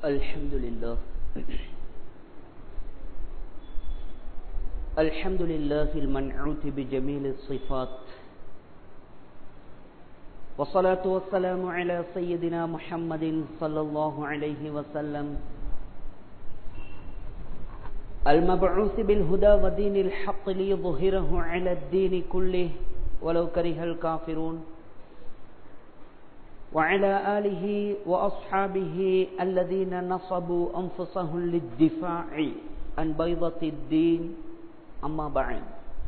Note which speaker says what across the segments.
Speaker 1: الحمد لله الحمد لله المنعوت بجميل الصفات والصلاة والسلام على سيدنا محمد صلى الله عليه وسلم المبعوث بالهدى ودين الحق ليظهره على الدين كله ولو كره الكافرون وعلى آله وأصحابه الذين نصبوا أنفسهم للدفاع عن بيضة الدين أما بعد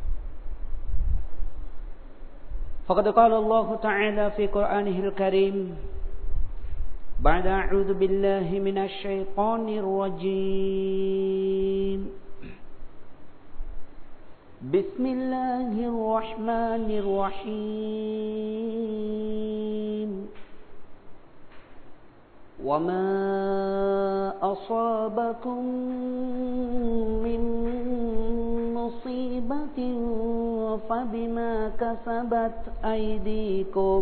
Speaker 1: فقد قال الله تعالى في قرآنه الكريم بعد أعوذ بالله من الشيطان الرجيم بسم الله الرحمن الرحيم وما أصابكم من مصيبة فبما كسبت أيديكم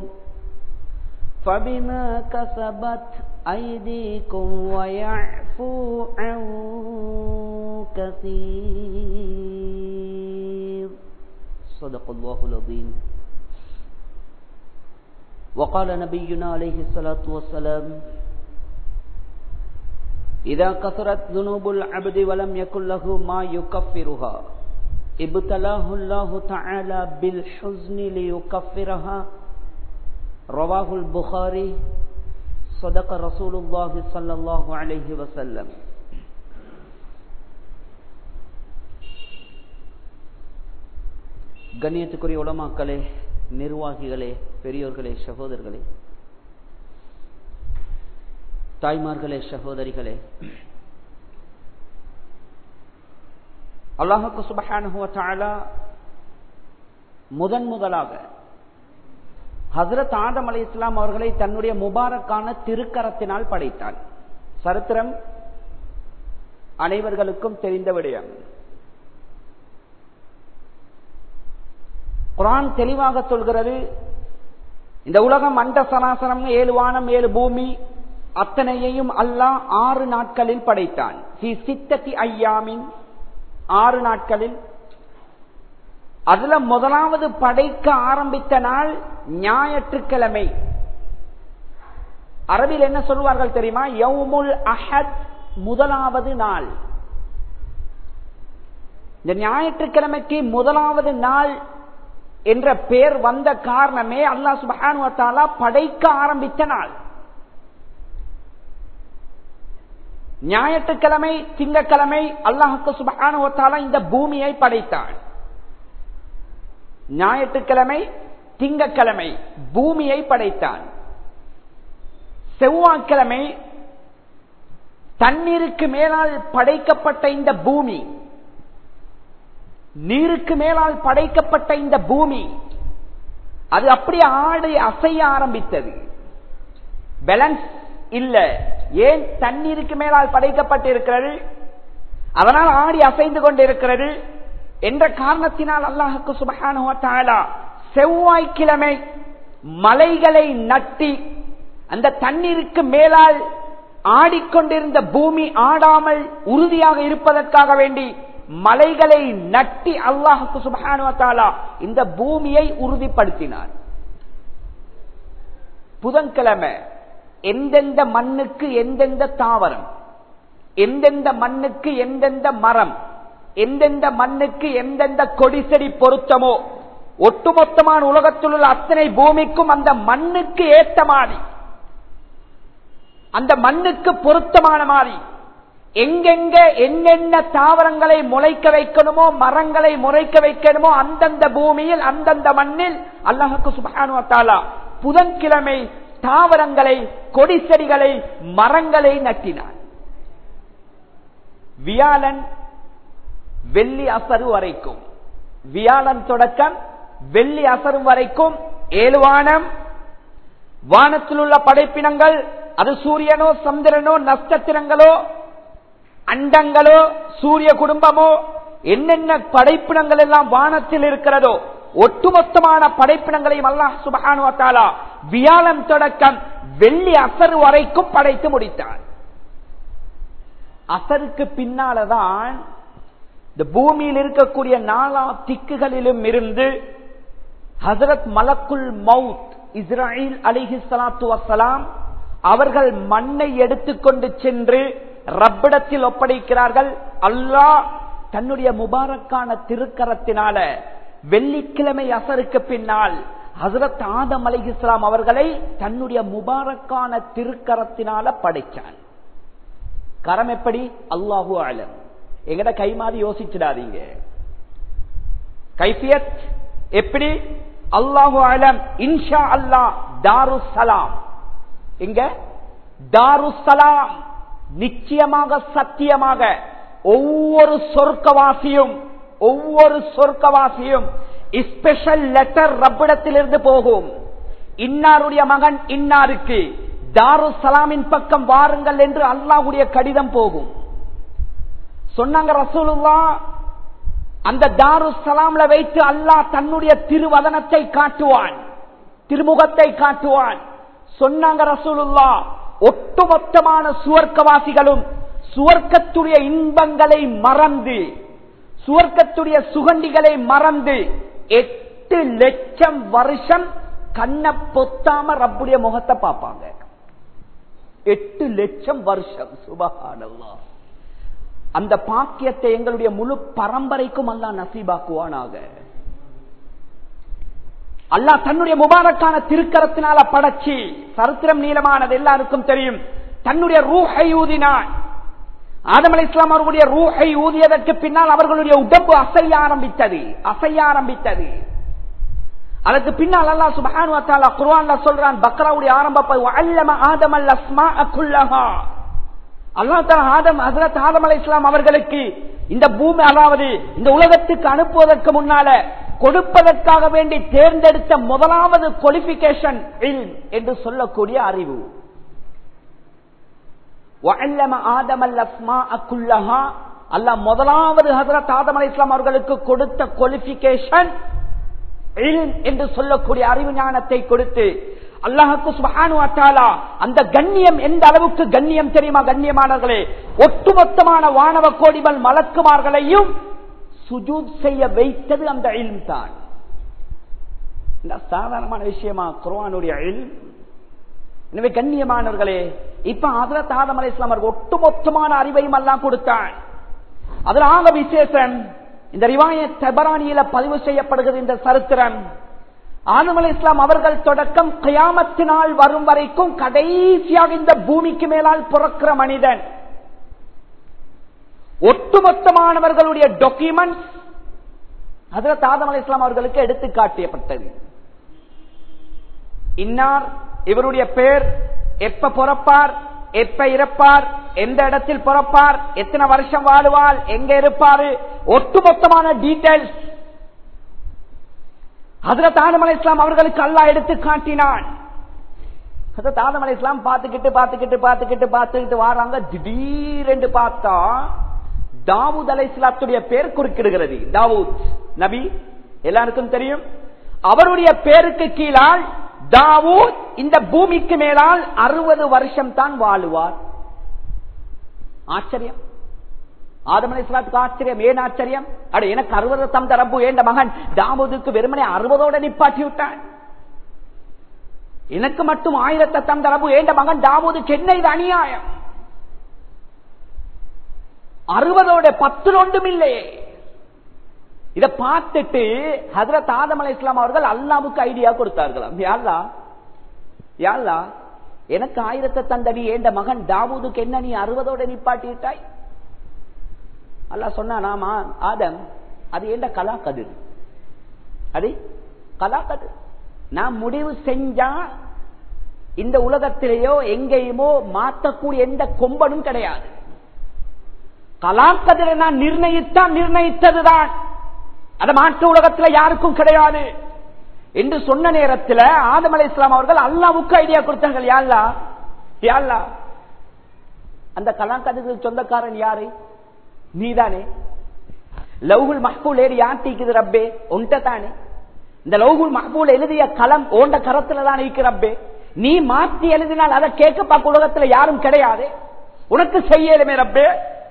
Speaker 1: فبما كسبت أيديكم ويعفو عن كثير صدق الله العظيم وقال نبينا عليه الصلاة والسلام إذا كثرت ذنوب العبد ولم يكن له ما يكفرها ابتلاه الله تعالى بالحزن ليكفرها رواه البخاري صدق رسول الله صلى الله عليه وسلم கண்ணியத்துக்குரிய உலமாக்களே நிர்வாகிகளே பெரியோர்களே சகோதரர்களே தாய்மார்களே சகோதரிகளே அல்லாஹுக்கு சுபஹானுவ முதன் முதலாக ஹசரத் ஆதம் அலி இஸ்லாம் அவர்களை தன்னுடைய முபாரக்கான திருக்கரத்தினால் படைத்தான் சரித்திரம் அனைவர்களுக்கும் தெரிந்த விடயம் குரான் தெளிவாக சொல்கிறது இந்த உலகம் அண்ட சராசரம் ஏழு வானம் ஏழு பூமி அத்தனையையும் அல்லாஹ் ஆறு நாட்களில் படைத்தான் சித்தத்தி ஐயாமின் ஆறு நாட்களில் அதுல முதலாவது படைக்க ஆரம்பித்த நாள் ஞாயிற்றுக்கிழமை அரபில் என்ன சொல்வார்கள் தெரியுமா யவுமுல் அஹத் முதலாவது நாள் இந்த ஞாயிற்றுக்கிழமைக்கு முதலாவது நாள் என்ற பெயர் வந்த காரணமே அல்லா சுபானுவத்தாலா படைக்க ஆரம்பித்த நாள் ஞாயிற்றுக்கிழமை திங்கக்கிழமை அல்லாஹுக்கு சுபானுவத்தாலா இந்த பூமியை படைத்தான் ஞாயிற்றுக்கிழமை திங்கக்கிழமை பூமியை படைத்தான் செவ்வாய்க்கிழமை தண்ணீருக்கு மேலால் படைக்கப்பட்ட இந்த பூமி நீருக்கு மேலால் படைக்கப்பட்ட இந்த பூமி அது அப்படியே ஆடு அசைய ஆரம்பித்தது பேலன்ஸ் இல்ல ஏன் தண்ணீருக்கு மேலால் படைக்கப்பட்டிருக்கிறது அதனால் ஆடி அசைந்து கொண்டிருக்கிறது என்ற காரணத்தினால் அல்லாஹுக்கு சுபகான செவ்வாய்க்கிழமை மலைகளை நட்டி அந்த தண்ணீருக்கு மேலால் ஆடிக்கொண்டிருந்த பூமி ஆடாமல் உறுதியாக இருப்பதற்காக வேண்டி மலைகளை நட்டி அல்லாஹுக்கு சுபகானுவத்தாலா இந்த பூமியை உறுதிப்படுத்தினார் புதன்கிழமை எந்தெந்த மண்ணுக்கு எந்தெந்த தாவரம் எந்தெந்த மண்ணுக்கு எந்தெந்த மரம் எந்தெந்த மண்ணுக்கு எந்தெந்த கொடி செடி பொருத்தமோ ஒட்டுமொத்தமான உலகத்தில் உள்ள அத்தனை பூமிக்கும் அந்த மண்ணுக்கு ஏற்ற மாதிரி அந்த மண்ணுக்கு பொருத்தமான மாதிரி எங்கெங்க என்னென்ன தாவரங்களை முளைக்க வைக்கணுமோ மரங்களை முளைக்க வைக்கணுமோ அந்தந்த பூமியில் அந்தந்த மண்ணில் அல்லாஹுக்கு சுபானுவத்தாலா புதன்கிழமை தாவரங்களை கொடி செடிகளை மரங்களை நட்டினார் வியாழன் வெள்ளி அசரு வரைக்கும் வியாழன் தொடக்கம் வெள்ளி அசரு வரைக்கும் ஏழு வானம் வானத்தில் உள்ள படைப்பினங்கள் அது சூரியனோ சந்திரனோ நட்சத்திரங்களோ அண்டங்களோ சூரிய குடும்பமோ என்னென்ன படைப்பினங்கள் எல்லாம் வானத்தில் இருக்கிறதோ ஒட்டுமொத்தமான படைப்பினங்களையும் அல்லாஹ் சுபஹானுவத்தாலா வியாழம் தொடக்கம் வெள்ளி அசரு வரைக்கும் படைத்து முடித்தார் அசருக்கு பின்னாலதான் இந்த பூமியில் இருக்கக்கூடிய நாலா திக்குகளிலும் இருந்து ஹசரத் மலக்குல் மவுத் இஸ்ராயில் அலிஹி சலாத்து வசலாம் அவர்கள் மண்ணை எடுத்துக்கொண்டு சென்று ரப்பிடத்தில் ஒப்படைக்கிறார்கள் அல்லாஹ் தன்னுடைய முபாரக்கான திருக்கரத்தினால வெள்ளிக்கிழமை அசருக்கு பின்னால் ஹசரத் ஆதம் அலி இஸ்லாம் அவர்களை தன்னுடைய முபாரக்கான திருக்கரத்தினால படைச்சான் கரம் எப்படி அல்லாஹு ஆலம் எங்கட கை மாதிரி யோசிச்சிடாதீங்க கைபியத் எப்படி அல்லாஹு ஆலம் இன்ஷா அல்லா தாரு சலாம் எங்க தாரு சலாம் நிச்சயமாக சத்தியமாக ஒவ்வொரு சொர்க்கவாசியும் ஒவ்வொரு சொர்க்கவாசியும் ஸ்பெஷல் லெட்டர் ரப்பிடத்திலிருந்து போகும் இன்னாருடைய மகன் இன்னாருக்கு தாரு சலாமின் பக்கம் வாருங்கள் என்று அல்லாஹுடைய கடிதம் போகும் சொன்னாங்க ரசூலுல்லா அந்த தாரு சலாம்ல வைத்து அல்லாஹ் தன்னுடைய திருவதனத்தை காட்டுவான் திருமுகத்தை காட்டுவான் சொன்னாங்க ரசூலுல்லா ஒட்டுமொத்தமான சுவர்க்கவாசிகளும் சுவர்க்கத்துடைய இன்பங்களை மறந்து சுவர்க்கத்துடைய சுகண்டிகளை மறந்து எட்டு லட்சம் வருஷம் கண்ணை பொத்தாம ரப்புடைய முகத்தை பார்ப்பாங்க எட்டு லட்சம் வருஷம் சுபகானல்லா அந்த பாக்கியத்தை எங்களுடைய முழு பரம்பரைக்கும் அல்லா நசீபாக்குவானாக அல்லா தன்னுடைய முபாரக்கான திருக்கரத்தினால படைச்சி சரித்திரம் நீளமானது எல்லாருக்கும் தெரியும் தன்னுடைய ரூஹை ஊதினான் ஆதம் அலி இஸ்லாம் அவர்களுடைய ரூஹை ஊதியதற்கு பின்னால் அவர்களுடைய உடம்பு அசைய ஆரம்பித்தது அசைய ஆரம்பித்தது அதற்கு பின்னால் அல்லா சுபஹானு வத்தாலா குர்ஆன்ல சொல்றான் பக்ராவுடைய ஆரம்ப அல்லம ஆதம் அல் அஸ்மா அக்குல்லஹா அல்லாஹ் தஆலா ஆதம் ஹஜரத் ஆதம் அலைஹிஸ்ஸலாம் அவர்களுக்கு இந்த பூமி அதாவது இந்த உலகத்துக்கு அனுப்புவதற்கு முன்னால கொடுப்பதற்காக வேண்டி தேர்ந்தெடுத்த முதலாவது குவாலிபிகேஷன் என்று சொல்லக்கூடிய அறிவு அல்ல முதலாவது ஹசரத் ஆதம் அலி இஸ்லாம் அவர்களுக்கு கொடுத்த குவாலிபிகேஷன் என்று சொல்லக்கூடிய அறிவு ஞானத்தை கொடுத்து அல்லாஹுக்கு சுபஹானு அத்தாலா அந்த கண்ணியம் எந்த அளவுக்கு கண்ணியம் தெரியுமா கண்ணியமானவர்களே ஒட்டுமொத்தமான வானவ கோடிகள் மலக்குமார்களையும் சுஜூத் செய்ய வைத்தது அந்த இல்ம் தான் இந்த சாதாரணமான விஷயமா குர்வானுடைய இல்ம் எனவே கண்ணியமானவர்களே இப்ப ஹசரத் ஆதம் அலி இஸ்லாம் அவர்கள் ஒட்டுமொத்தமான அறிவையும் எல்லாம் கொடுத்தான் அதுல ஆக விசேஷம் இந்த ரிவாய தபரானியில பதிவு செய்யப்படுகிறது இந்த சரித்திரம் ஆதம் அலி இஸ்லாம் அவர்கள் தொடக்கம் கயாமத்தினால் வரும் வரைக்கும் கடைசியாக இந்த பூமிக்கு மேலால் பிறக்கிற மனிதன் ஒட்டுமொத்தமானவர்களுடைய டாக்குமெண்ட் ஹசரத் ஆதம் அலி இஸ்லாம் அவர்களுக்கு எடுத்து காட்டியப்பட்டது இன்னார் இவருடைய பேர் எப்ப பிறப்பார் எப்ப இறப்பார் எந்த இடத்தில் பிறப்பார் எத்தனை வருஷம் வாழுவார் எங்க இருப்பாரு ஒட்டுமொத்தமான டீடைல்ஸ் ஹசரத் ஆதம் அலி இஸ்லாம் அவர்களுக்கு அல்லா எடுத்து காட்டினான் ஹசரத் ஆதம் அலி இஸ்லாம் பார்த்துக்கிட்டு பார்த்துக்கிட்டு பார்த்துக்கிட்டு பார்த்துக்கிட்டு வராங்க திடீரென்று பார்த்தா தாவூத் அலை இஸ்லாத்துடைய பேர் குறுக்கிடுகிறது தாவூத் நபி எல்லாருக்கும் தெரியும் அவருடைய பேருக்கு கீழால் தாவூத் இந்த பூமிக்கு மேலால் அறுபது வருஷம் தான் வாழுவார் ஆச்சரியம் ஆதம் அலி இஸ்லாத்துக்கு ஆச்சரியம் ஏன் ஆச்சரியம் அட எனக்கு அறுபது தந்த ரப்பு ஏண்ட மகன் தாவூதுக்கு வெறுமனே அறுபதோட நிப்பாட்டி விட்டான் எனக்கு மட்டும் ஆயிரத்தை தந்த ரப்பு ஏண்ட மகன் தாவூதுக்கு என்ன இது அநியாயம் அறுபதோட பத்து ஒன்றும் இல்லையே இத பார்த்துட்டு ஹசரத் ஆதம் அலை இஸ்லாம் அவர்கள் அல்லாவுக்கு ஐடியா கொடுத்தார்களாம் யாழ்லா யாழ்லா எனக்கு ஆயிரத்தை தந்தடி ஏண்ட மகன் தாவூதுக்கு என்ன நீ அறுபதோட நிப்பாட்டிட்டாய் அல்லா சொன்னானாமா ஆதம் அது ஏண்ட கலா கதிர் அது கலா கதிர் நான் முடிவு செஞ்சா இந்த உலகத்திலேயோ எங்கேயுமோ மாற்றக்கூடிய எந்த கொம்பனும் கிடையாது கலாக்கதிரை நான் நிர்ணயித்தான் நிர்ணயித்ததுதான் அதை மாற்று உலகத்தில் யாருக்கும் கிடையாது என்று சொன்ன நேரத்தில் ஆதம் அலி இஸ்லாம் அவர்கள் அல்லாவுக்கு ஐடியா கொடுத்தார்கள் யாழ்லா யாழ்லா அந்த கலாக்கதிருக்கு சொந்தக்காரன் யாரு நீதானே லவ்குல் மஹ்பூல் ஏறி யாத்திக்குது ரப்பே உன்ட்ட தானே இந்த லவ்குல் மஹ்பூல் எழுதிய களம் ஓண்ட கரத்துல தான் இருக்கு ரப்பே நீ மாற்றி எழுதினால் அதை கேட்க பார்க்க உலகத்துல யாரும் கிடையாது உனக்கு செய்யலுமே ரப்பே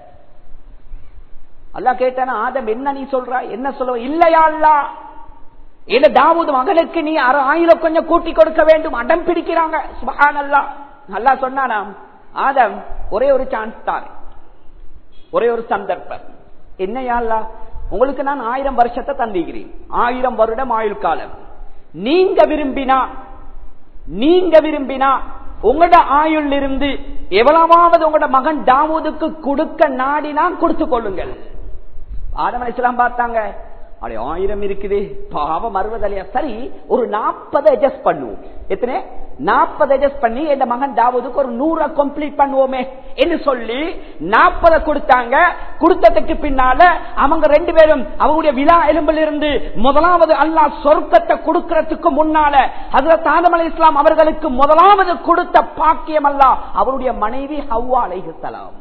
Speaker 1: அல்லா கேட்டானா ஆதம் என்ன நீ சொல்ற என்ன சொல்ல இல்லையா அல்லா இல்ல தாவூது மகனுக்கு நீ அரை ஆயிரம் கொஞ்சம் கூட்டி கொடுக்க வேண்டும் அடம் பிடிக்கிறாங்க சுபஹான் அல்லா நல்லா சொன்னானாம் ஆதம் ஒரே ஒரு சான்ஸ் தான் ஒரே ஒரு சந்தர்ப்பம் என்னையா அல்லா உங்களுக்கு நான் ஆயிரம் வருஷத்தை தந்திக்கிறேன் ஆயிரம் வருடம் ஆயுள் காலம் நீங்க விரும்பினா நீங்க விரும்பினா உங்களோட ஆயுள் இருந்து எவ்வளவாவது உங்களோட மகன் தாவூதுக்கு கொடுக்க நாடினா கொடுத்து கொள்ளுங்கள் ஆதம் அலிஸ்லாம் பார்த்தாங்க அப்படி ஆயிரம் இருக்குது பாவம் அறுபது சரி ஒரு நாற்பது அட்ஜஸ்ட் பண்ணுவோம் எத்தனை நாற்பது அட்ஜஸ்ட் பண்ணி என் மகன் தாவதுக்கு ஒரு நூற கம்ப்ளீட் பண்ணுவோமே என்று சொல்லி நாற்பதை கொடுத்தாங்க கொடுத்ததுக்கு பின்னால அவங்க ரெண்டு பேரும் அவங்களுடைய விழா எலும்பில் இருந்து முதலாவது அல்லாஹ் சொர்க்கத்தை கொடுக்கறதுக்கு முன்னால அதுல தாதம் அலி இஸ்லாம் அவர்களுக்கு முதலாவது கொடுத்த பாக்கியம் அல்ல அவருடைய மனைவி ஹவ்வா அலைஹலாம்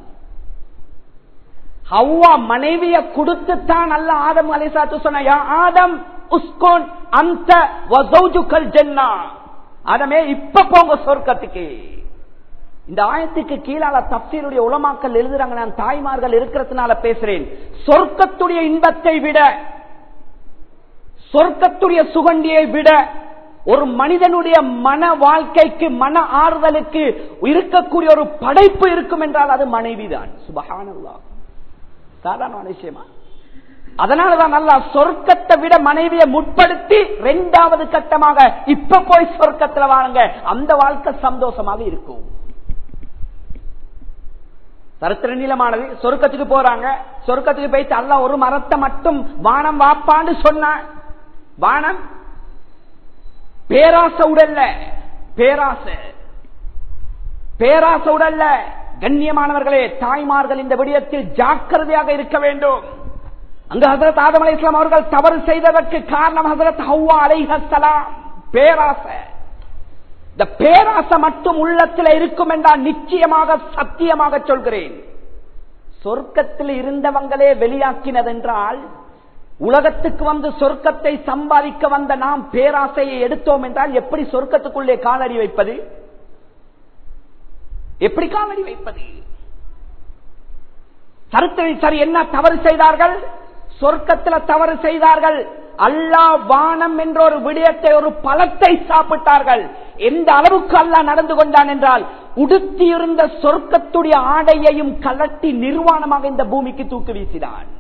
Speaker 1: ஹவ்வா மனைவிய கொடுத்துத்தான் அல்ல ஆதம் அலிசாத்து சொன்ன ஆதம் உஸ்கோன் அந்த ஜென்னா ஆதமே இப்ப போங்க சொர்க்கத்துக்கு இந்த ஆயத்துக்கு கீழால தப்சீருடைய உலமாக்கல் எழுதுறாங்க நான் தாய்மார்கள் இருக்கிறதுனால பேசுறேன் சொர்க்கத்துடைய இன்பத்தை விட சொர்க்கத்துடைய சுகண்டியை விட ஒரு மனிதனுடைய மன வாழ்க்கைக்கு மன ஆறுதலுக்கு இருக்கக்கூடிய ஒரு படைப்பு இருக்கும் என்றால் அது மனைவிதான் சுபகானல்லா சாதாரண விஷயமா அதனாலதான் நல்லா சொர்க்கத்தை விட மனைவியை முற்படுத்தி இரண்டாவது கட்டமாக இப்ப போய் சொர்க்கத்துல வாருங்க அந்த வாழ்க்கை சந்தோஷமாக இருக்கும் சரித்திர நீளமானது சொர்க்கத்துக்கு போறாங்க சொர்க்கத்துக்கு போயிட்டு அல்ல ஒரு மரத்தை மட்டும் வானம் வாப்பான்னு சொன்ன வானம் பேராசை உடல்ல பேராசை பேராசை உடல்ல கண்ணியமானவர்களே தாய்மார்கள் இந்த விடயத்தில் ஜாக்கிரதையாக இருக்க வேண்டும் அங்கு ஹசரத் ஆதம் அலி இஸ்லாம் அவர்கள் தவறு செய்ததற்கு காரணம் ஹசரத் ஹவ்வா அலைஹலாம் பேராசை இந்த பேராசை மட்டும் உள்ளத்தில் இருக்கும் என்றால் நிச்சயமாக சத்தியமாக சொல்கிறேன் சொர்க்கத்தில் இருந்தவங்களே வெளியாக்கினதென்றால் உலகத்துக்கு வந்து சொர்க்கத்தை சம்பாதிக்க வந்த நாம் பேராசையை எடுத்தோம் என்றால் எப்படி சொர்க்கத்துக்குள்ளே காலடி வைப்பது எப்படி காலடி வைப்பது சரித்திரை சரி என்ன தவறு செய்தார்கள் சொர்க்கத்தில் தவறு செய்தார்கள் அல்லா வானம் என்ற ஒரு விடயத்தை ஒரு பழத்தை சாப்பிட்டார்கள் எந்த அளவுக்கு அல்லா நடந்து கொண்டான் என்றால் உடுத்தியிருந்த சொர்க்கத்துடைய ஆடையையும் கலட்டி நிர்வாணமாக இந்த பூமிக்கு தூக்கி வீசினான்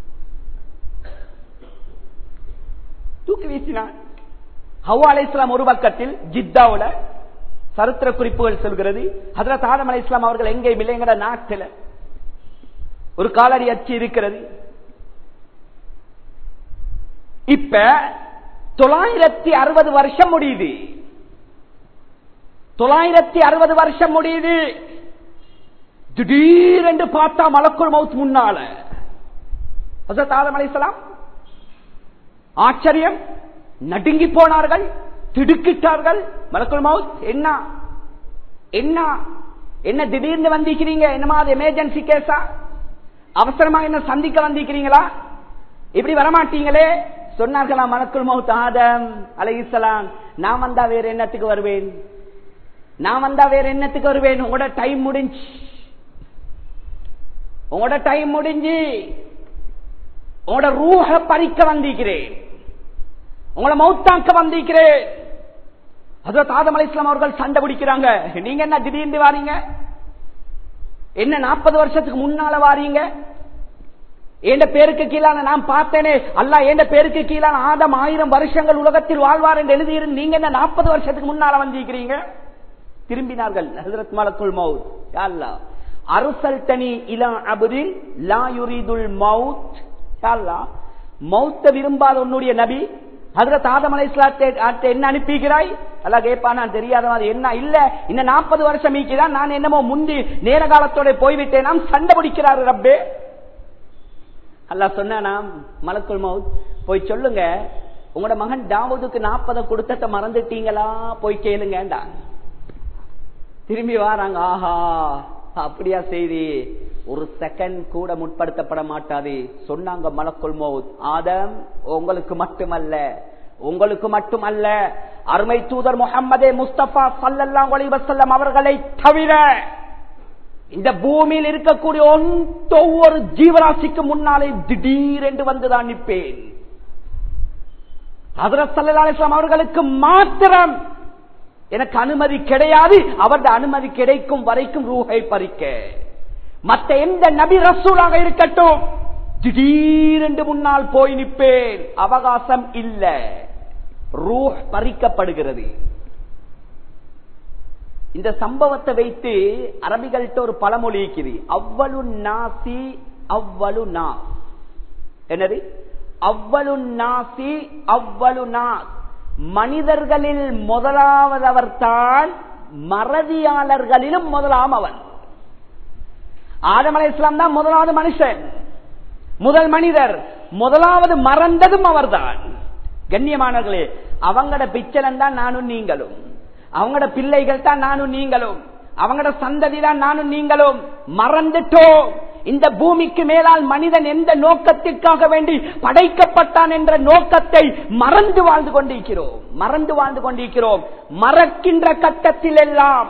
Speaker 1: தூக்கி வீசினான் ஹவா அலை இஸ்லாம் ஒரு பக்கத்தில் ஜித்தாவுல சரித்திர குறிப்புகள் சொல்கிறது அதுல தாதம் அலை இஸ்லாம் அவர்கள் எங்கேயும் இல்லைங்கிற நாட்டில் ஒரு காலடி அச்சு இருக்கிறது இப்ப தொள்ளாயிரத்தி அறுபது வருஷம் முடியுது தொள்ளாயிரத்தி அறுபது வருஷம் முடியுது திடீரென்று பார்த்தா மலக்குள் மவுத் முன்னால ஆதம் அலிசலாம் ஆச்சரியம் நடுங்கி போனார்கள் திடுக்கிட்டார்கள் மலக்குள் மவுத் என்ன என்ன என்ன திடீர்னு வந்திருக்கிறீங்க என்னமா அது எமர்ஜென்சி கேஸா அவசரமா என்ன சந்திக்க வந்திருக்கிறீங்களா இப்படி வரமாட்டீங்களே சொன்னார்களா மலக்குள் மவுத் ஆதம் அலைசலாம் நான் வந்தா வேற என்னத்துக்கு வருவேன் நான் வந்தா வேற என்னத்துக்கு வருவேன் உங்களோட டைம் முடிஞ்சு உங்களோட டைம் முடிஞ்சு உங்களோட ரூஹ பறிக்க வந்திருக்கிறேன் உங்களை மௌத்தாக்க வந்திருக்கிறேன் அதாவது ஆதம் அலி இஸ்லாம் அவர்கள் சண்டை பிடிக்கிறாங்க நீங்க என்ன திடீர்னு வாரீங்க என்ன நாற்பது வருஷத்துக்கு முன்னால வாரீங்க எந்த பேருக்கு கீழான நான் பார்த்தேனே அல்ல எந்த பேருக்கு கீழான ஆதம் ஆயிரம் வருஷங்கள் உலகத்தில் வாழ்வார் என்று எழுதியிருந்து நீங்க என்ன நாற்பது வருஷத்துக்கு முன்னால வந்திருக்கிறீங்க திரும்பினார்கள் ஹசரத் மலக்குள் மவுத் அல்லா அருசல் தனி இலா அபுதின் லா யுரிதுல் மவுத் அல்லா மௌத்த விரும்பாத உன்னுடைய நபி ஹசரத் ஆதம் அலை என்ன அனுப்பிக்கிறாய் அல்லா கேப்பா நான் தெரியாத மாதிரி என்ன இல்ல இந்த நாற்பது வருஷம் மீக்கிதான் நான் என்னமோ முந்தி நேர காலத்தோட போய்விட்டேன் நாம் சண்டை பிடிக்கிறாரு ரப்பே அல்லா சொன்னாம் மலக்குள் மவுத் போய் சொல்லுங்க உங்களோட மகன் தாவூதுக்கு நாற்பதை கொடுத்தத மறந்துட்டீங்களா போய் கேளுங்கண்டா திரும்பி வாராங்க ஆஹா அப்படியா செய்தி ஒரு செகண்ட் கூட முற்படுத்தப்பட மாட்டாது சொன்னாங்க மலக்குள் மவுத் ஆதம் உங்களுக்கு மட்டுமல்ல உங்களுக்கு மட்டுமல்ல அருமை தூதர் முகமதே முஸ்தபா சல்லல்லாம் வசல்லம் அவர்களை தவிர இந்த பூமியில் இருக்கக்கூடிய ஒவ்வொரு ஜீவராசிக்கு முன்னாலே திடீரென்று வந்துதான் நிற்பேன் ஹதரத் ஸல்லல்லாஹு அலைஹி வஸல்லம் அவர்களுக்கு மாத்திரம் எனக்கு அனுமதி கிடையாது அவரது அனுமதி கிடைக்கும் வரைக்கும் ரூஹை பறிக்க மத்த எந்த நபி ரசூலாக இருக்கட்டும் திடீரென்று முன்னால் போய் நிற்பேன் அவகாசம் இல்ல ரூஹ் பறிக்கப்படுகிறது இந்த சம்பவத்தை வைத்து அரபிகள்கிட்ட ஒரு பழமொழி இருக்குது அவ்வளு நாசி அவ்வளு நா என்னது அவ்வளு நாசி அவ்வளு நாஸ் மனிதர்களில் முதலாவதவர் தான் மறதியாளர்களிலும் முதலாம் அவன் ஆதம் அலை இஸ்லாம் தான் முதலாவது மனுஷன் முதல் மனிதர் முதலாவது மறந்ததும் அவர்தான் கண்ணியமானவர்களே அவங்கட பிச்சலன் தான் நானும் நீங்களும் அவங்களோட பிள்ளைகள் தான் நானும் நீங்களும் அவங்களோட சந்ததி தான் நானும் நீங்களும் மறந்துட்டோம் இந்த பூமிக்கு மேலால் மனிதன் எந்த நோக்கத்திற்காக வேண்டி படைக்கப்பட்டான் என்ற நோக்கத்தை மறந்து வாழ்ந்து கொண்டிருக்கிறோம் மறந்து வாழ்ந்து கொண்டிருக்கிறோம் மறக்கின்ற கட்டத்தில் எல்லாம்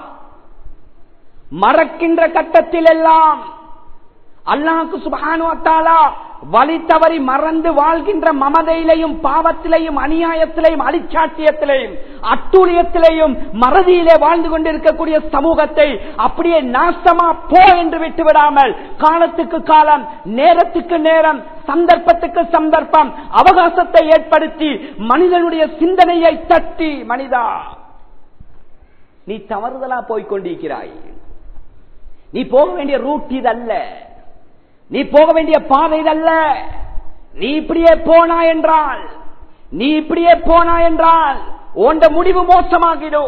Speaker 1: மறக்கின்ற கட்டத்தில் எல்லாம் அல்லாஹுக்கு சுபானுவத்தாலா வழி தவறி மறந்து வாழ்கின்ற மமதையிலையும் பாவத்திலையும் அநியாயத்திலையும் அலிச்சாட்டியத்திலையும் அட்டூழியத்திலையும் மறதியிலே வாழ்ந்து கொண்டிருக்கக்கூடிய சமூகத்தை அப்படியே நாசமா போ என்று விட்டு விடாமல் காலத்துக்கு காலம் நேரத்துக்கு நேரம் சந்தர்ப்பத்துக்கு சந்தர்ப்பம் அவகாசத்தை ஏற்படுத்தி மனிதனுடைய சிந்தனையை தட்டி மனிதா நீ தவறுதலா போய்கொண்டிருக்கிறாய் நீ போக வேண்டிய ரூட் இதல்ல நீ போக வேண்டிய பாதை இதல்ல நீ இப்படியே போனா என்றால் நீ இப்படியே போனா என்றால் உண்ட முடிவு மோசமாகிடும்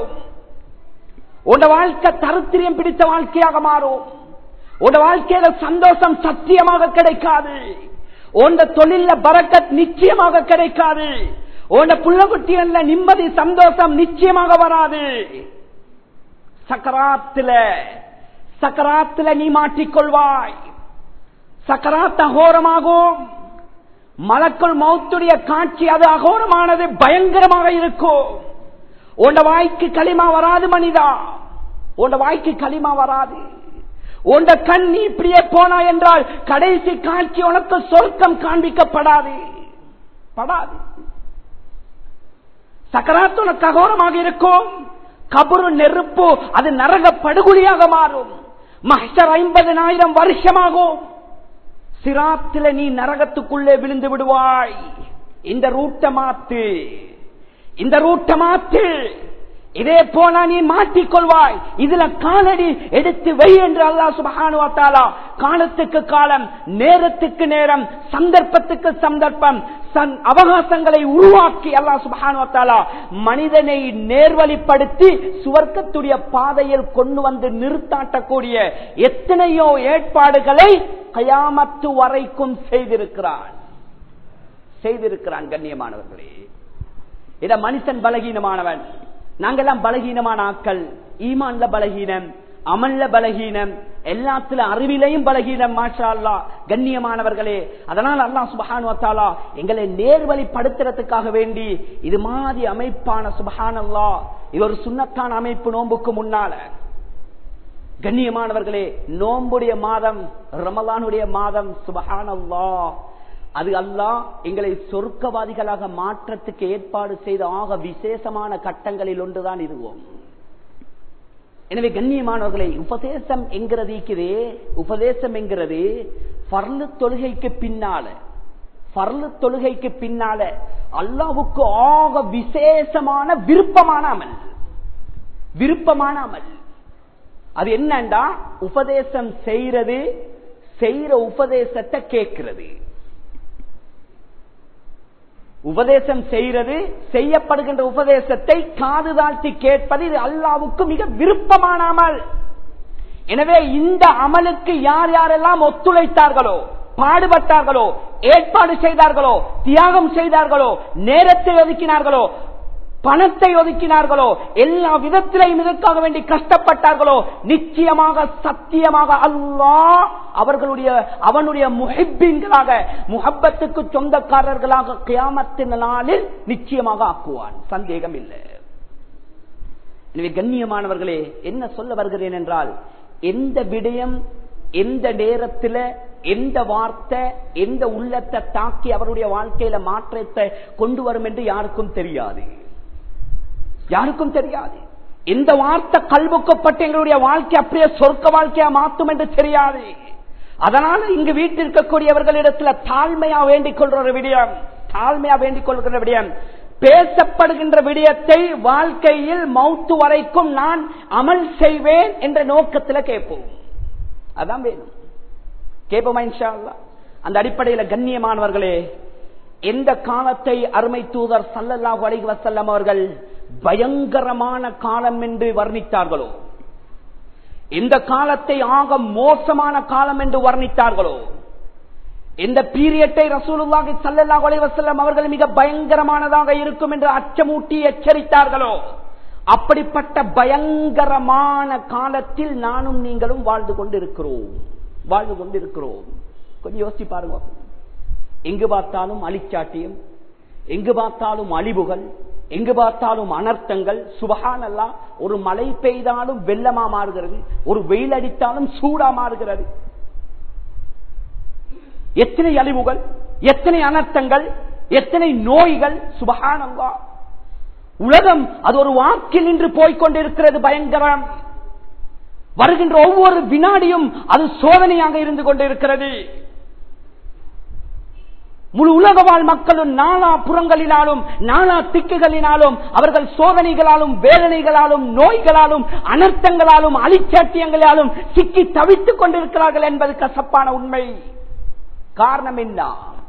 Speaker 1: உண்ட வாழ்க்கை தருத்திரியம் பிடித்த வாழ்க்கையாக மாறும் உண்ட வாழ்க்கையில சந்தோஷம் சத்தியமாக கிடைக்காது உண்ட தொழில பறக்கத் நிச்சயமாக கிடைக்காது உண்ட புள்ளகுட்டியல்ல நிம்மதி சந்தோஷம் நிச்சயமாக வராது சக்கராத்துல சக்கராத்துல நீ மாட்டிக்கொள்வாய் சக்கராத் அகோரமாகும் மலக்குள் மௌத்துடைய காட்சி அது அகோரமானது பயங்கரமாக இருக்கும் உண்ட வாய்க்கு களிமா வராது மனிதா உண்ட வாய்க்கு களிமா வராது உண்ட கண் நீ இப்படியே போனா என்றால் கடைசி காட்சி உனக்கு சொர்க்கம் காண்பிக்கப்படாது படாது சக்கராத்து உனக்கு அகோரமாக இருக்கும் கபரு நெருப்பு அது நரக படுகொலியாக மாறும் மஹர் ஐம்பதனாயிரம் வருஷமாகும் சிராத்தில நீ நரகத்துக்குள்ளே விழுந்து விடுவாய் இந்த ரூட்ட மாத்து இந்த ரூட்ட மாத்து இதே போனா நீ மாட்டிக்கொள்வாய் இதுல காலடி எடுத்து வை என்று அல்லா சுபகானுவத்தாலா காலத்துக்கு காலம் நேரத்துக்கு நேரம் சந்தர்ப்பத்துக்கு சந்தர்ப்பம் அவகாசங்களை உருவாக்கி அல்லா சுபகானுவத்தாலா மனிதனை நேர்வழிப்படுத்தி சுவர்க்கத்துடைய பாதையில் கொண்டு வந்து நிறுத்தாட்டக்கூடிய எத்தனையோ ஏற்பாடுகளை கயாமத்து வரைக்கும் செய்திருக்கிறான் செய்திருக்கிறான் கண்ணியமானவர்களே இத மனுஷன் பலகீனமானவன் நாங்கெல்லாம் பலகீனமான ஆக்கள் ஈமான்ல பலகீனம் அமல்ல பலகீனம் எல்லாத்துல அறிவிலையும் பலகீனம் மாஷா அல்லா கண்ணியமானவர்களே அதனால் அல்லா சுபஹானுவத்தாலா எங்களை நேர்வழிப்படுத்துறதுக்காக வேண்டி இது மாதிரி அமைப்பான சுபஹான் அல்லா இது ஒரு சுண்ணத்தான அமைப்பு நோம்புக்கு முன்னால கண்ணியமானவர்களே நோம்புடைய மாதம் ரமலானுடைய மாதம் சுபஹான் அல்லா அது அல்லா எங்களை சொர்க்கவாதிகளாக மாற்றத்துக்கு ஏற்பாடு செய்த ஆக விசேஷமான கட்டங்களில் ஒன்றுதான் இதுவோம் எனவே கண்ணியமானவர்களை உபதேசம் என்கிறது இருக்கிறதே உபதேசம் என்கிறது பர்லு தொழுகைக்கு பின்னால பர்லு தொழுகைக்கு பின்னால அல்லாவுக்கு ஆக விசேஷமான விருப்பமான அமல் விருப்பமான அமல் அது என்னண்டா உபதேசம் செய்யறது செய்யற உபதேசத்தை கேட்கிறது உபதேசம் செய்யறது செய்யப்படுகின்ற உபதேசத்தை காது தாழ்த்தி கேட்பது இது அல்லாவுக்கு மிக விருப்பமான அமல் எனவே இந்த அமலுக்கு யார் யாரெல்லாம் ஒத்துழைத்தார்களோ பாடுபட்டார்களோ ஏற்பாடு செய்தார்களோ தியாகம் செய்தார்களோ நேரத்தை ஒதுக்கினார்களோ பணத்தை ஒதுக்கினார்களோ எல்லா விதத்திலையும் இதற்காக வேண்டி கஷ்டப்பட்டார்களோ நிச்சயமாக சத்தியமாக அல்லா அவர்களுடைய அவனுடைய முஹிப்பின்களாக முகப்பத்துக்கு சொந்தக்காரர்களாக கியாமத்தின் நாளில் நிச்சயமாக ஆக்குவான் சந்தேகம் இல்லை எனவே கண்ணியமானவர்களே என்ன சொல்ல வருகிறேன் என்றால் எந்த விடயம் எந்த நேரத்தில் எந்த வார்த்தை எந்த உள்ளத்தை தாக்கி அவருடைய வாழ்க்கையில மாற்றத்தை கொண்டு வரும் என்று யாருக்கும் தெரியாது யாருக்கும் தெரியாது எந்த வார்த்தை கல்வுக்கப்பட்டு எங்களுடைய வாழ்க்கை அப்படியே சொர்க்க வாழ்க்கையா மாற்றும் என்று தெரியாது அதனால இங்கு வீட்டில் இருக்கக்கூடியவர்களிடத்துல தாழ்மையா வேண்டிக் கொள்ற ஒரு விடயம் தாழ்மையா வேண்டிக் கொள்கிற விடயம் பேசப்படுகின்ற விடயத்தை வாழ்க்கையில் மௌத்து வரைக்கும் நான் அமல் செய்வேன் என்ற நோக்கத்தில் கேட்போம் அதான் வேணும் கேட்போமா இன்ஷா அல்லாஹ்? அந்த அடிப்படையில கண்ணியமானவர்களே எந்த காலத்தை அருமை தூதர் சல்லல்லாஹு அலைஹி வஸல்லம் அவர்கள் பயங்கரமான காலம் என்று வர்ணித்தார்களோ எந்த காலத்தை ஆக மோசமான காலம் என்று வர்ணித்தார்களோ எந்த பீரியட்டை ரசூலுல்லாஹி ஸல்லல்லாஹு அலைஹி வஸல்லம் அவர்கள் மிக பயங்கரமானதாக இருக்கும் என்று அச்சமூட்டி எச்சரித்தார்களோ அப்படிப்பட்ட பயங்கரமான காலத்தில் நானும் நீங்களும் வாழ்ந்து கொண்டிருக்கிறோம் வாழ்ந்து கொண்டிருக்கிறோம் கொஞ்சம் யோசிச்சு பாருங்க எங்கு பார்த்தாலும் அழிச்சாட்டியம் எங்கு பார்த்தாலும் அழிவுகள் எங்கு பார்த்தாலும் அனர்த்தங்கள் சுபகானல்லா ஒரு மழை பெய்தாலும் வெள்ளமா மாறுகிறது ஒரு வெயில் அடித்தாலும் சூடா மாறுகிறது எத்தனை அழிவுகள் எத்தனை அனர்த்தங்கள் எத்தனை நோய்கள் சுபகானல்லா உலகம் அது ஒரு வாக்கில் நின்று போய்கொண்டிருக்கிறது பயங்கரம் வருகின்ற ஒவ்வொரு வினாடியும் அது சோதனையாக இருந்து கொண்டிருக்கிறது முழு உலக வாழ் மக்களும் நாலா புறங்களினாலும் நாலா திக்குகளினாலும் அவர்கள் சோதனைகளாலும் வேதனைகளாலும் நோய்களாலும் அனர்த்தங்களாலும் அழிச்சாட்டியங்களாலும் சிக்கி தவித்துக் கொண்டிருக்கிறார்கள் என்பது கசப்பான உண்மை காரணம் என்ன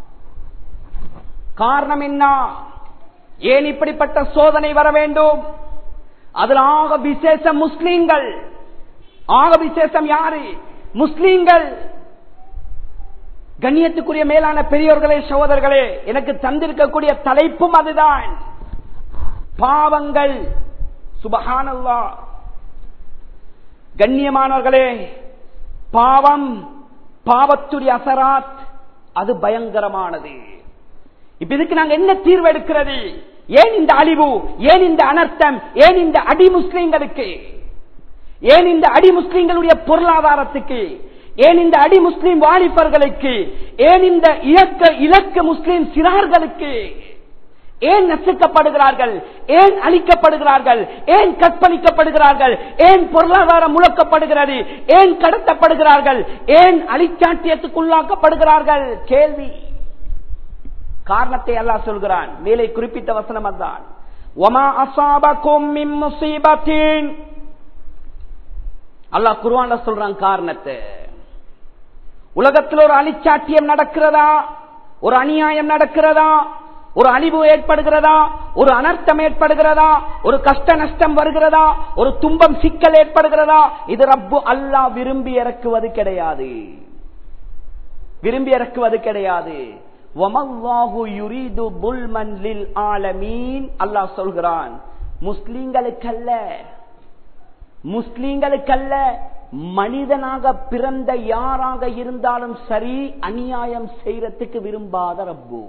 Speaker 1: காரணம் என்ன ஏன் இப்படிப்பட்ட சோதனை வர வேண்டும் அதில் ஆக விசேஷம் முஸ்லீம்கள் ஆக விசேஷம் யாரு முஸ்லீம்கள் கண்ணியத்துக்குரிய மேலான பெரியோர்களே சகோதரர்களே எனக்கு தந்திருக்கக்கூடிய தலைப்பும் அதுதான் பாவங்கள் சுபஹானல்லா கண்ணியமானவர்களே பாவம் பாவத்துடைய அசராத் அது பயங்கரமானது இப்ப இதுக்கு நாங்க என்ன தீர்வு எடுக்கிறது ஏன் இந்த அழிவு ஏன் இந்த அனர்த்தம் ஏன் இந்த அடி முஸ்லீம்களுக்கு ஏன் இந்த அடி முஸ்லீம்களுடைய பொருளாதாரத்துக்கு ஏன் இந்த அடி முஸ்லீம் வாலிபர்களுக்கு ஏன் இந்த இலக்க இலக்கு முஸ்லீம் சிறார்களுக்கு ஏன் நசுக்கப்படுகிறார்கள் ஏன் அழிக்கப்படுகிறார்கள் ஏன் கற்பழிக்கப்படுகிறார்கள் ஏன் பொருளாதாரம் முழக்கப்படுகிறது ஏன் கடத்தப்படுகிறார்கள் ஏன் அழிச்சாட்டியத்துக்குள்ளாக்கப்படுகிறார்கள் கேள்வி காரணத்தை அல்லாஹ் சொல்கிறான் மேலே குறிப்பிட்ட வசனம் அதுதான் ஒமா அசாபக்கும் மின் முசீபத்தின் அல்லாஹ் குர்ஆன்ல சொல்றான் காரணத்தை உலகத்தில் ஒரு அழிச்சாட்டியம் நடக்கிறதா ஒரு அநியாயம் நடக்கிறதா ஒரு அழிவு ஏற்படுகிறதா ஒரு அனர்த்தம் ஏற்படுகிறதா ஒரு கஷ்ட நஷ்டம் வருகிறதா ஒரு துன்பம் சிக்கல் ஏற்படுகிறதா இது ரப்பு அல்லாஹ் விரும்பி இறக்குவது கிடையாது விரும்பி இறக்குவது கிடையாது வமல்லாஹு யுரீது புல்மன் லில் ஆலமீன் அல்லாஹ் சொல்கிறான் முஸ்லிம்களுக்கல்ல முஸ்லிம்களுக்கல்ல மனிதனாக பிறந்த யாராக இருந்தாலும் சரி அநியாயம் செய்யறதுக்கு விரும்பாத ரப்பு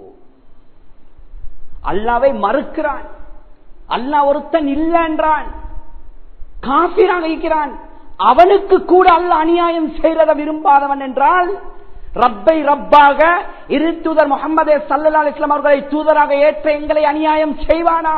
Speaker 1: அல்லாவை மறுக்கிறான் அல்லாஹ் ஒருத்தன் இல்லை என்றான் காபிராக இருக்கிறான் அவனுக்கு கூட அல்ல அநியாயம் செய்யறத விரும்பாதவன் என்றால் ரப்பை ரப்பாக இரு தூதர் முகமது சல்லா இஸ்லாம் அவர்களை தூதராக ஏற்ற எங்களை அநியாயம் செய்வானா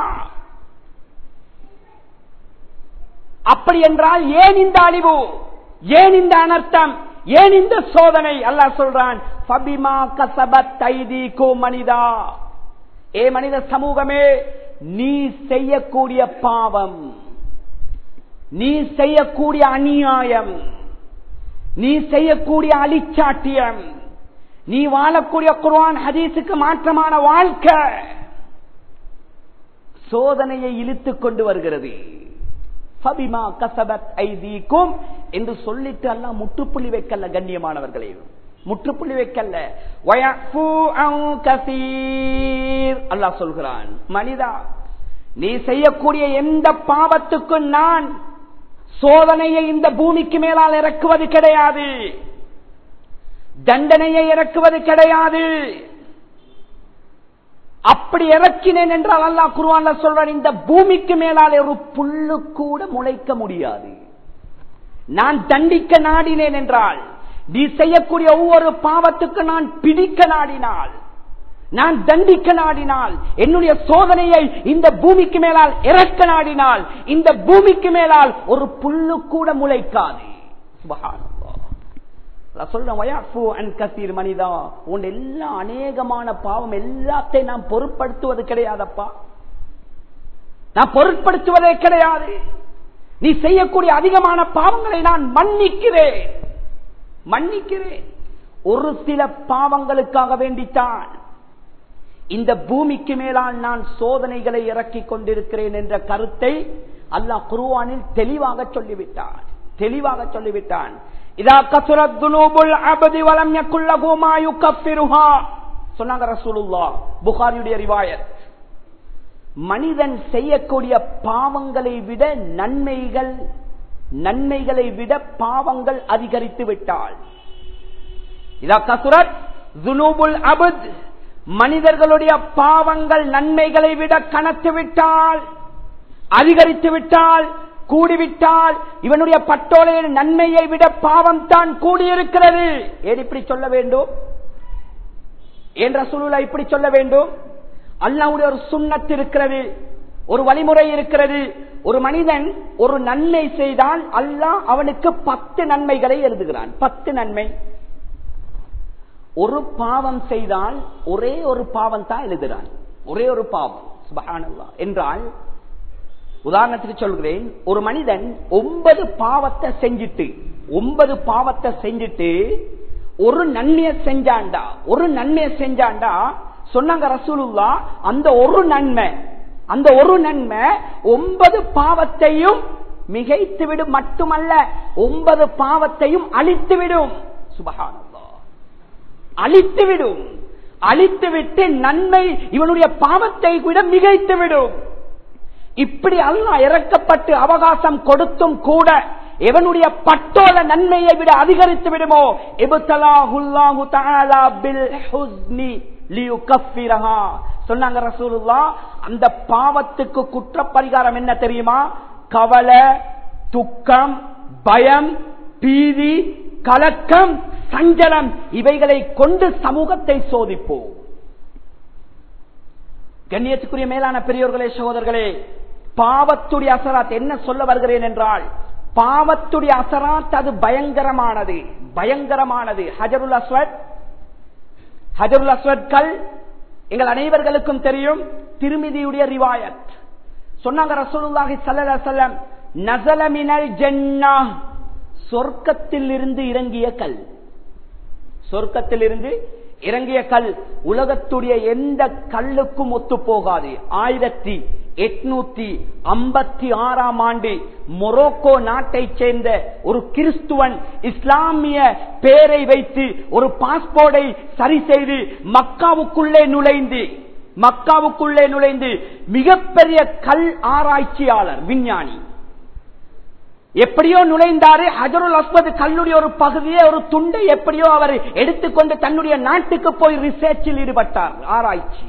Speaker 1: அப்படி என்றால் ஏன் இந்த அழிவு ஏன் இந்த அனர்த்தம் ஏன் இந்த சோதனை அல்லாஹ் சொல்றான் ஃபபிமா கசபத் தைதீகோ மனிதா ஏ மனித சமூகமே நீ செய்யக்கூடிய பாவம் நீ செய்யக்கூடிய அநியாயம் நீ செய்யக்கூடிய அலிச்சாட்டியம் நீ வாழக்கூடிய குர்ஆன் ஹதீஸுக்கு மாற்றமான வாழ்க்கை சோதனையை இழுத்துக் கொண்டு வருகிறது ஃபபிமா கசபத் ஐதீக்கும் என்று சொல்லிட்டு எல்லாம் முற்றுப்புள்ளி வைக்கல கண்ணியமானவர்களே முற்றுப்புள்ளி வைக்கல வயஃபு அன் கசீர் அல்லாஹ் சொல்கிறான் மனிதா நீ செய்யக்கூடிய எந்த பாவத்துக்கும் நான் சோதனையை இந்த பூமிக்கு மேலால் இறக்குவது கிடையாது தண்டனையை இறக்குவது கிடையாது அப்படி இறக்கினேன் என்றால் அல்லாஹ் குருவான்ல சொல்றான் இந்த பூமிக்கு மேலாலே ஒரு புல்லு கூட முளைக்க முடியாது நான் தண்டிக்க நாடினேன் என்றால் நீ செய்யக்கூடிய ஒவ்வொரு பாவத்துக்கு நான் பிடிக்க நாடினால் நான் தண்டிக்க நாடினால் என்னுடைய சோதனையை இந்த பூமிக்கு மேலால் இறக்க நாடினால் இந்த பூமிக்கு மேலால் ஒரு புல்லு கூட முளைக்காது சுபஹானல்லாஹ். நான் சொல்றேன் வயாஃபு அன் கசீர் மனிதா உன் எல்லா அநேகமான பாவம் எல்லாத்தையும் நான் பொருட்படுத்துவது கிடையாதப்பா நான் பொருட்படுத்துவதே கிடையாது நீ செய்யக்கூடிய அதிகமான பாவங்களை நான் மன்னிக்கிறேன் மன்னிக்கிறேன் ஒரு சில பாவங்களுக்காக வேண்டித்தான் இந்த பூமிக்கு மேலால் நான் சோதனைகளை இறக்கிக் கொண்டிருக்கிறேன் என்ற கருத்தை அல்லாஹ் குருவானில் தெளிவாக சொல்லிவிட்டான் தெளிவாக சொல்லிவிட்டான் இதா கசுரத் துனூபுல் அபதி வலம் யக்குல்லஹு மா யுகஃபிருஹா சொன்னாங்க ரசூலுல்லாஹ் புகாரியுடைய ரிவாயத் மனிதன் செய்யக்கூடிய பாவங்களை விட நன்மைகள் நன்மைகளை விட பாவங்கள் அதிகரித்து விட்டால் இதா கசுரத் துனூபுல் அபத் மனிதர்களுடைய பாவங்கள் நன்மைகளை விட கனத்து விட்டால் அதிகரித்து விட்டால் கூடிவிட்டால் இவனுடைய பட்டோலையின் நன்மையை விட பாவம் தான் கூடியிருக்கிறது ஏன் இப்படி சொல்ல வேண்டும் என்ற சூழலை இப்படி சொல்ல வேண்டும் அல்லாவுடைய ஒரு சுண்ணத்து இருக்கிறது ஒரு வழிமுறை இருக்கிறது ஒரு மனிதன் ஒரு நன்மை செய்தால் அல்லாஹ் அவனுக்கு பத்து நன்மைகளை எழுதுகிறான் பத்து நன்மை ஒரு பாவம் செய்தால் ஒரே ஒரு பாவம் தான் எழுதுகிறான் ஒரே ஒரு பாவம் சுபஹானல்லாஹ் என்றால் உதாரணத்துக்கு சொல்கிறேன் ஒரு மனிதன் ஒன்பது பாவத்தை செஞ்சுட்டு ஒன்பது பாவத்தை செஞ்சுட்டு ஒரு நன்மையை செஞ்சாண்டா ஒரு நன்மையை செஞ்சாண்டா சொன்னாங்க ரசூலுல்லா அந்த ஒரு நன்மை அந்த ஒரு நன்மை ஒன்பது பாவத்தையும் மிகைத்து விடும் மட்டுமல்ல ஒன்பது பாவத்தையும் அழித்து விடும் சுபகானல்லா அழித்து விடும் அழித்து விட்டு நன்மை இவனுடைய பாவத்தை விட மிகைத்து விடும் இப்படி அல்லா இறக்கப்பட்டு அவகாசம் கொடுத்தும் கூட எவனுடைய பட்டோல நன்மையை விட அதிகரித்து விடுமோ எபுத்தலாஹுல்லாஹு தஆலா பில் ஹுஸ்னி லியுகஃபிரஹா சொன்னாங்க ரசூலுல்லா அந்த பாவத்துக்கு குற்ற பரிகாரம் என்ன தெரியுமா கவலை துக்கம் பயம் பீதி கலக்கம் சஞ்சலம் இவைகளை கொண்டு சமூகத்தை சோதிப்போம் கண்ணியத்துக்குரிய மேலான பெரியோர்களே சகோதரர்களே பாவத்துடைய அசராத் என்ன சொல்ல வருகிறேன் என்றால் பாவத்துடைய அசராத் அது பயங்கரமானது பயங்கரமானது ஹஜருல் அஸ்வத் ஹஜருல் அஸ்வத் கல் எங்கள் அனைவர்களுக்கும் தெரியும் திருமிதியுடைய ரிவாயத் சொன்னாங்க ரசூலுல்லாஹி ஸல்லல்லாஹு அலைஹி வஸல்லம் நஸல மினல் ஜன்னah சொர்க்கத்தில் இருந்து இறங்கிய கல் சொர்க்கத்தில் இருந்து இறங்கிய கல் உலகத்துடைய எந்த கல்லுக்கும் ஒத்து போகாது ஆயிரத்தி எட்நூத்தி ஐம்பத்தி ஆறாம் ஆண்டு மொரோக்கோ நாட்டை சேர்ந்த ஒரு கிறிஸ்துவன் இஸ்லாமிய பேரை வைத்து ஒரு பாஸ்போர்ட்டை சரி செய்து மக்காவுக்குள்ளே நுழைந்து மக்காவுக்குள்ளே நுழைந்து மிகப்பெரிய கல் ஆராய்ச்சியாளர் விஞ்ஞானி எப்படியோ நுழைந்தாரு ஹஜருல் அஸ்மது கல்லுடைய ஒரு பகுதியை ஒரு துண்டை எப்படியோ அவர் எடுத்துக்கொண்டு தன்னுடைய நாட்டுக்கு போய் ரிசர்ச்சில் ஈடுபட்டார் ஆராய்ச்சி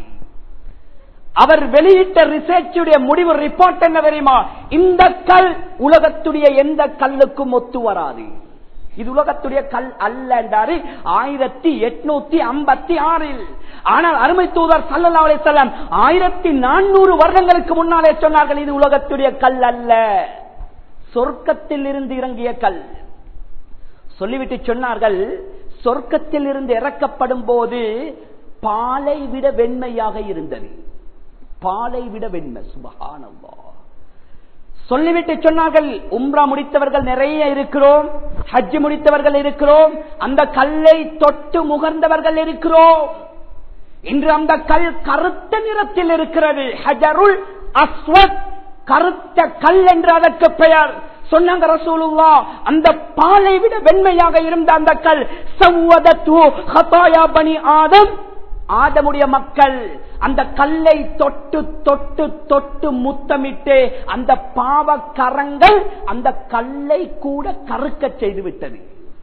Speaker 1: அவர் வெளியிட்ட ரிசர்ச்சுடைய முடிவு ரிப்போர்ட் என்ன தெரியுமா இந்த கல் உலகத்துடைய எந்த கல்லுக்கும் ஒத்து வராது இது உலகத்துடைய கல் அல்ல என்றாரு ஆயிரத்தி எட்நூத்தி ஐம்பத்தி ஆறில் ஆனால் அருமை தூதர் சல்லல்லா அலிசல்லாம் ஆயிரத்தி நானூறு வருடங்களுக்கு முன்னாலே சொன்னார்கள் இது உலகத்துடைய கல் அல்ல சொர்க்கத்தில் இருந்து இறங்கிய கல் சொல்லிவிட்டு சொன்னார்கள் சொர்க்கத்தில் இருந்து இறக்கப்படும் போது பாலை விட வெண்மையாக இருந்தது பாலை விட வெண்மை சுபகானவா சொல்லிவிட்டு சொன்னார்கள் உம்ரா முடித்தவர்கள் நிறைய இருக்கிறோம் ஹஜ் முடித்தவர்கள் இருக்கிறோம் அந்த கல்லை தொட்டு முகர்ந்தவர்கள் இருக்கிறோம் இன்று அந்த கல் கருத்த நிறத்தில் இருக்கிறது ஹஜருல் அஸ்வத் கருத்த கல் என்று அதற்கு பெயர் சொன்னாங்க ரசூலுல்லா அந்த பாலை விட வெண்மையாக இருந்த அந்த கல் சவ்வதத்து ஹதாயா பனி ஆதம் ஆதமுடைய மக்கள் அந்த கல்லை தொட்டு தொட்டு தொட்டு முத்தமிட்டு அந்த பாவ கரங்கள் அந்த கல்லை கூட கருக்க செய்து விட்டது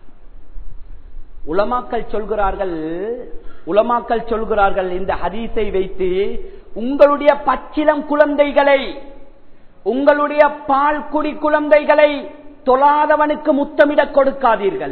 Speaker 1: உலமாக்கள் சொல்கிறார்கள் உலமாக்கள் சொல்கிறார்கள் இந்த ஹதீஸை வைத்து உங்களுடைய பச்சிலம் குழந்தைகளை உங்களுடைய பால் குடி குழந்தைகளை தொழாதவனுக்கு முத்தமிடக் கொடுக்காதீர்கள்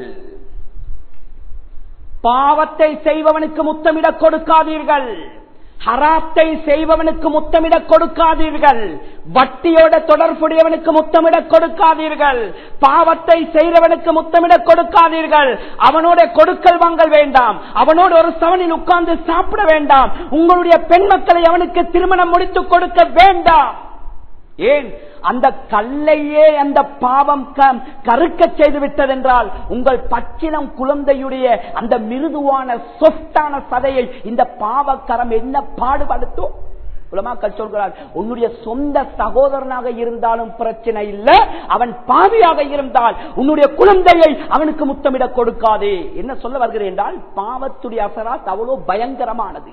Speaker 1: பாவத்தை செய்பவனுக்கு முத்தமிடக் கொடுக்காதீர்கள் ஹராத்தை செய்பவனுக்கு முத்தமிடக் கொடுக்காதீர்கள் வட்டியோட தொடர்புடையவனுக்கு முத்தமிடக் கொடுக்காதீர்கள் பாவத்தை செய்தவனுக்கு முத்தமிடக் கொடுக்காதீர்கள் அவனோட கொடுக்கல் வாங்கல் வேண்டாம் அவனோடு ஒரு சவனில் உட்கார்ந்து சாப்பிட வேண்டாம் உங்களுடைய பெண் மக்களை அவனுக்கு திருமணம் முடித்துக் கொடுக்க வேண்டாம் ஏன் அந்த கல்லையே அந்த பாவம் க- கருக்க செய்து விட்டதென்றால் உங்கள் பச்சிலம் குழந்தையுடைய அந்த மிருதுவான சொத்தான சதையை இந்த பாவக்கரம் என்ன பாடுபடுத்தும் உலமாக்கள் சொல்கிறார் உன்னுடைய சொந்த சகோதரனாக இருந்தாலும் பிரச்சனை இல்ல அவன் பாவியாக இருந்தால் உன்னுடைய குழந்தையை அவனுக்கு முத்தமிடக் கொடுக்காதே என்ன சொல்ல வருகிறேன் என்றால் பாவத்துடைய அசராத் அவ்வளவு பயங்கரமானது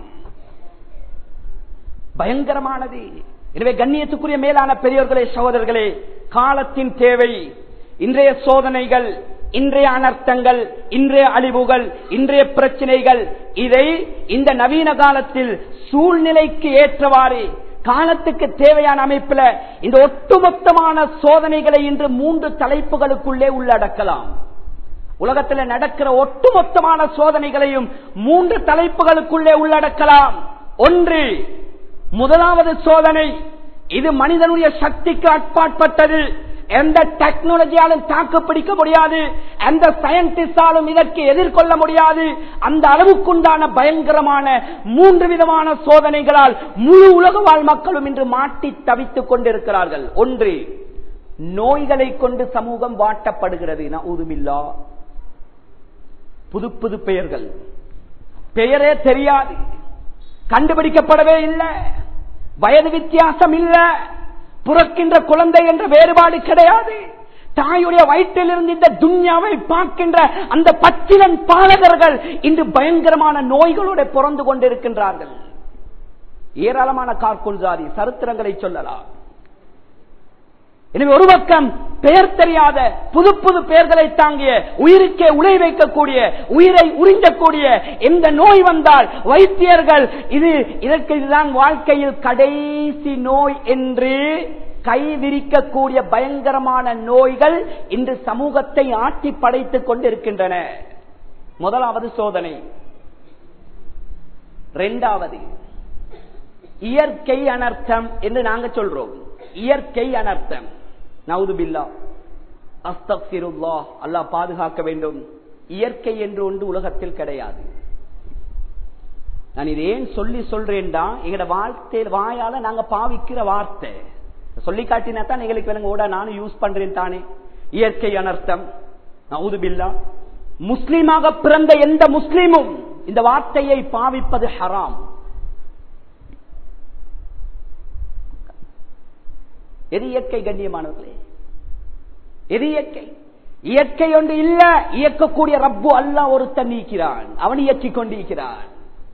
Speaker 1: பயங்கரமானது எனவே கண்ணியத்துக்குரிய மேலான பெரியோர்களே சகோதரர்களே காலத்தின் தேவை இன்றைய சோதனைகள் இன்றைய அனர்த்தங்கள் இன்றைய அழிவுகள் இன்றைய பிரச்சனைகள் இதை இந்த நவீன காலத்தில் சூழ்நிலைக்கு ஏற்றவாறு காலத்துக்கு தேவையான அமைப்புல இந்த ஒட்டுமொத்தமான சோதனைகளை இன்று மூன்று தலைப்புகளுக்குள்ளே உள்ளடக்கலாம் உலகத்தில் நடக்கிற ஒட்டுமொத்தமான சோதனைகளையும் மூன்று தலைப்புகளுக்குள்ளே உள்ளடக்கலாம் ஒன்று முதலாவது சோதனை இது மனிதனுடைய சக்திக்கு அட்பாட்பட்டது எந்த டெக்னாலஜியாலும் தாக்கு பிடிக்க முடியாது எந்த சயின்டிஸ்டாலும் இதற்கு எதிர்கொள்ள முடியாது அந்த அளவுக்குண்டான பயங்கரமான மூன்று விதமான சோதனைகளால் முழு உலக வாழ் மக்களும் இன்று மாட்டி தவித்துக் கொண்டிருக்கிறார்கள் ஒன்று நோய்களை கொண்டு சமூகம் வாட்டப்படுகிறது நவுதுமில்லா புது புது பெயர்கள் பெயரே தெரியாது கண்டுபிடிக்கப்படவே இல்லை வயது வித்தியாசம் இல்ல புறக்கின்ற குழந்தை என்ற வேறுபாடு கிடையாது தாயுடைய வயிற்றிலிருந்து இந்த துன்யாவை பார்க்கின்ற அந்த பச்சிலன் பாலகர்கள் இன்று பயங்கரமான நோய்களோட பிறந்து கொண்டிருக்கின்றார்கள் ஏராளமான கார்குல்சாரி சரித்திரங்களை சொல்லலாம் எனவே ஒரு பக்கம் பெயர் தெரியாத புது புது பெயர்களை தாங்கிய உயிருக்கே உலை வைக்கக்கூடிய உயிரை உறிஞ்சக்கூடிய எந்த நோய் வந்தால் வைத்தியர்கள் இது இதற்கு இதுதான் வாழ்க்கையில் கடைசி நோய் என்று கை விரிக்கக்கூடிய பயங்கரமான நோய்கள் இன்று சமூகத்தை ஆட்டி படைத்துக் கொண்டிருக்கின்றன முதலாவது சோதனை இரண்டாவது இயற்கை அனர்த்தம் என்று நாங்க சொல்றோம் இயற்கை அனர்த்தம் நவுதுபில்லா அஸ்தக்சிருல்லா அல்லாஹ் பாதுகாக்க வேண்டும் இயற்கை என்று ஒன்று உலகத்தில் கிடையாது நான் இது ஏன் சொல்லி சொல்றேன்டா எங்கட வார்த்தையில் வாயால நாங்க பாவிக்கிற வார்த்தை சொல்லி காட்டினா தான் எங்களுக்கு வேணுங்க ஓட நானும் யூஸ் பண்றேன் தானே இயற்கை அனர்த்தம் நவுதுபில்லா முஸ்லீமாக பிறந்த எந்த முஸ்லீமும் இந்த வார்த்தையை பாவிப்பது ஹராம் எது இயற்கை கண்ணியமானவர்களே எது இயற்கை இயற்கை ஒன்று இல்ல இயக்கக்கூடிய ரப்பு அல்ல ஒருத்தன் நீக்கிறான் அவன் இயக்கிக் கொண்டிருக்கிறான்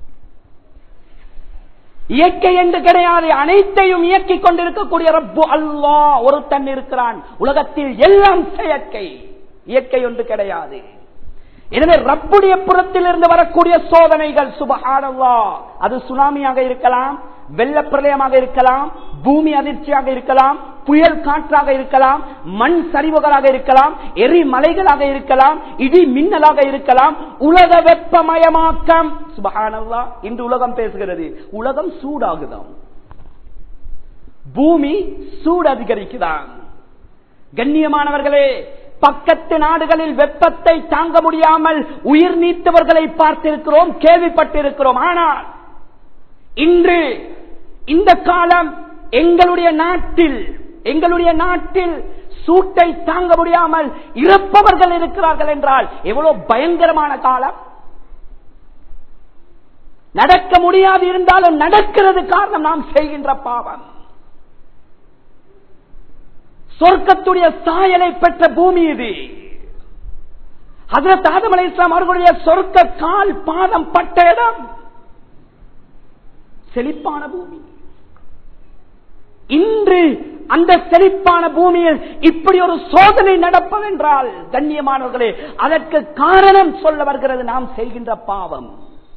Speaker 1: இயற்கை என்று கிடையாது அனைத்தையும் இயக்கிக் கொண்டிருக்கக்கூடிய ரப்பு அல்லா ஒருத்தன் இருக்கிறான் உலகத்தில் எல்லாம் செயற்கை இயற்கை ஒன்று கிடையாது எனவே ரப்புடைய புறத்தில் இருந்து வரக்கூடிய சோதனைகள் சுபஹானல்லா அது சுனாமியாக இருக்கலாம் வெள்ள பிரளயமாக இருக்கலாம் பூமி அதிர்ச்சியாக இருக்கலாம் புயல் காற்றாக இருக்கலாம் மண் சரிவுகளாக இருக்கலாம் எரிமலைகளாக இருக்கலாம் இடி மின்னலாக இருக்கலாம் உலக வெப்பமயமாக்கம் சுபஹானல்லா இன்று உலகம் பேசுகிறது உலகம் சூடாகுதாம் பூமி சூடு அதிகரிக்குதான் கண்ணியமானவர்களே பக்கத்து நாடுகளில் வெப்பத்தை தாங்க முடியாமல் உயிர் நீத்தவர்களை பார்த்திருக்கிறோம் கேள்விப்பட்டிருக்கிறோம் ஆனால் இன்று இந்த காலம் எங்களுடைய நாட்டில் எங்களுடைய நாட்டில் சூட்டை தாங்க முடியாமல் இறப்பவர்கள் இருக்கிறார்கள் என்றால் எவ்வளவு பயங்கரமான காலம் நடக்க முடியாது இருந்தாலும் நடக்கிறது காரணம் நாம் செய்கின்ற பாவம் சொர்க்கத்துடைய சாயலை பெற்ற பூமி இது ஹசரத் ஆதம் அலை இஸ்லாம் அவர்களுடைய சொர்க்க கால் பாதம் பட்ட இடம் செழிப்பான பூமி இன்று அந்த செழிப்பான பூமியில் இப்படி ஒரு சோதனை நடப்பதென்றால் கண்ணியமானவர்களே அதற்கு காரணம் சொல்ல வருகிறது நாம் செய்கின்ற பாவம்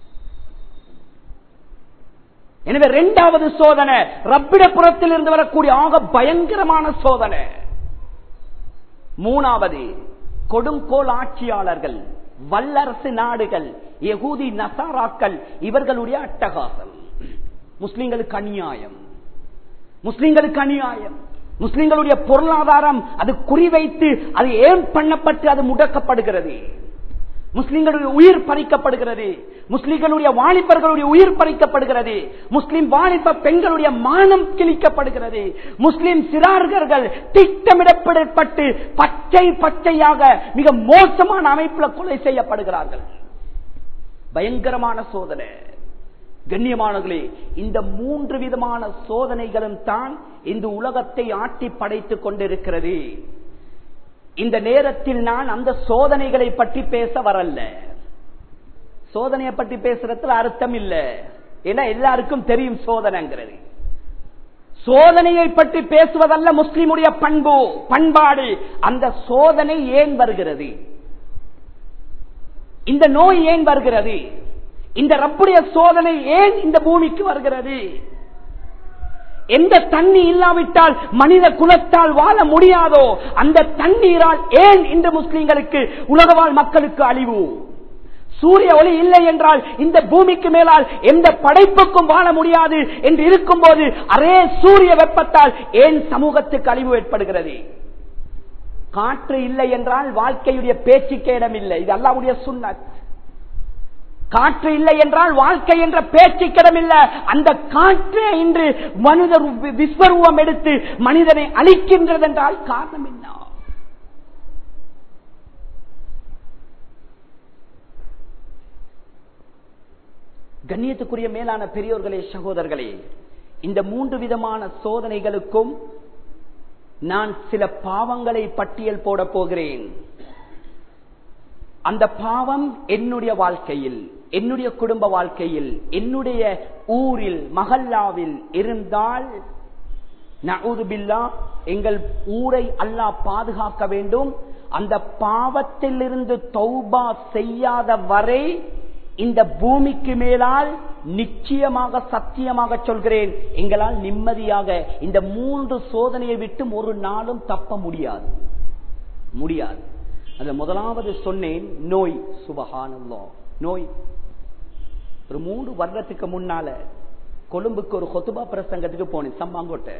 Speaker 1: எனவே இரண்டாவது சோதனை ரப்பிட புறத்தில் இருந்து வரக்கூடிய ஆக பயங்கரமான சோதனை மூணாவது கொடுங்கோல் ஆட்சியாளர்கள் வல்லரசு நாடுகள் யகூதி நசாராக்கள் இவர்களுடைய அட்டகாசம் முஸ்லிம்களுக்கு அநியாயம் முஸ்லிம்களுக்கு அநியாயம் முஸ்லிம்களுடைய பொருளாதாரம் அது குறிவைத்து அது ஏன் பண்ணப்பட்டு அது முடக்கப்படுகிறது முஸ்லிம்களுடைய உயிர் பறிக்கப்படுகிறது முஸ்லிம்களுடைய வாலிபர்களுடைய உயிர் பறிக்கப்படுகிறது முஸ்லிம் வாலிப பெண்களுடைய மானம் கிழிக்கப்படுகிறது முஸ்லிம் சிறார்கள் திட்டமிடப்பட்டு பச்சை பச்சையாக மிக மோசமான அமைப்பில் கொலை செய்யப்படுகிறார்கள் பயங்கரமான சோதனை கண்ணியமானங்களே இந்த மூன்று விதமான சோதனைகளும் தான் இந்த உலகத்தை ஆட்டி படைத்துக் கொண்டிருக்கிறது இந்த நேரத்தில் நான் அந்த சோதனைகளை பற்றி பேச வரல சோதனையை பற்றி பேசுறதுல அர்த்தம் இல்ல ஏன்னா எல்லாருக்கும் தெரியும் சோதனைங்கிறது சோதனையை பற்றி பேசுவதல்ல முஸ்லிமுடைய பண்பு பண்பாடு அந்த சோதனை ஏன் வருகிறது இந்த நோய் ஏன் வருகிறது இந்த ரப்புடைய சோதனை ஏன் இந்த பூமிக்கு வருகிறது எந்த தண்ணி இல்லாவிட்டால் மனித குலத்தால் வாழ முடியாதோ அந்த தண்ணீரால் ஏன் இந்த முஸ்லிம்களுக்கு உலகவாழ் மக்களுக்கு அழிவு சூரிய ஒளி இல்லை என்றால் இந்த பூமிக்கு மேலால் எந்த படைப்புக்கும் வாழ முடியாது என்று இருக்கும் போது அரே சூரிய வெப்பத்தால் ஏன் சமூகத்துக்கு அழிவு ஏற்படுகிறது காற்று இல்லை என்றால் வாழ்க்கையுடைய பேச்சுக்கு இடம் இல்லை இது அல்லாவுடைய சுண்ணத் காற்று இல்லை என்றால் வாழ்க்கை என்ற பேச்சு கிடமில்ல அந்த காற்று இன்று மனிதர் விஸ்வரூபம் எடுத்து மனிதனை அழிக்கின்றது என்றால் காரணம் என்ன கண்ணியத்துக்குரிய மேலான பெரியோர்களே சகோதரர்களே இந்த மூன்று விதமான சோதனைகளுக்கும் நான் சில பாவங்களை பட்டியல் போட போகிறேன் அந்த பாவம் என்னுடைய வாழ்க்கையில் என்னுடைய குடும்ப வாழ்க்கையில் என்னுடைய ஊரில் மகல்லாவில் இருந்தால் நவுதுபில்லா எங்கள் ஊரை அல்லாஹ் பாதுகாக்க வேண்டும் அந்த பாவத்திலிருந்து தௌபா செய்யாத வரை இந்த பூமிக்கு மேலால் நிச்சயமாக சத்தியமாக சொல்கிறேன் எங்களால் நிம்மதியாக இந்த மூன்று சோதனையை விட்டு ஒரு நாளும் தப்ப முடியாது முடியாது அதுல முதலாவது சொன்னேன் நோய் சுபகானல்லோ நோய் ஒரு மூன்று வருடத்துக்கு முன்னால கொழும்புக்கு ஒரு கொத்துபா பிரசங்கத்துக்கு போனேன் சம்மாங்கோட்டை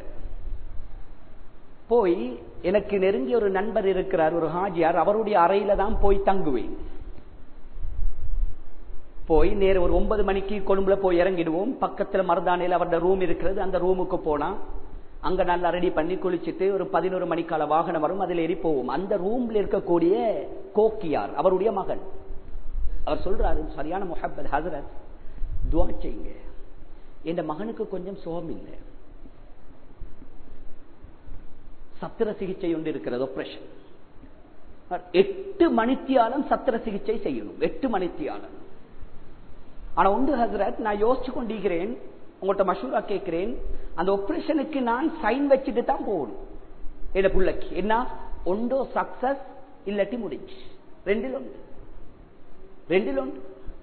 Speaker 1: போய் எனக்கு நெருங்கிய ஒரு நண்பர் இருக்கிறார் ஒரு ஹாஜியார் அவருடைய அறையில தான் போய் தங்குவேன் போய் நேர ஒரு ஒன்பது மணிக்கு கொழும்புல போய் இறங்கிடுவோம் பக்கத்துல மருதானையில் அவருடைய ரூம் இருக்கிறது அந்த ரூமுக்கு போனா அங்க நல்லா ரெடி பண்ணி குளிச்சுட்டு ஒரு பதினோரு மணிக்கால வாகனம் வரும் அதில் ஏறி போவோம் அந்த ரூம்ல இருக்கக்கூடிய கோக்கியார் அவருடைய மகன் அவர் சொல்றாரு சரியான முஹப்பத் ஹசரத் துவா செய்யுங்க என் மகனுக்கு கொஞ்சம் சுகம் இல்லை சத்திர சிகிச்சை ஒன்று இருக்கிறது ஆபரேஷன் எட்டு மணித்தியாலம் சத்திர சிகிச்சை செய்யணும் எட்டு மணித்தியாலம் ஆனா ஒன்று ஹசரத் நான் யோசிச்சு கொண்டிருக்கிறேன் உங்கள்கிட்ட மஷூரா கேட்கிறேன் அந்த ஆபரேஷனுக்கு நான் சைன் வச்சுட்டு தான் போகணும் என்ன பிள்ளைக்கு என்ன ஒன்றோ சக்சஸ் இல்லாட்டி முடிஞ்சு ரெண்டில் ஒன்று ரெண்டில் ஒன்று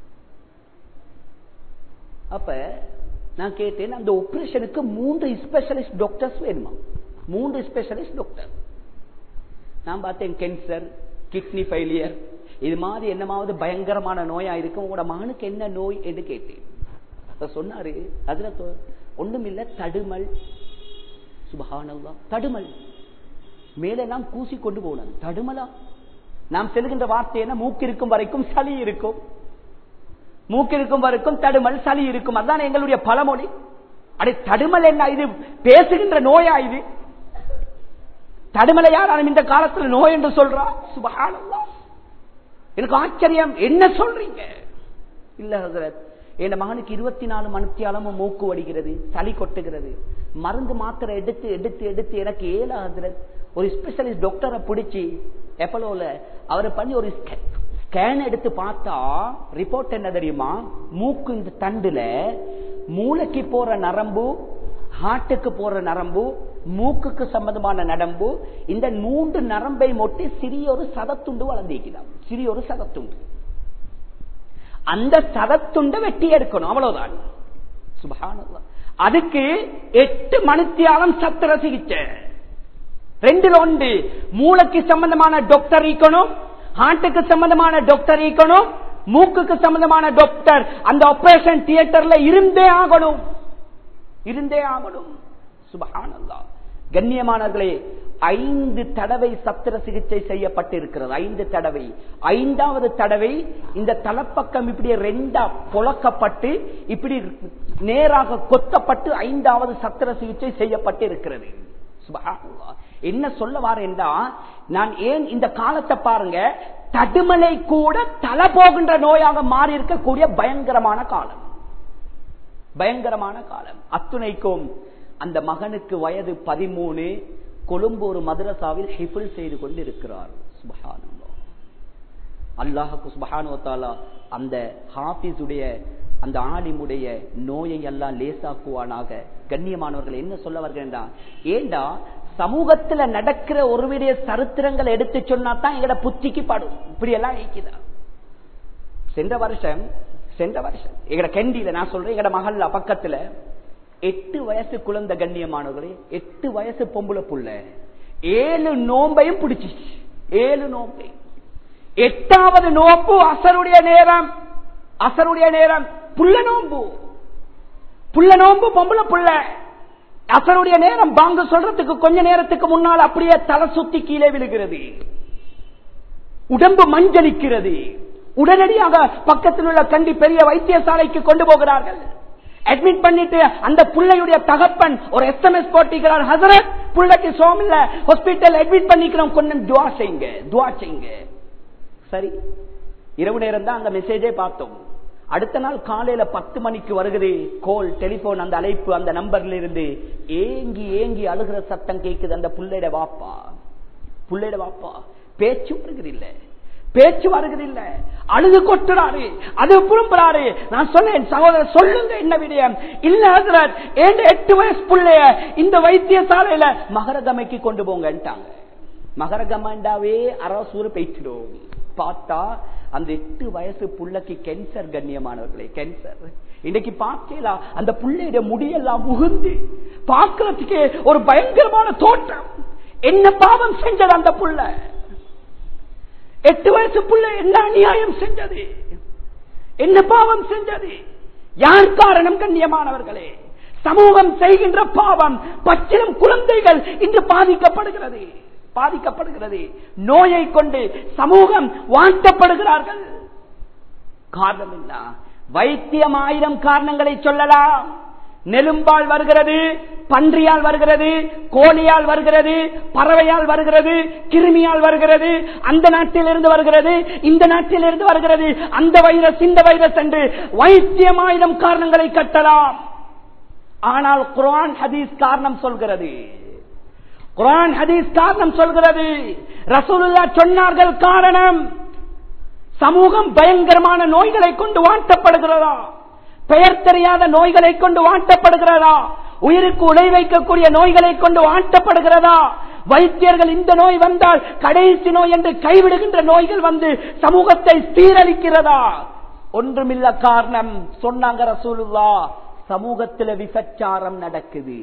Speaker 1: அப்ப நான் கேட்டேன் அந்த ஆபரேஷனுக்கு மூன்று ஸ்பெஷலிஸ்ட் டாக்டர்ஸ் வேணுமா மூன்று ஸ்பெஷலிஸ்ட் டாக்டர் நான் பார்த்தேன் கேன்சர் கிட்னி ஃபெயிலியர் இது மாதிரி என்னமாவது பயங்கரமான நோயா இருக்கு உங்களோட மகனுக்கு என்ன நோய் என்று கேட்டேன் சொன்னாரு அதுல ஒண்ணும் இல்ல தடுமல் சுபகானல்லா தடுமல் மேல நாம் கூசி கொண்டு போனது தடுமலா நாம் செல்கின்ற வார்த்தை என்ன மூக்கு இருக்கும் வரைக்கும் சளி இருக்கும் மூக்கு இருக்கும் வரைக்கும் தடுமல் சளி இருக்கும் அதுதான் எங்களுடைய பழமொழி அடே தடுமல் என்ன இது பேசுகின்ற நோயா இது தடுமலை யார் இந்த காலத்தில் நோய் என்று சொல்றா சுபகானல்லா எனக்கு ஆச்சரியம் என்ன சொல்றீங்க இல்ல ஹசரத் என் மகனுக்கு இருபத்தி நாலு மணித்தியாலமும் மூக்கு வடிகிறது சளி கொட்டுகிறது மருந்து மாத்திரை எடுத்து எடுத்து எடுத்து எனக்கு ஏழு ஹசரத் ஒரு ஸ்பெஷலிஸ்ட் டாக்டரை பிடிச்சி எப்பலோல அவரை பண்ணி ஒரு ஸ்கேன் எடுத்து பார்த்தா ரிப்போர்ட் என்ன தெரியுமா மூக்கு இந்த தண்டுல மூளைக்கு போற நரம்பு ஹார்ட்டுக்கு போற நரம்பு மூக்குக்கு சம்பந்தமான நரம்பு இந்த மூன்று நரம்பை மொட்டி சிறிய ஒரு சதத்துண்டு வளர்ந்திருக்கிறான் சிறிய ஒரு சதத்துண்டு அந்த சதத்துண்டை வெட்டி எடுக்கணும் அவ்வளவுதான் சுபகான அதுக்கு எட்டு மணித்தியாலம் சத்திர சிகிச்சை ரெண்டுல ஒன்று மூளைக்கு சம்பந்தமான டாக்டர் ஈக்கணும் ஹார்ட்டுக்கு சம்பந்தமான டாக்டர் ஈக்கணும் மூக்குக்கு சம்பந்தமான டாக்டர் அந்த ஆபரேஷன் தியேட்டர்ல இருந்தே ஆகணும் இருந்தே ஆகணும் சுபஹானல்லாஹ் கண்ணியமானவர்களே ஐந்து தடவை சத்திர சிகிச்சை செய்யப்பட்டிருக்கிறது ஐந்து தடவை ஐந்தாவது தடவை இந்த தலப்பக்கம் இப்படி ரெண்டா புழக்கப்பட்டு இப்படி நேராக கொத்தப்பட்டு ஐந்தாவது சத்திர சிகிச்சை செய்யப்பட்டு இருக்கிறது சுபஹானல்லாஹ். என்ன சொல்ல வாரேன்டா நான் ஏன் இந்த காலத்தை பாருங்க தடுமலை கூட தலை போகின்ற நோயாக மாறி இருக்கக்கூடிய பயங்கரமான காலம் பயங்கரமான காலம் அத்துணைக்கும் அந்த மகனுக்கு வயது பதிமூணு கொழும்பு ஒரு மதரசாவில் ஹிஃபுல் செய்து கொண்டு இருக்கிறார் சுபஹானல்லாஹ். அல்லாஹுக்கு சுபஹானுவத்தாலா அந்த ஹாபிஸுடைய அந்த ஆலிமுடைய நோயை எல்லாம் லேசாக்குவானாக கண்ணியமானவர்கள் என்ன சொல்ல வருகிறா ஏண்டா சமூகத்துல நடக்கிற ஒருவருடைய சரித்திரங்களை எடுத்து சொன்னா தான் எங்கட புத்திக்கு படும் இப்படி எல்லாம் நீக்குதா சென்ற வருஷம் சென்ற வருஷம் எங்கட கண்டியில நான் சொல்றேன் எங்கட மகள்ல பக்கத்துல எட்டு வயசு குழந்தை கண்ணியமானவர்களே எட்டு வயசு பொம்பளை புள்ள ஏழு நோம்பையும் பிடிச்சிச்சு ஏழு நோம்பை எட்டாவது நோம்பு அசருடைய நேரம் அசருடைய நேரம் புள்ள நோம்பு புள்ள நோம்பு பொம்பளை புள்ள அசருடைய நேரம் பாங்க சொல்றதுக்கு கொஞ்ச நேரத்துக்கு முன்னால் அப்படியே தலை சுத்தி கீழே விழுகிறது உடம்பு மஞ்சளிக்கிறது உடனடியாக பக்கத்தில் உள்ள கண்டி பெரிய வைத்தியசாலைக்கு கொண்டு போகிறார்கள் அட்மிட் பண்ணிட்டு அந்த புள்ளையுடைய தகப்பன் ஒரு எஸ்எம்எஸ் போட்டிக்கிறார் ஹசரத் புள்ளைக்கு சோம் இல்ல ஹாஸ்பிட்டல் அட்மிட் பண்ணிக்கிறோம் கொஞ்சம் துவா செய்யுங்க துவா செய்யுங்க சரி இரவு நேரம் தான் அந்த மெசேஜே பார்த்தோம் அடுத்த நாள் காலையில பத்து மணிக்கு வருகிறது கோல் டெலிபோன் அந்த அழைப்பு அந்த நம்பர்ல இருந்து ஏங்கி ஏங்கி அழுகிற சத்தம் கேக்குது அந்த புள்ளையிட வாப்பா புள்ளையிட வாப்பா பேச்சு வருகிறதில்ல பேச்சு வருகிறதில்ல அழுது கொட்டுறாரு அது புறம்புறாரு நான் சொன்னேன் சகோதரர் சொல்லுங்க என்ன விடயம் இல்ல ஹசரத் ஏண்ட எட்டு வயசு புள்ளைய இந்த வைத்தியசாலையில மகரகமைக்கு கொண்டு போங்கன்ட்டாங்க மகரகமாண்டாவே அரசூர் பேசிடும் பார்த்தா அந்த எட்டு வயசு புள்ளைக்கு கேன்சர் கண்ணியமானவர்களே கேன்சர் இன்னைக்கு பார்க்கலாம் அந்த புள்ளையுடைய முடியெல்லாம் உகுந்து பார்க்கறதுக்கு ஒரு பயங்கரமான தோட்டம் என்ன பாவம் செஞ்சது அந்த புள்ள எட்டு வயசு புள்ள என்ன அநியாயம் செஞ்சது என்ன பாவம் செஞ்சது யார் காரணம் கண்ணியமானவர்களே சமூகம் செய்கின்ற பாவம் பச்சிலம் குழந்தைகள் இன்று பாதிக்கப்படுகிறது பாதிக்கப்படுகிறது நோயை கொண்டு சமூகம் வாழ்த்தப்படுகிறார்கள் காரணம் என்ன வைத்தியம் ஆயிரம் காரணங்களை சொல்லலாம் நெலும்பால் வருகிறது பன்றியால் வருகிறது கோழியால் வருகிறது பறவையால் வருகிறது கிருமியால் வருகிறது அந்த நாட்டிலிருந்து வருகிறது இந்த நாட்டிலிருந்து வருகிறது அந்த வைரஸ் இந்த வைரஸ் என்று வைத்தியம் ஆயிரம் காரணங்களை கட்டலாம் ஆனால் குரான் ஹதீஸ் காரணம் சொல்கிறது குரான் ஹதீஸ் காரணம் சொல்கிறது ரசூலுல்லா சொன்னார்கள் காரணம் சமூகம் பயங்கரமான நோய்களை கொண்டு வாட்டப்படுகிறதா பெயர் தெரியாத நோய்களை கொண்டு வாட்டப்படுகிறதா உயிருக்கு உழை வைக்கக்கூடிய நோய்களை கொண்டு வாட்டப்படுகிறதா வைத்தியர்கள் இந்த நோய் வந்தால் கடைசி நோய் என்று கைவிடுகின்ற நோய்கள் வந்து சமூகத்தை சீரழிக்கிறதா ஒன்றுமில்ல காரணம் சொன்னாங்க ரசூலுல்லா சமூகத்தில் விபச்சாரம் நடக்குது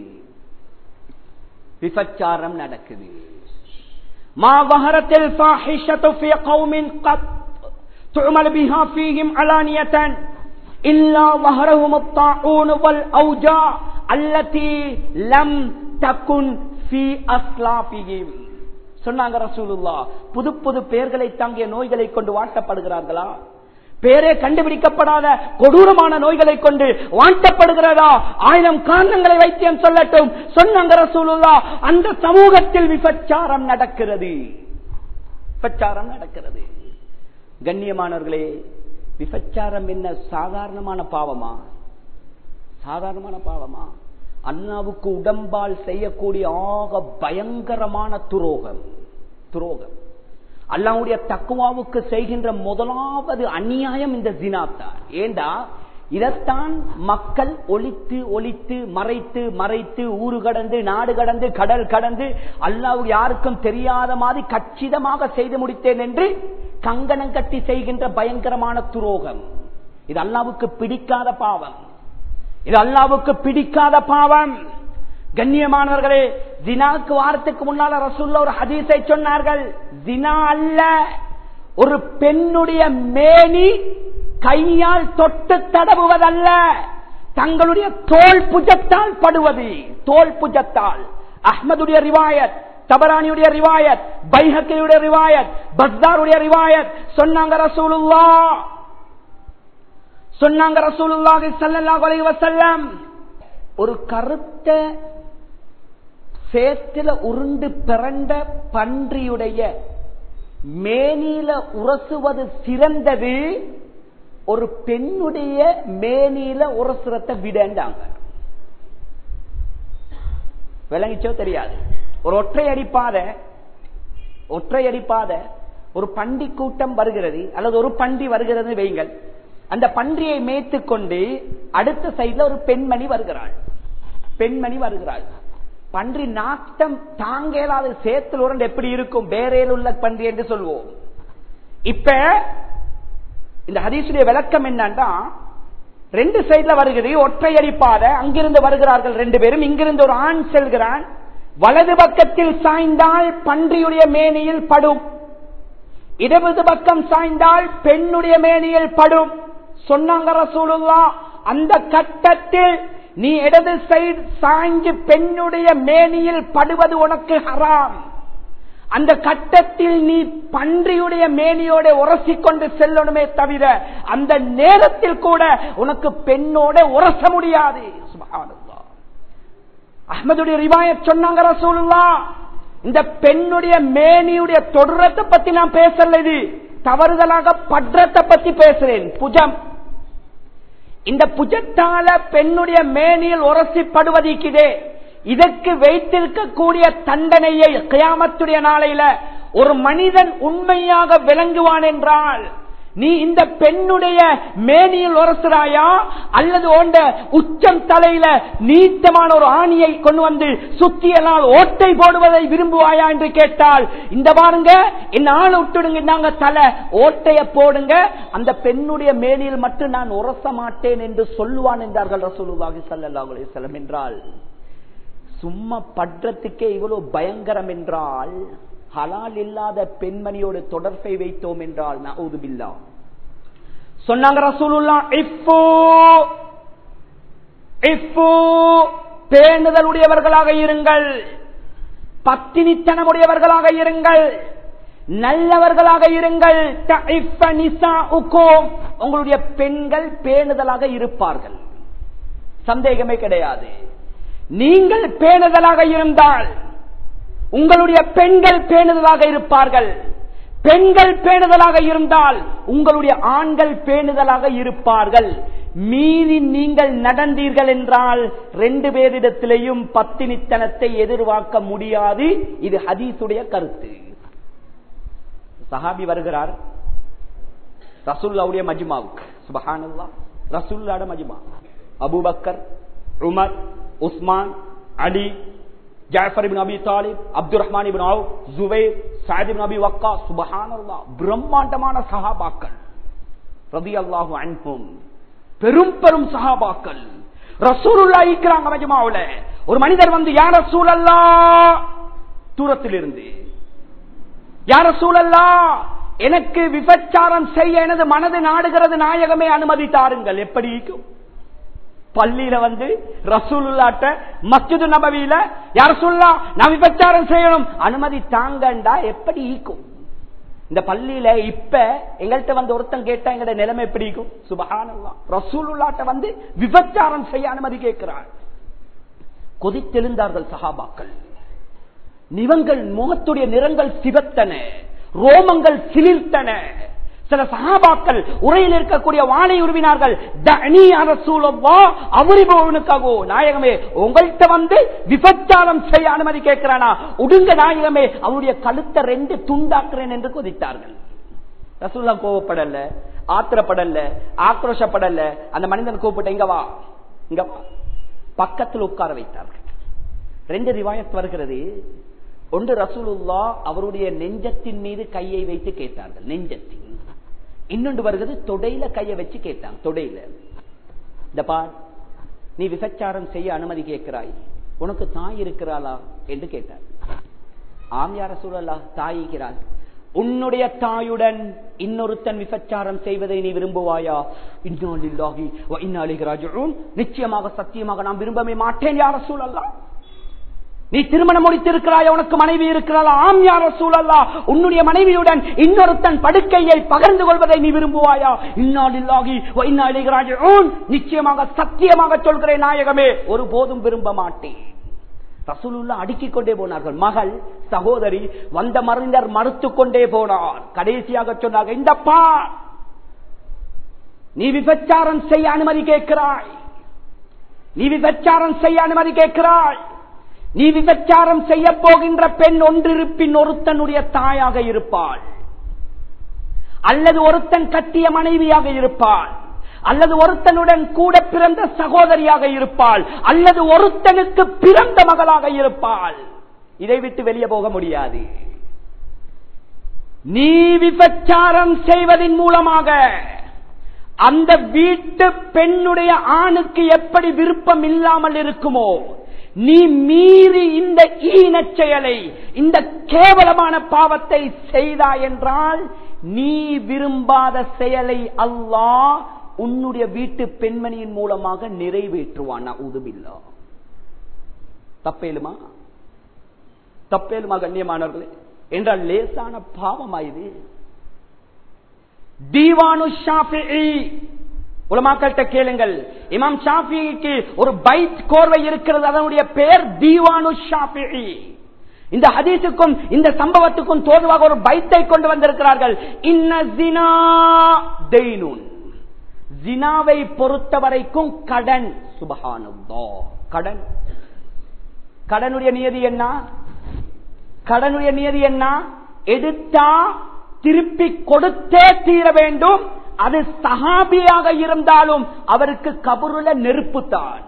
Speaker 1: விபச்சாரம் நடக்குது மா வஹரத்தில் ஃபாஹிஷத்து ஃபீ கௌமின் கத் துஅமல் பிஹா ஃபீஹிம் அலானியத்தன் இல்லா வஹரஹும் الطاعون والأوجاع التي لم تكن في أسلافهم சொன்னாங்க ரசூலுல்லாஹ் புது புது பெயர்களை தாங்கிய நோய்களை கொண்டு வாட்டப்படுகிறார்களா பேரே கண்டுபிடிக்கப்படாத கொடூரமான நோய்களை கொண்டு வாட்டப்படுகிறதா ஆயிரம் காரணங்களை வைத்தியம் சொல்லட்டும் சொன்னாங்க ரசூலுல்லா அந்த சமூகத்தில் விபச்சாரம் நடக்கிறது விபச்சாரம் நடக்கிறது கண்ணியமானவர்களே விபச்சாரம் என்ன சாதாரணமான பாவமா சாதாரணமான பாவமா அண்ணாவுக்கு உடம்பால் செய்யக்கூடிய ஆக பயங்கரமான துரோகம் துரோகம் அல்லாவுடைய தக்குவாவுக்கு செய்கின்ற முதலாவது அநியாயம் இந்த ஜினாத்தான் ஏண்டா இதைத்தான் மக்கள் ஒழித்து ஒழித்து மறைத்து மறைத்து ஊரு கடந்து நாடு கடந்து கடல் கடந்து அல்லாவு யாருக்கும் தெரியாத மாதிரி கச்சிதமாக செய்து முடித்தேன் என்று கங்கணம் கட்டி செய்கின்ற பயங்கரமான துரோகம் இது அல்லாவுக்கு பிடிக்காத பாவம் இது அல்லாவுக்கு பிடிக்காத பாவம் கண்ணியமானவர்களே ஜினாக்கு வாரத்துக்கு முன்னால ரசூல்ல ஒரு ஹதீஸை சொன்னார்கள் ஜினா அல்ல ஒரு பெண்ணுடைய மேனி கையால் தொட்டு தடவுவதல்ல தங்களுடைய தோல் புஜத்தால் படுவது தோல் புஜத்தால் அஹ்மதுடைய ரிவாயத் தபரானியுடைய ரிவாயத் பைஹக்கியுடைய ரிவாயத் பஸ்தாருடைய ரிவாயத் சொன்னாங்க ரசூலுல்லா சொன்னாங்க ரசூலுல்லாஹி ஸல்லல்லாஹு அலைஹி வஸல்லம் ஒரு கருத்த சேத்துல உருண்டு பிறண்ட பன்றியுடைய மேனியில உரசுவது சிறந்தது ஒரு பெண்ணுடைய மேனியில உரசுறத்தை விடண்டாங்க விளங்கிச்சோ தெரியாது ஒரு ஒற்றை அடிப்பாத ஒற்றை அடிப்பாத ஒரு பண்டி கூட்டம் வருகிறது அல்லது ஒரு பண்டி வருகிறது வைங்கள் அந்த பன்றியை மேய்த்து கொண்டு அடுத்த சைட்ல ஒரு பெண்மணி வருகிறாள் பெண்மணி வருகிறாள் பன்றி நாட்டம் தாங்கேலாத சேத்துல உரண்டு எப்படி இருக்கும் பேரையில் உள்ள பன்றி என்று சொல்வோம் இப்ப இந்த ஹதீசுடைய விளக்கம் என்னன்னா ரெண்டு சைட்ல வருகிறது ஒற்றை அடிப்பாத அங்கிருந்து வருகிறார்கள் ரெண்டு பேரும் இங்கிருந்து ஒரு ஆண் செல்கிறான் வலது பக்கத்தில் சாய்ந்தால் பன்றியுடைய மேனியில் படும் இடது பக்கம் சாய்ந்தால் பெண்ணுடைய மேனியில் படும் சொன்னாங்க ரசூலுல்லா அந்த கட்டத்தில் நீ இடது சைடு சாய்ந்து பெண்ணுடைய மேனியில் படுவது உனக்கு ஹராம் அந்த கட்டத்தில் நீ பன்றியுடைய மேனியோட உரசிக்கொண்டு செல்லணுமே தவிர அந்த நேரத்தில் கூட உனக்கு பெண்ணோட உரச முடியாது சுப்ஹானல்லாஹ். அஹ்மதுடைய ரிவாயத் சொன்னாங்க ரசூலுல்லா இந்த பெண்ணுடைய மேனியுடைய தொடரத்தை பத்தி நான் பேசல இது தவறுதலாக பற்றத்தை பத்தி பேசுறேன் புஜம் இந்த புஜத்தால பெண்ணுடைய மேனியில் உரசிப்படுவதிக்குதே இதற்கு வைத்திருக்கக்கூடிய தண்டனையை கியாமத்துடைய நாளையில ஒரு மனிதன் உண்மையாக விளங்குவான் என்றால் நீ இந்த பெண்ணுடைய மேனியில் உரசுறாயா அல்லது ஓண்ட உச்சம் தலையில நீட்டமான ஒரு ஆணியை கொண்டு வந்து சுத்தியலால் ஓட்டை போடுவதை விரும்புவாயா என்று கேட்டால் இந்த பாருங்க என்ன ஆளை விட்டுடுங்க நாங்க தலை ஓட்டைய போடுங்க அந்த பெண்ணுடைய மேனியில் மட்டும் நான் உரச மாட்டேன் என்று சொல்லுவான் என்றார்கள் ரசூலுல்லாஹி ஸல்லல்லாஹு அலைஹி வஸல்லம் என்றால் சும்மா பற்றத்துக்கே இவ்வளவு பயங்கரம் என்றால் ஹலால் இல்லாத பெண்மணியோடு தொடர்பை வைத்தோம் என்றால் நவுது பில்லா சொன்னாங்க ரசூலுல்லா இஃபு இஃபு பேணுதல் உடையவர்களாக இருங்கள் பத்தினித்தனமுடையவர்களாக இருங்கள் நல்லவர்களாக இருங்கள் தஇஃப நிசாஉக்கும். உங்களுடைய பெண்கள் பேணுதலாக இருப்பார்கள் சந்தேகமே கிடையாது நீங்கள் பேணுதலாக இருந்தால் உங்களுடைய பெண்கள் பேணுதலாக இருப்பார்கள் பெண்கள் பேணுதலாக இருந்தால் உங்களுடைய ஆண்கள் பேணுதலாக இருப்பார்கள் மீறி நீங்கள் நடந்தீர்கள் என்றால் ரெண்டு பேரிடத்திலேயும் பத்தினித்தனத்தை எதிர்பார்க்க முடியாது இது ஹதீஸுடைய கருத்து சஹாபி வருகிறார் ரசூல்லாவுடைய மஜ்மாவுக்கு சுபஹானல்லா ரசூல்லாட மஜ்மா Abu Bakr Umar Usman Ali Jafar ibn Abi Talib Abdul Rahman ibn Awf Zubair Saad ibn Abi Waqqas சுபஹானல்லாஹ் பிரம்மாண்டமான சஹாபாக்கள் ரலியல்லாஹு அன்ஹும் பெரும் பெரும் சஹாபாக்கள் ரசூலுல்லாஹ் இருக்கிறாங்க மஜ்மாவுல ஒரு மனிதர் வந்து யா ரசூலல்லாஹ் தூரத்தில் இருந்து யா ரசூலல்லாஹ் எனக்கு விபச்சாரம் செய்ய எனது மனது நாடுகிறது நாயகமே அனுமதி தாருங்கள் எப்படி இருக்கும் பள்ளியில வந்து ரசூலுல்லாட்ட மஸ்ஜிது நபவியில யார் சொல்லா நான் விபச்சாரம் செய்யணும் அனுமதி தாங்கண்டா எப்படி ஈக்கும் இந்த பள்ளியில இப்ப எங்கள்கிட்ட வந்து ஒருத்தன் கேட்டா எங்கட நிலைமை எப்படி இருக்கும் சுபஹானல்லா ரசூலுல்லாட்ட வந்து விபச்சாரம் செய்ய அனுமதி கேட்கிறார் கொதித்தெழுந்தார்கள் சஹாபாக்கள் நிவங்கள் முகத்துடைய நிறங்கள் சிவத்தன ரோமங்கள் சிலிர்த்தன சில சகாபாக்கள் உரையில் இருக்கக்கூடிய வானை உருவினார்கள் தனி அரசூலவா அவரிபவனுக்காகவோ நாயகமே உங்கள்கிட்ட வந்து விபச்சாரம் செய்ய அனுமதி கேட்கிறானா உடுங்க நாயகமே அவருடைய கழுத்தை ரெண்டு துண்டாக்குறேன் என்று கொதித்தார்கள் ரசூல்லா கோவப்படல ஆத்திரப்படல ஆக்ரோஷப்படல அந்த மனிதன் கூப்பிட்ட இங்க வா இங்க வா பக்கத்தில் உட்கார வைத்தார்கள் ரெண்டு ரிவாயத் வருகிறது ஒன்று ரசூலுல்லா அவருடைய நெஞ்சத்தின் மீது கையை வைத்து கேட்டார்கள் நெஞ்சத்தின் இன்னொன்று வருகிறது தொடையில கையை வச்சு கேட்டாங்க தொடையில இந்த பார் நீ விபச்சாரம் செய்ய அனுமதி கேட்கிறாய் உனக்கு தாய் இருக்கிறாளா என்று கேட்டார் ஆம் யார சூழலா தாயிக்கிறாள் உன்னுடைய தாயுடன் இன்னொருத்தன் விபச்சாரம் செய்வதை நீ விரும்புவாயா இன்னாலில்லாஹி வ இன்னா இலைஹி ராஜிஊன் நிச்சயமாக சத்தியமாக நான் விரும்பவே மாட்டேன் யார சூழல்லா நீ திருமணம் முடித்திருக்கிறாய் உனக்கு மனைவி இருக்கிறாள் ஆம் யார சூழல்லா உன்னுடைய மனைவியுடன் இன்னொருத்தன் படுக்கையை பகிர்ந்து கொள்வதை நீ விரும்புவாயா இன்னாலில்லாஹி வ இன்னா இலைஹி ராஜிஊன் நிச்சயமாக சத்தியமாக சொல்கிறேன் நாயகமே ஒருபோதும் விரும்ப மாட்டேன் ரசூலுல்லா அடுக்கிக் கொண்டே போனார்கள் மகள் சகோதரி வந்த மருந்தர் மறுத்து கொண்டே போனார் கடைசியாக சொன்னார்கள் இந்த பார் நீ விபச்சாரம் செய்ய அனுமதி கேட்கிறாய் நீ விபச்சாரம் செய்ய அனுமதி கேட்கிறாய் நீ விபச்சாரம் செய்ய போகின்ற பெண் ஒன்றிருப்பின் ஒருத்தனுடைய தாயாக இருப்பாள் அல்லது ஒருத்தன் கட்டிய மனைவியாக இருப்பாள் அல்லது ஒருத்தனுடன் கூட பிறந்த சகோதரியாக இருப்பாள் அல்லது ஒருத்தனுக்கு பிறந்த மகளாக இருப்பாள் இதை விட்டு வெளியே போக முடியாது நீ விபச்சாரம் செய்வதன் மூலமாக அந்த வீட்டு பெண்ணுடைய ஆணுக்கு எப்படி விருப்பம் இல்லாமல் இருக்குமோ நீ மீறி இந்த ஈனச் செயலை இந்த கேவலமான பாவத்தை செய்தாய் என்றால் நீ விரும்பாத செயலை அல்லாஹ் உன்னுடைய வீட்டு பெண்மணியின் மூலமாக நிறைவேற்றுவான் உதுபில்லா தப்பேலுமா தப்பேலுமா கண்ணியமானவர்களே என்றால் லேசான பாவமா இது தீவானு ஷாஃபி உலமாக்கள்கிட்ட கேளுங்கள் இமாம் ஷாஃபிக்கு ஒரு பைட் கோர்வை இருக்கிறது அதனுடைய பெயர் தீவானு ஷாஃபி இந்த ஹதீஸுக்கும் இந்த சம்பவத்துக்கும் தோதுவாக ஒரு பைத்தை கொண்டு வந்திருக்கிறார்கள் இன்ன ஜினா தெய்னூன் ஜினாவை பொறுத்த வரைக்கும் கடன் சுபகானந்தோ கடன் கடனுடைய நியதி என்ன கடனுடைய நியதி என்ன எடுத்தா திருப்பி கொடுத்தே தீர வேண்டும் அது சஹாபியாக இருந்தாலும் அவருக்கு கபருல நெருப்புத்தான்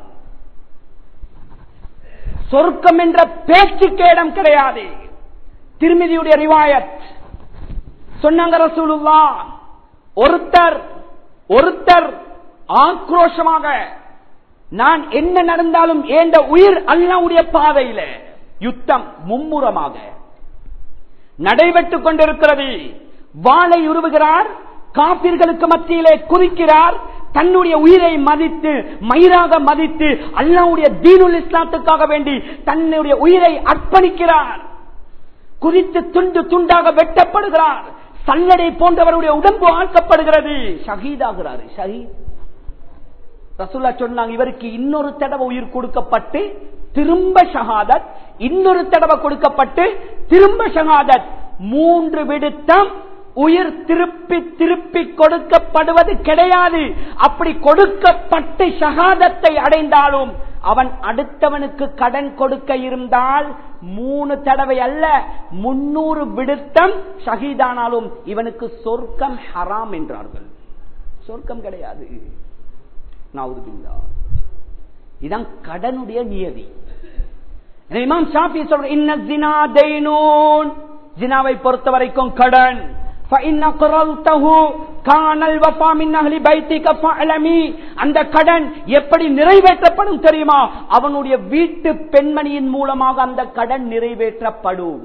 Speaker 1: சொர்க்கம் என்ற பேச்சுக்கு இடம் கிடையாது திருமதியுடைய ரிவாயத் சொன்னாங்க ரசூலுல்லா ஒருத்தர் ஒருத்தர் ஆக்ரோஷமாக நான் என்ன நடந்தாலும் ஏண்ட உயிர் அல்லாவுடைய பாதையில யுத்தம் மும்முரமாக நடைபெற்றுக் கொண்டிருக்கிறது வாளை உருவுகிறார் காப்பீர்களுக்கு மத்தியிலே குறிக்கிறார் தன்னுடைய உயிரை மதித்து மயிராக மதித்து அல்லாவுடைய தீனுல் இஸ்லாத்துக்காக வேண்டி தன்னுடைய உயிரை அர்ப்பணிக்கிறார் குறித்து துண்டு துண்டாக வெட்டப்படுகிறார் சல்லடை போன்றவருடைய உடம்பு ஆழ்க்கப்படுகிறது ஷஹீதாகிறார் ஷஹீத் ரசுல்லா சொன்னாங்க இவருக்கு இன்னொரு தடவை உயிர் கொடுக்கப்பட்டு திரும்ப ஷஹாதத் இன்னொரு தடவை கொடுக்கப்பட்டு திரும்ப ஷஹாதத் மூன்று விடுத்தம் உயிர் திருப்பி திருப்பி கொடுக்கப்படுவது கிடையாது அப்படி கொடுக்கப்பட்டு ஷஹாதத்தை அடைந்தாலும் அவன் அடுத்தவனுக்கு கடன் கொடுக்க இருந்தால் மூணு தடவை அல்ல முன்னூறு விடுத்தம் ஷஹீதானாலும் இவனுக்கு சொர்க்கம் ஹராம் என்றார்கள் சொர்க்கம் கிடையாது நாவுதுபில்லா இதான் கடனுடைய நியதி இமாம் ஷாஃபி சொல்ற இன்ன ஜினா தைனூன் ஜினாவை பொறுத்த வரைக்கும் கடன் அந்த கடன் எப்படி நிறைவேற்றப்படும் தெரியுமா அவனுடைய வீட்டு பெண்மணியின் மூலமாக அந்த கடன் நிறைவேற்றப்படும்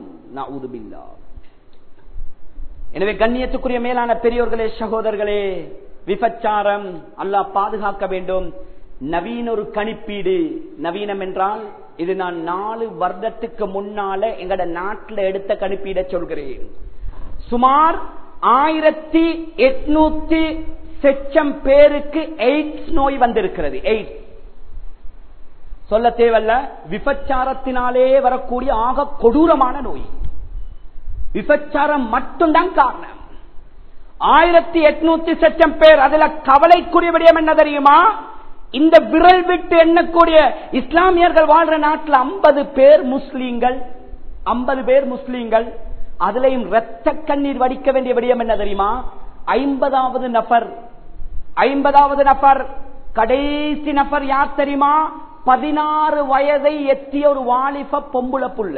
Speaker 1: எனவே கண்ணியத்துக்குரிய மேலான பெரியோர்களே சகோதரர்களே விபச்சாரம் அல்லாஹ் பாதுகாக்க வேண்டும் நவீன ஒரு கணிப்பீடு நவீனம் என்றால் இது நான் நாலு வருடத்துக்கு முன்னால எங்கட நாட்டில் எடுத்த கணிப்பீட சொல்கிறேன் சுமார் ஆயிரத்தி எட்நூத்தி செச்சம் பேருக்கு எய்ட்ஸ் நோய் வந்திருக்கிறது எய்ட்ஸ் சொல்ல தேவல்ல விபச்சாரத்தினாலே வரக்கூடிய ஆக கொடூரமான நோய் விபச்சாரம் மட்டும்தான் காரணம் ஆயிரத்தி எட்நூத்தி சச்சம் பேர் அதுல கவலைக்குரிய விடயம் என்ன தெரியுமா இந்த விரல் விட்டு எண்ணக்கூடிய இஸ்லாமியர்கள் வாழ்ற நாட்டில் ஐம்பது பேர் முஸ்லீம்கள் ஐம்பது பேர் முஸ்லீம்கள் அதுலயும் ரத்த கண்ணீர் வடிக்க வேண்டிய விடயம் என்ன தெரியுமா ஐம்பதாவது நபர் ஐம்பதாவது நபர் கடைசி நபர் யார் தெரியுமா பதினாறு வயதை எத்திய ஒரு வாலிப பொம்புல புள்ள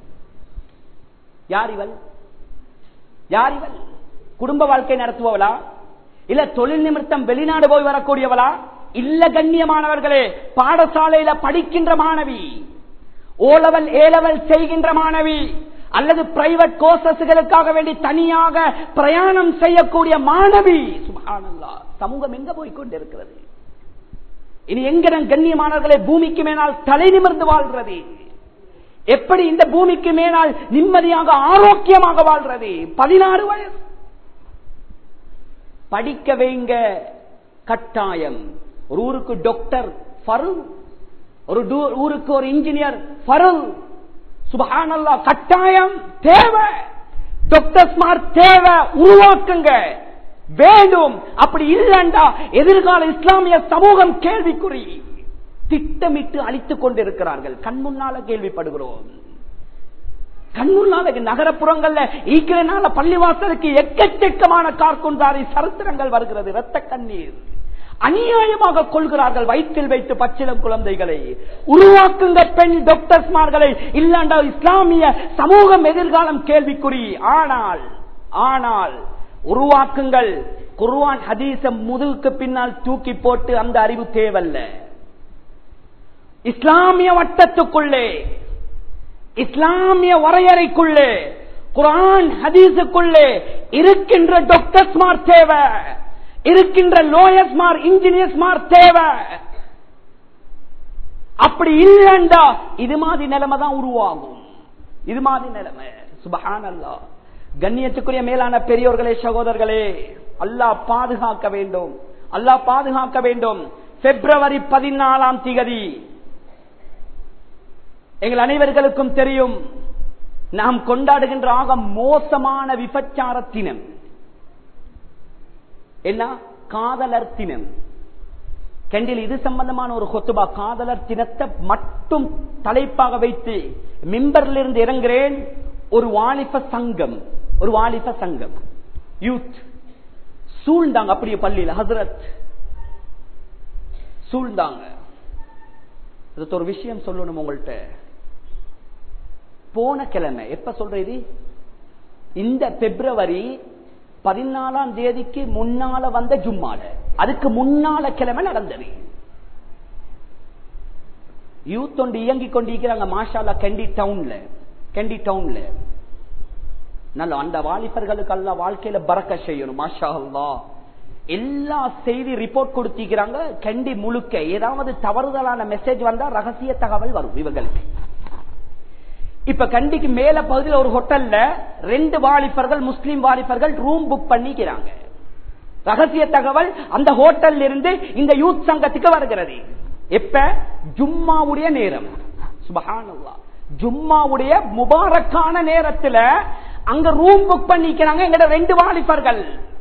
Speaker 1: யார் இவள் யார் இவள் குடும்ப வாழ்க்கை நடத்துபவளா இல்ல தொழில் நிமித்தம் வெளிநாடு போய் வரக்கூடியவளா இல்ல கண்ணியமானவர்களே பாடசாலையில படிக்கின்ற மாணவி ஓ லெவல் ஏ லெவல் செய்கின்ற மாணவி அல்லது பிரைவேட் கோர்சஸ்களுக்காக வேண்டி தனியாக பிரயாணம் செய்யக்கூடிய மாணவி சுபஹானல்லா சமூகம் எங்க போய் கொண்டிருக்கிறது இனி எங்கட கண்ணியமானவர்களை பூமிக்கு மேலால் தலை நிமிர்ந்து வாழ்றது எப்படி இந்த பூமிக்கு மேலால் நிம்மதியாக ஆரோக்கியமாக வாழ்றது பதினாறு வயசு படிக்க வைங்க கட்டாயம் ஒரு ஊருக்கு டாக்டர் ஃபரு ஒரு டூ- ஊருக்கு ஒரு இன்ஜினியர் ஃபரு சுபஹானல்லா கட்டாயம் தேவை டாக்டர்ஸ்மார் தேவை உருவாக்குங்க வேண்டும் அப்படி இல்லண்டா எதிர்கால இஸ்லாமிய சமூகம் கேள்விக்குறி திட்டமிட்டு அழித்துக் கொண்டிருக்கிறார்கள் கண் முன்னால கேள்விப்படுகிறோம் கண்முன்னால நகரப்புறங்கள்ல ஈக்கிறனால பள்ளிவாசலுக்கு எக்கச்சக்கமான கார்குந்தாரி சரித்திரங்கள் வருகிறது இரத்த கண்ணீர் அநியாயமாக கொள்கிறார்கள் வயிற்றில் வைத்து பச்சிலம் குழந்தைகளை உருவாக்குங்க பெண் டாக்டர்ஸ்மார்களை இல்லாண்டா இஸ்லாமிய சமூகம் எதிர்காலம் கேள்விக்குறி ஆனால் ஆனால் உருவாக்குங்கள் குர்ஆன் ஹதீஸ முதுகுக்கு பின்னால் தூக்கி போட்டு அந்த அறிவு தேவல்ல இஸ்லாமிய வட்டத்துக்குள்ளே இஸ்லாமிய வரையறைக்குள்ளே குரான் ஹதீஸுக்குள்ளே இருக்கின்ற டாக்டர்ஸ்மார் தேவை இருக்கின்ற லோயர்ஸ்மார் இன்ஜினியர்ஸ்மார் தேவை அப்படி இல்லைண்டா இது மாதிரி நிலைமை தான் உருவாகும் இது மாதிரி நிலைமை சுபஹான் அல்லா கண்ணியத்துக்குரிய மேலான பெரியோர்களே சகோதரர்களே அல்லாஹ் பாதுகாக்க வேண்டும் அல்லாஹ் பாதுகாக்க வேண்டும் பிப்ரவரி பதினாலாம் திகதி எங்கள் அனைவர்களுக்கும் தெரியும் நாம் கொண்டாடுகின்ற ஆக மோசமான விபச்சார தினம் என்ன காதலர் தினம் கண்டில் இது சம்பந்தமான ஒரு கொத்துபா காதலர் தினத்தை மட்டும் தலைப்பாக வைத்து மிம்பரில் இருந்து இறங்குகிறேன் ஒரு வாலிப சங்கம் ஒரு வாலிப சங்கம் யூத் சூழ்ந்தாங்க அப்படியே பள்ளியில் ஹசரத் சூழ்ந்தாங்க இதுக்கு ஒரு விஷயம் சொல்லணும் உங்கள்கிட்ட போன கிழமை எப்ப சொல்றது இந்த பிப்ரவரி பதினாலாம் தேதிக்கு முன்னால வந்த ஜும்மால அதுக்கு முன்னால கிழமை நடந்தது யூத் ஒன்று இயங்கிக் கொண்டிருக்கிறாங்க மாஷாலா கெண்டி டவுன்ல கெண்டி டவுன்ல நல்ல அந்த வாலிபர்களுக்கு அல்ல வாழ்க்கையில பறக்க செய்யணும் மாஷா அல்லா எல்லா செய்தி ரிப்போர்ட் கொடுத்திருக்கிறாங்க கண்டி முழுக்க ஏதாவது தவறுதலான மெசேஜ் வந்தா ரகசிய தகவல் வரும் இவங்களுக்கு இப்ப கண்டிக்கு மேல பகுதியில் ஒரு ஹோட்டல்ல ரெண்டு வாலிபர்கள் முஸ்லீம் வாலிபர்கள் ரூம் புக் பண்ணிக்கிறாங்க ரகசிய தகவல் அந்த ஹோட்டல்ல இருந்து இந்த யூத் சங்கத்துக்கு வருகிறது எப்ப ஜும்மாவுடைய நேரம் சுபஹானல்லாஹ் ஜும்மாவுடைய முபாரக்கான நேரத்துல அங்க ரூம் புக் பண்ணிக்கிறாங்க எங்கட ரெண்டு வாலிபர்கள்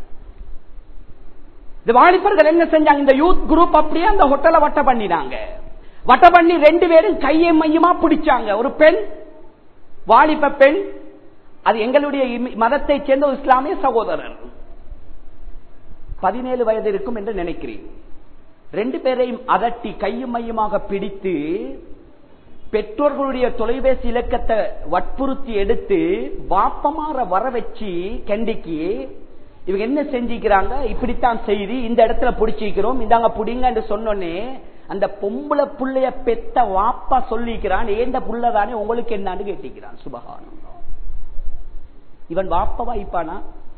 Speaker 1: இந்த வாலிபர்கள் என்ன செஞ்சாங்க இந்த யூத் குரூப் அப்படியே அந்த ஹோட்டலை வட்ட பண்ணினாங்க வட்ட பண்ணி ரெண்டு பேரும் கையை மையமா பிடிச்சாங்க ஒரு பெண் வாலிப பெண் அது எங்களுடைய இமி- மதத்தைச் சேர்ந்த ஒரு இஸ்லாமிய சகோதரர் பதினேழு வயது இருக்கும் என்று நினைக்கிறேன் ரெண்டு பேரையும் அதட்டி கையும் மையமாக பிடித்து பெற்றோர்களுடைய தொலைபேசி இலக்கத்தை வற்புறுத்தி எடுத்து வாப்பமாற வர வச்சு கண்டிக்கு இவங்க என்ன செஞ்சிக்கிறாங்க இப்படித்தான் செய்தி இந்த இடத்துல பிடிச்சிக்கிறோம் இந்தாங்க புடிங்க என்று சொன்னோன்னே அந்த பொம்பளை புள்ளைய பெத்த வாப்பா சொல்லிக்கிறான் ஏந்த புள்ளதானே உங்களுக்கு என்னன்னு கேட்டிக்கிறான் சுபகானம் இவன் வாப்பவா இப்பானா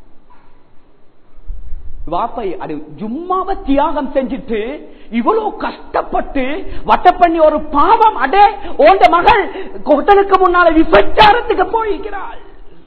Speaker 1: வாப்பை அது ஜும்மாவை தியாகம் செஞ்சுட்டு இவ்வளவு கஷ்டப்பட்டு வட்ட பண்ணி ஒரு பாவம் அடே ஓண்ட மகள் கொட்டலுக்கு முன்னால விபச்சாரத்துக்கு போயிருக்கிறாள்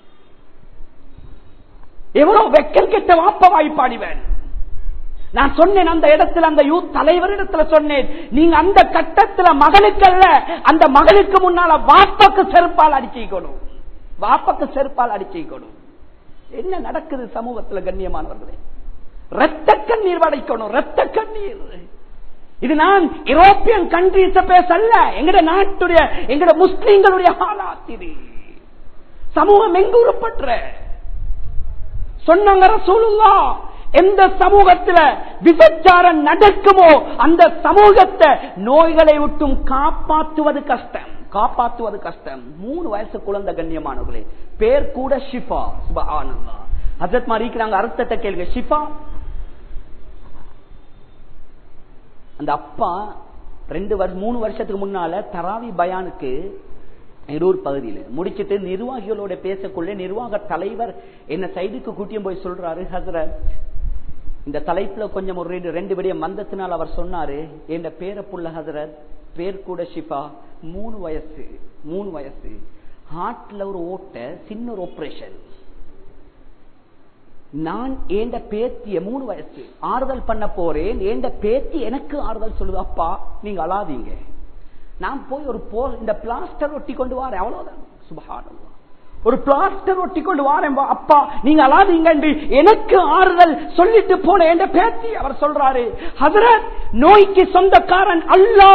Speaker 1: எவ்வளவு வெக்கல் கெட்ட வாப்ப வாய்ப்பாடிவன் நான் சொன்னேன் அந்த இடத்துல அந்த யூத் தலைவர் இடத்துல சொன்னேன் நீங்க அந்த கட்டத்துல மகளுக்கு அல்ல அந்த மகளுக்கு முன்னால வாப்பக்கு செருப்பால் அடிச்சிக்கணும் வாப்பக்கு செருப்பால் அடிச்சிக்கணும் என்ன நடக்குது சமூகத்துல கண்ணியமானவர்களே ரத்த கண்ணீர் வடைக்கணும் ரத்த கண்ணீர் இது நான் யூரோப்பியன் கண்ட்ரிஸ் பேசல்ல எங்கட நாட்டுடைய எங்கட முஸ்லீம்களுடைய ஹாலாத் இது சமூகம் எங்கு உருப்பற்ற சொன்னாங்க ரசூலுல்லா எந்த சமூகத்துல விபச்சாரம் நடக்குமோ அந்த சமூகத்தை நோய்களை விட்டும் காப்பாற்றுவது கஷ்டம் காப்பாற்றுவது கஷ்டம் மூணு வயசு குழந்தை கண்ணியமானவர்களே பேர் கூட ஷிஃபா சுபஹானல்லா ஹசரத் மாறிக்கிறாங்க அர்த்தத்தை கேளுங்க ஷிஃபா அந்த அப்பா ரெண்டு வருஷம் மூணு வருஷத்துக்கு முன்னால தராவி பயானுக்கு எரூர் பகுதியில் முடிச்சிட்டு நிர்வாகிகளோட பேசக்குள்ள நிர்வாக தலைவர் என்ன சைடுக்கு கூட்டியும் போய் சொல்றாரு ஹசரத் இந்த தலைப்புல கொஞ்சம் ஒரு ரெண்டு ரெண்டு விடிய மந்தத்தினால் அவர் சொன்னாரு என் பேர புள்ள ஹசரத் பேர் கூட ஷிஃபா மூணு வயசு மூணு வயசு ஹார்ட்ல ஒரு ஓட்ட சின்ன ஒரு ஆபரேஷன் நான் ஏண்ட பேத்திய மூணு வயசு ஆறுதல் பண்ண போறேன் ஏண்ட பேத்தி எனக்கு ஆறுதல் சொல்லுது அப்பா நீங்க அழாதீங்க நான் போய் ஒரு போ இந்த பிளாஸ்டர் ஒட்டி கொண்டு வரேன் அவ்வளவுதான் சுபகாரம் ஒரு பிளாஸ்டர் ஒட்டி கொண்டு வாரேன் அப்பா நீங்க அழாதீங்க எனக்கு ஆறுதல் சொல்லிட்டு போன என்ற பேத்தி அவர் சொல்றாரு ஹசரத் நோய்க்கு சொந்தக்காரன் அல்லா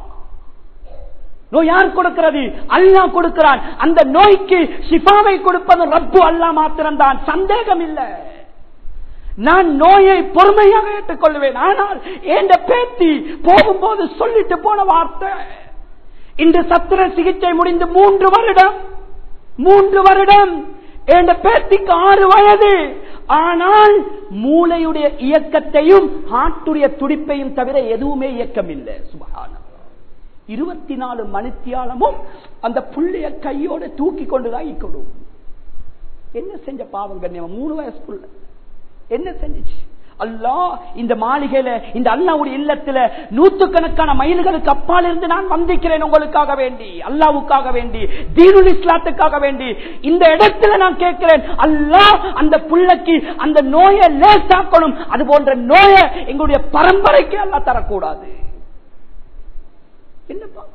Speaker 1: நோய் யார் கொடுக்கிறது அல்லா கொடுக்கிறான் அந்த நோய்க்கு ஷிஃபாவை கொடுப்பது ரப்பு அல்லா மாத்திரம்தான் சந்தேகம் இல்லை நான் நோயை பொறுமையாக ஏற்றுக்கொள்வேன் ஆனால் என்ற பேத்தி போகும்போது சொல்லிட்டு போன வார்த்தை இன்று சத்திர சிகிச்சை முடிந்து மூன்று வருடம் மூன்று வருடம் என்ற பேத்திக்கு ஆறு வயது ஆனால் மூளையுடைய இயக்கத்தையும் ஹார்ட்டுடைய துடிப்பையும் தவிர எதுவுமே இயக்கம் இல்லை சுபகான இருபத்தி நாலு மணித்தியாலமும் அந்த புள்ளைய கையோட தூக்கி கொண்டுதான் இக்கணும் என்ன செஞ்ச பாவம் கண்ணியம் மூணு வயசு புள்ள என்ன செஞ்சிச்சு அல்லா இந்த மாளிகையில இந்த அல்லாவுடைய இல்லத்துல நூத்துக்கணக்கான மைல்களுக்கு அப்பால் இருந்து நான் வந்திக்கிறேன் உங்களுக்காக வேண்டி அல்லாவுக்காக வேண்டி தீனுல் இஸ்லாத்துக்காக வேண்டி இந்த இடத்துல நான் கேட்கிறேன் அல்லா அந்த புள்ளைக்கு அந்த நோயை லேசாக்கணும் அது போன்ற நோயை எங்களுடைய பரம்பரைக்கு அல்லா தரக்கூடாது என்ன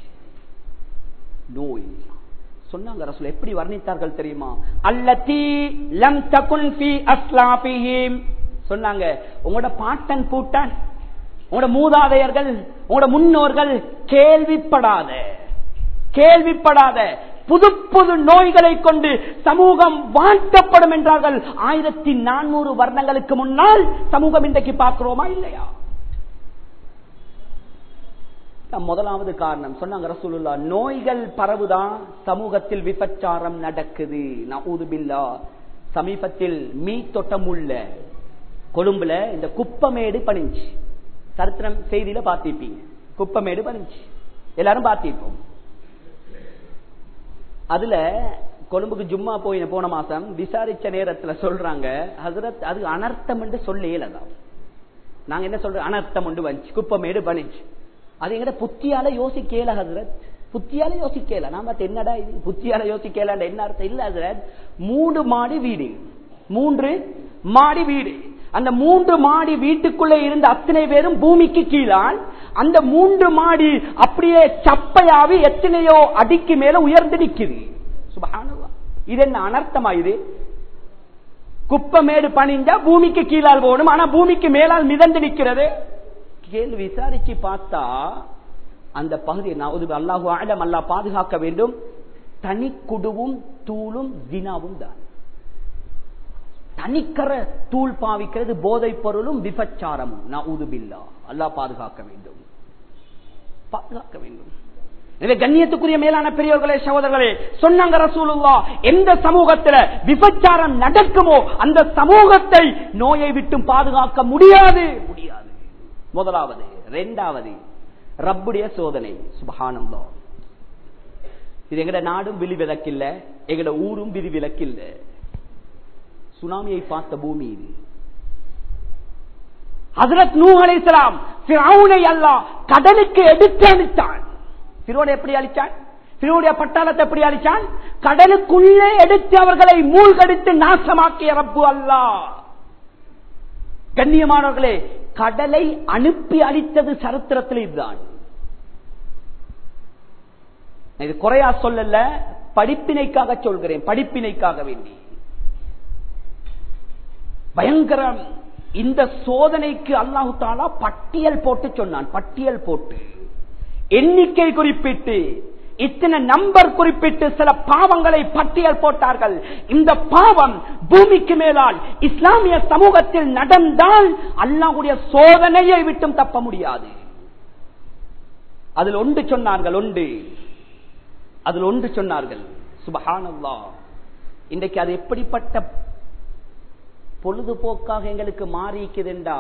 Speaker 1: நோய் சொன்னாங்க ரசூல் எப்படி வர்ணித்தார்கள் தெரியுமா அல்லத்தி லம் தகுன் ஃபி அஸ்லாபிஹிம் சொன்னாங்க உங்களோட பாட்டன் பூட்டன் உங்களோட மூதாதையர்கள் உங்களோட முன்னோர்கள் கேள்விப்படாத கேள்விப்படாத புது புது நோய்களை கொண்டு சமூகம் வாழ்த்தப்படும் என்றார்கள் ஆயிரத்தி நானூறு வருடங்களுக்கு முன்னால் சமூகம் இன்றைக்கு பார்க்கிறோமா இல்லையா முதலாவது காரணம் சொன்னாங்க ரசூலுல்லா நோய்கள் பரவுதான் சமூகத்தில் விபச்சாரம் நடக்குது நூதுபில்லா சமீபத்தில் மீ தொட்டம் உள்ள கொழும்புல இந்த குப்பமேடு பணிஞ்சு சரித்திரம் செய்தியில பார்த்திருப்பீங்க குப்பமேடு பணிஞ்சு எல்லாரும் பார்த்திருப்போம் அதுல கொழும்புக்கு ஜும்மா போயின போன மாசம் விசாரிச்ச நேரத்துல சொல்றாங்க ஹசரத் அது அனர்த்தம் என்று சொல்ல இயலதான் நாங்க என்ன சொல்றோம் அனர்த்தம் உண்டு வந்துச்சு குப்பமேடு பணிச்சு அது எங்கட புத்தியால யோசிக்கல ஹசரத் புத்தியால யோசிக்கல நான் பார்த்து என்னடா இது புத்தியால யோசிக்கல என்ன அர்த்தம் இல்ல ஹசரத் மூன்று மாடி வீடு மூன்று மாடி வீடு அந்த மூன்று மாடி வீட்டுக்குள்ளே இருந்த அத்தனை பேரும் பூமிக்கு கீழான் அந்த மூன்று மாடி அப்படியே சப்பையாவி எத்தனையோ அடிக்கு மேல உயர்ந்து நிக்குது சுபஹானல்லாஹ். இது என்ன அனர்த்தமா இது குப்பமேடு பணிஞ்சா பூமிக்கு கீழால் போகணும் ஆனா பூமிக்கு மேலால் மிதந்து நிக்கிறது கேள்வி விசாரிச்சு பார்த்தா அந்த பகுதியை நான் அல்லாஹு ஆடம் அல்லா பாதுகாக்க வேண்டும் தனி குடுவும் தூளும் ஜினாவும் தான் தனிக்கர தூள் பாவிக்கிறது போதைப் பொருளும் விபச்சாரமும் நான் உதுபில்லா அல்லா பாதுகாக்க வேண்டும் பாதுகாக்க வேண்டும் எனவே கண்ணியத்துக்குரிய மேலான பெரியவர்களே சகோதரர்களே சொன்னாங்க ரசூலுல்லா எந்த சமூகத்துல விபச்சாரம் நடக்குமோ அந்த சமூகத்தை நோயை விட்டு பாதுகாக்க முடியாது முடியாது முதலாவது இரண்டாவது ரப்புடைய சோதனை சுபகானந்தம் இது எங்கட நாடும் விதி விலக்கில்ல எங்கட ஊரும் விதி விலக்கில்ல சுனாமியை பார்த்த பூமி இது ஹசரத் நூ அலைசலாம் அல்லா கடலுக்கு எடுத்து அளித்தான் பிறோனை எப்படி அளிச்சான் பிறோடைய பட்டாளத்தை எப்படி அளிச்சான் கடலுக்குள்ளே எடுத்து அவர்களை மூழ்கடித்து நாசமாக்கிய ரப்பு அல்லா கண்ணியமானவர்களே கடலை அனுப்பி அளித்தது சரித்திரத்தில் இதுதான் இது குறையா சொல்லல படிப்பினைக்காக சொல்கிறேன் படிப்பினைக்காக வேண்டி பயங்கரம் இந்த சோதனைக்கு அல்லாஹு தாலா பட்டியல் போட்டு சொன்னான் பட்டியல் போட்டு எண்ணிக்கை குறிப்பிட்டு இத்தனை நம்பர் குறிப்பிட்டு சில பாவங்களை பட்டியல் போட்டார்கள் இந்த பாவம் பூமிக்கு மேலால் இஸ்லாமிய சமூகத்தில் நடந்தால் அல்லாஹுடைய சோதனையை விட்டும் தப்ப முடியாது அதில் ஒன்று சொன்னார்கள் ஒன்று அதில் ஒன்று சொன்னார்கள் சுபஹானல்லா இன்றைக்கு அது எப்படிப்பட்ட பொழுதுபோக்காக எங்களுக்கு மாறிக்குதுண்டா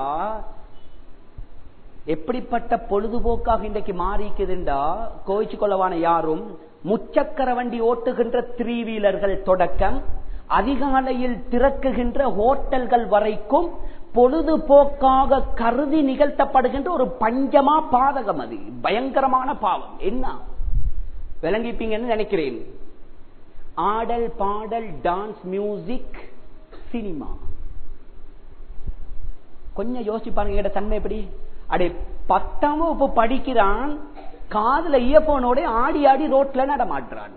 Speaker 1: எப்படிப்பட்ட பொழுதுபோக்காக இன்றைக்கு மாறிக்குதுண்டா கோவிச்சு கொள்ளவான யாரும் முச்சக்கர வண்டி ஓட்டுகின்ற த்ரீ வீலர்கள் தொடக்கம் அதிகாலையில் திறக்குகின்ற ஹோட்டல்கள் வரைக்கும் பொழுதுபோக்காக கருதி நிகழ்த்தப்படுகின்ற ஒரு பஞ்சமா பாதகம் அது பயங்கரமான பாவம் என்ன விளங்கிப்பீங்கன்னு நினைக்கிறேன் ஆடல் பாடல் டான்ஸ் மியூசிக் சினிமா கொஞ்சம் யோசிச்சு பாருங்க என்கிட்ட தன்மை எப்படி அடே பத்தாம் வகுப்பு படிக்கிறான் காதுல இயப்போனோட ஆடி ஆடி ரோட்ல நடமாட்டுறான்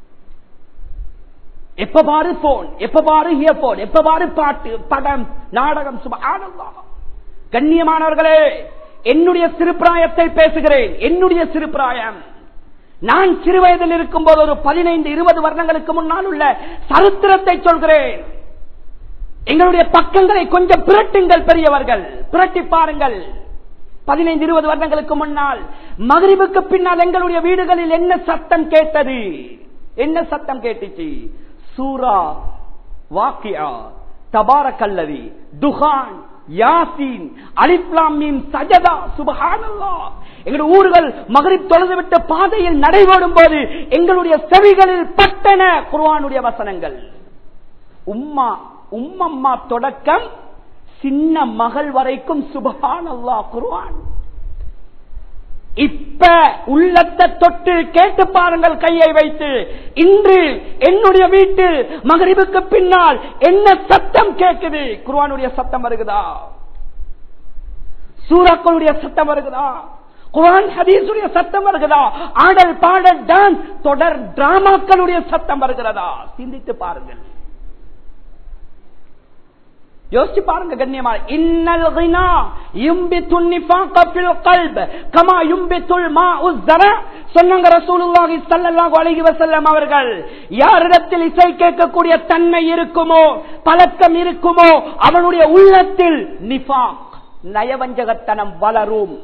Speaker 1: எப்ப பாரு போன் எப்ப பாரு இயர்போன் எப்ப பாரு பாட்டு படம் நாடகம் சுப கண்ணியமானவர்களே என்னுடைய சிறுபிராயத்தை பேசுகிறேன் என்னுடைய சிறுபிராயம் நான் சிறு வயதில் இருக்கும் போது ஒரு பதினைந்து இருபது வருடங்களுக்கு முன்னால் உள்ள சரித்திரத்தை சொல்கிறேன் எங்களுடைய பக்கங்களை கொஞ்சம் பிரட்டுங்கள் பெரியவர்கள் பிரட்டி பாருங்கள் பதினைந்து இருபது வருடங்களுக்கு முன்னால் மகிழ்வுக்கு பின்னால் எங்களுடைய வீடுகளில் என்ன சத்தம் கேட்டது என்ன சத்தம் கேட்டுச்சு சூரா வாக்கியா தபார கல்லவி துகான் யாசீன் அலிப்லாமீம் சஜதா சுபஹானல்லா எங்களுடைய ஊர்கள் மகரிப் தொழுது விட்ட பாதையில் நடைபெறும் போது எங்களுடைய செவிகளில் பட்டன குர்வானுடைய வசனங்கள் உம்மா உம்மம்மா தொடக்கம் சின்ன மகள் வரைக்கும் சுபஹான் அல்லா குருவான் இப்ப உள்ளத்தை தொட்டு கேட்டு பாருங்கள் கையை வைத்து இன்று என்னுடைய வீட்டில் மகரிபுக்கு பின்னால் என்ன சத்தம் கேட்குது குருவானுடைய சத்தம் வருகுதா சூறாக்களுடைய சத்தம் வருகுதா குரான் ஹதீசுடைய சத்தம் வருகிறதா ஆடல் பாடல் டான்ஸ் தொடர் டிராமாக்களுடைய சத்தம் வருகிறதா சிந்தித்து பாருங்கள் யோசிச்சு பாருங்க கண்ணியமா இன்னல் கினா யும்பித்துன் நிஃபாக ஃபில் கல்ப் கமா யும்பித்துல் மாஉ ஸரா சொன்னாங்க ரசூலுல்லாஹி ஸல்லல்லாஹு அலைஹி வஸல்லம் அவர்கள் யாரிடத்தில் இசை கேட்கக்கூடிய தன்மை இருக்குமோ பழக்கம் இருக்குமோ அவனுடைய உள்ளத்தில் நிஃபாக் நயவஞ்சகத்தனம் வளரும்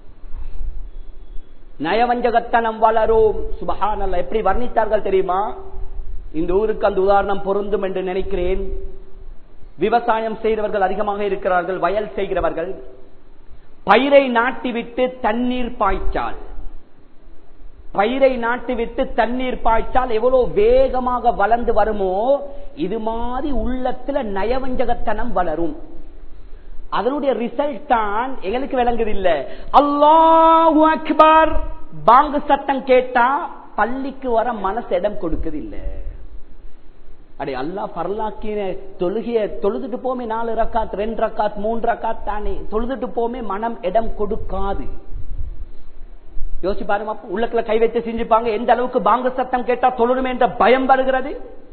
Speaker 1: நயவஞ்சகத்தனம் வளரும் சுபஹானல்ல எப்படி வர்ணித்தார்கள் தெரியுமா இந்த ஊருக்கு அந்த உதாரணம் பொருந்தும் என்று நினைக்கிறேன் விவசாயம் செய்தவர்கள் அதிகமாக இருக்கிறார்கள் வயல் செய்கிறவர்கள் பயிரை நாட்டிவிட்டு தண்ணீர் பாய்ச்சால் பயிரை நாட்டிவிட்டு தண்ணீர் பாய்ச்சால் எவ்வளவு வேகமாக வளர்ந்து வருமோ இது மாதிரி உள்ளத்துல நயவஞ்சகத்தனம் வளரும் அதனுடைய ரிசல்ட் தான் எங்களுக்கு விளங்குது இல்ல அல்லாஹு அக்பர் பாங்கு சத்தம் கேட்டா பள்ளிக்கு வர மனசு இடம் கொடுக்குது இல்ல அடே அல்லா பரலாக்கின தொழுகைய தொழுதுட்டு போமே நாலு ரக்காத் ரெண்டு ரக்காத் மூன்று ரக்காத் தானே தொழுதுட்டு போமே மனம் இடம் கொடுக்காது யோசிச்சு பாருங்க உள்ளத்துல கை வச்சு செஞ்சுப்பாங்க எந்த அளவுக்கு பாங்க சத்தம் கேட்டா தொழுடுமே என்ற பயம் வருகிறது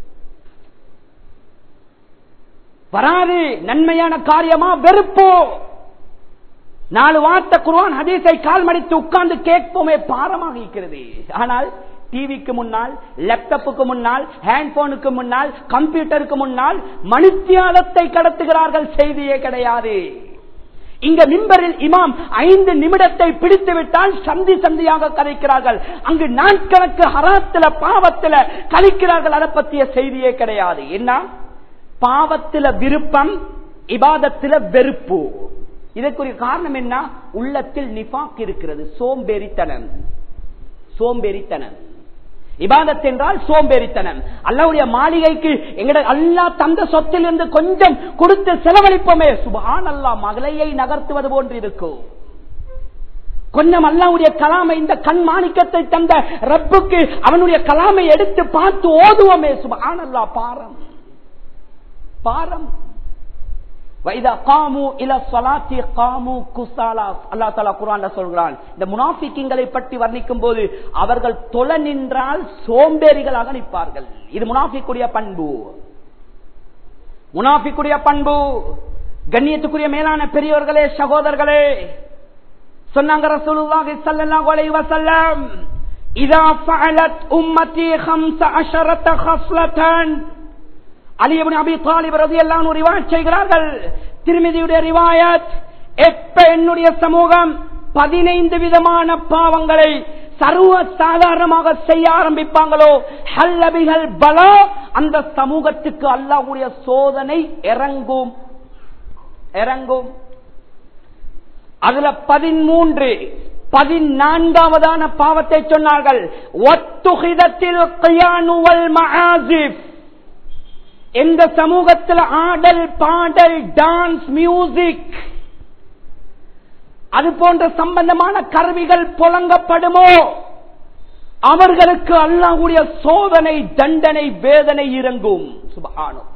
Speaker 1: வராது நன்மையான காரியமா வெறுப்போ நாலு வார்த்தை குருவான் ஹதீஸை கால் மடித்து உட்கார்ந்து கேட்போமே பாரமாக இருக்கிறது ஆனால் டிவிக்கு முன்னால் லேப்டாப்புக்கு முன்னால் ஹேண்ட்போனுக்கு முன்னால் கம்ப்யூட்டருக்கு முன்னால் மனுத்தியாலத்தை கடத்துகிறார்கள் செய்தியே கிடையாது இங்க மிம்பரில் இமாம் ஐந்து நிமிடத்தை பிடித்து விட்டால் சந்தி சந்தியாக கதைக்கிறார்கள் அங்கு நாட்கணக்கு ஹராத்துல பாவத்துல கழிக்கிறார்கள் அதை பற்றிய செய்தியே கிடையாது என்ன பாவத்தில விருப்பம் இபாதத்தில வெறுப்பு இதற்குரிய காரணம் என்ன உள்ளத்தில் நிபாக் இருக்கிறது சோம்பேறித்தனம் சோம்பேறித்தனம் இபாதத் என்றால் சோம்பேறித்தனம் அல்லாவுடைய மாளிகைக்கு எங்கட அல்லா தந்த சொத்திலிருந்து கொஞ்சம் கொடுத்து செலவழிப்போமே சுபான் அல்லா மகளையை நகர்த்துவது போன்று இருக்கும் கொஞ்சம் அல்லாவுடைய கலாமை இந்த கண் மாணிக்கத்தை தந்த ரப்புக்கு அவனுடைய கலாமை எடுத்து பார்த்து ஓதுவோமே சுபான் அல்லா பாரம் பாரம் வைதா காமு இல சொலாத்தி காமு குசாலா அல்லா தலா குரான் சொல்கிறான் இந்த முனாஃபிக்கிங்களை பற்றி வர்ணிக்கும் போது அவர்கள் தொலை நின்றால் சோம்பேறிகளாக நிற்பார்கள் இது முனாஃபிக்குடைய பண்பு முனாஃபிக்குடைய பண்பு கண்ணியத்துக்குரிய மேலான பெரியவர்களே சகோதரர்களே சொன்னாங்க ரசூலுல்லாஹி ஸல்லல்லாஹு அலைஹி வஸல்லம் இதா ஃபஅலத் உம்மத்தி 15 ஹஸ்லத்தன் அலியபுன் அபி தாலிப் ரதி எல்லாம் ரிவாயத் செய்கிறார்கள் திருமதியுடைய ரிவாயத் எப்ப என்னுடைய சமூகம் பதினைந்து விதமான பாவங்களை சர்வ சாதாரணமாக செய்ய ஆரம்பிப்பாங்களோ ஹல்லபிகள் பலா அந்த சமூகத்துக்கு அல்லாவுடைய சோதனை இறங்கும் இறங்கும் அதுல பதிமூன்று பதினான்காவதான பாவத்தை சொன்னார்கள் ஒத்துகிதத்தில் கியானுவல் மஆசிப் எந்த சமூகத்தில் ஆடல் பாடல் டான்ஸ் மியூசிக் அது போன்ற சம்பந்தமான கருவிகள் புழங்கப்படுமோ அவர்களுக்கு அல்லாஹ்வுடைய சோதனை தண்டனை வேதனை இறங்கும் சுபஹானல்லாஹ்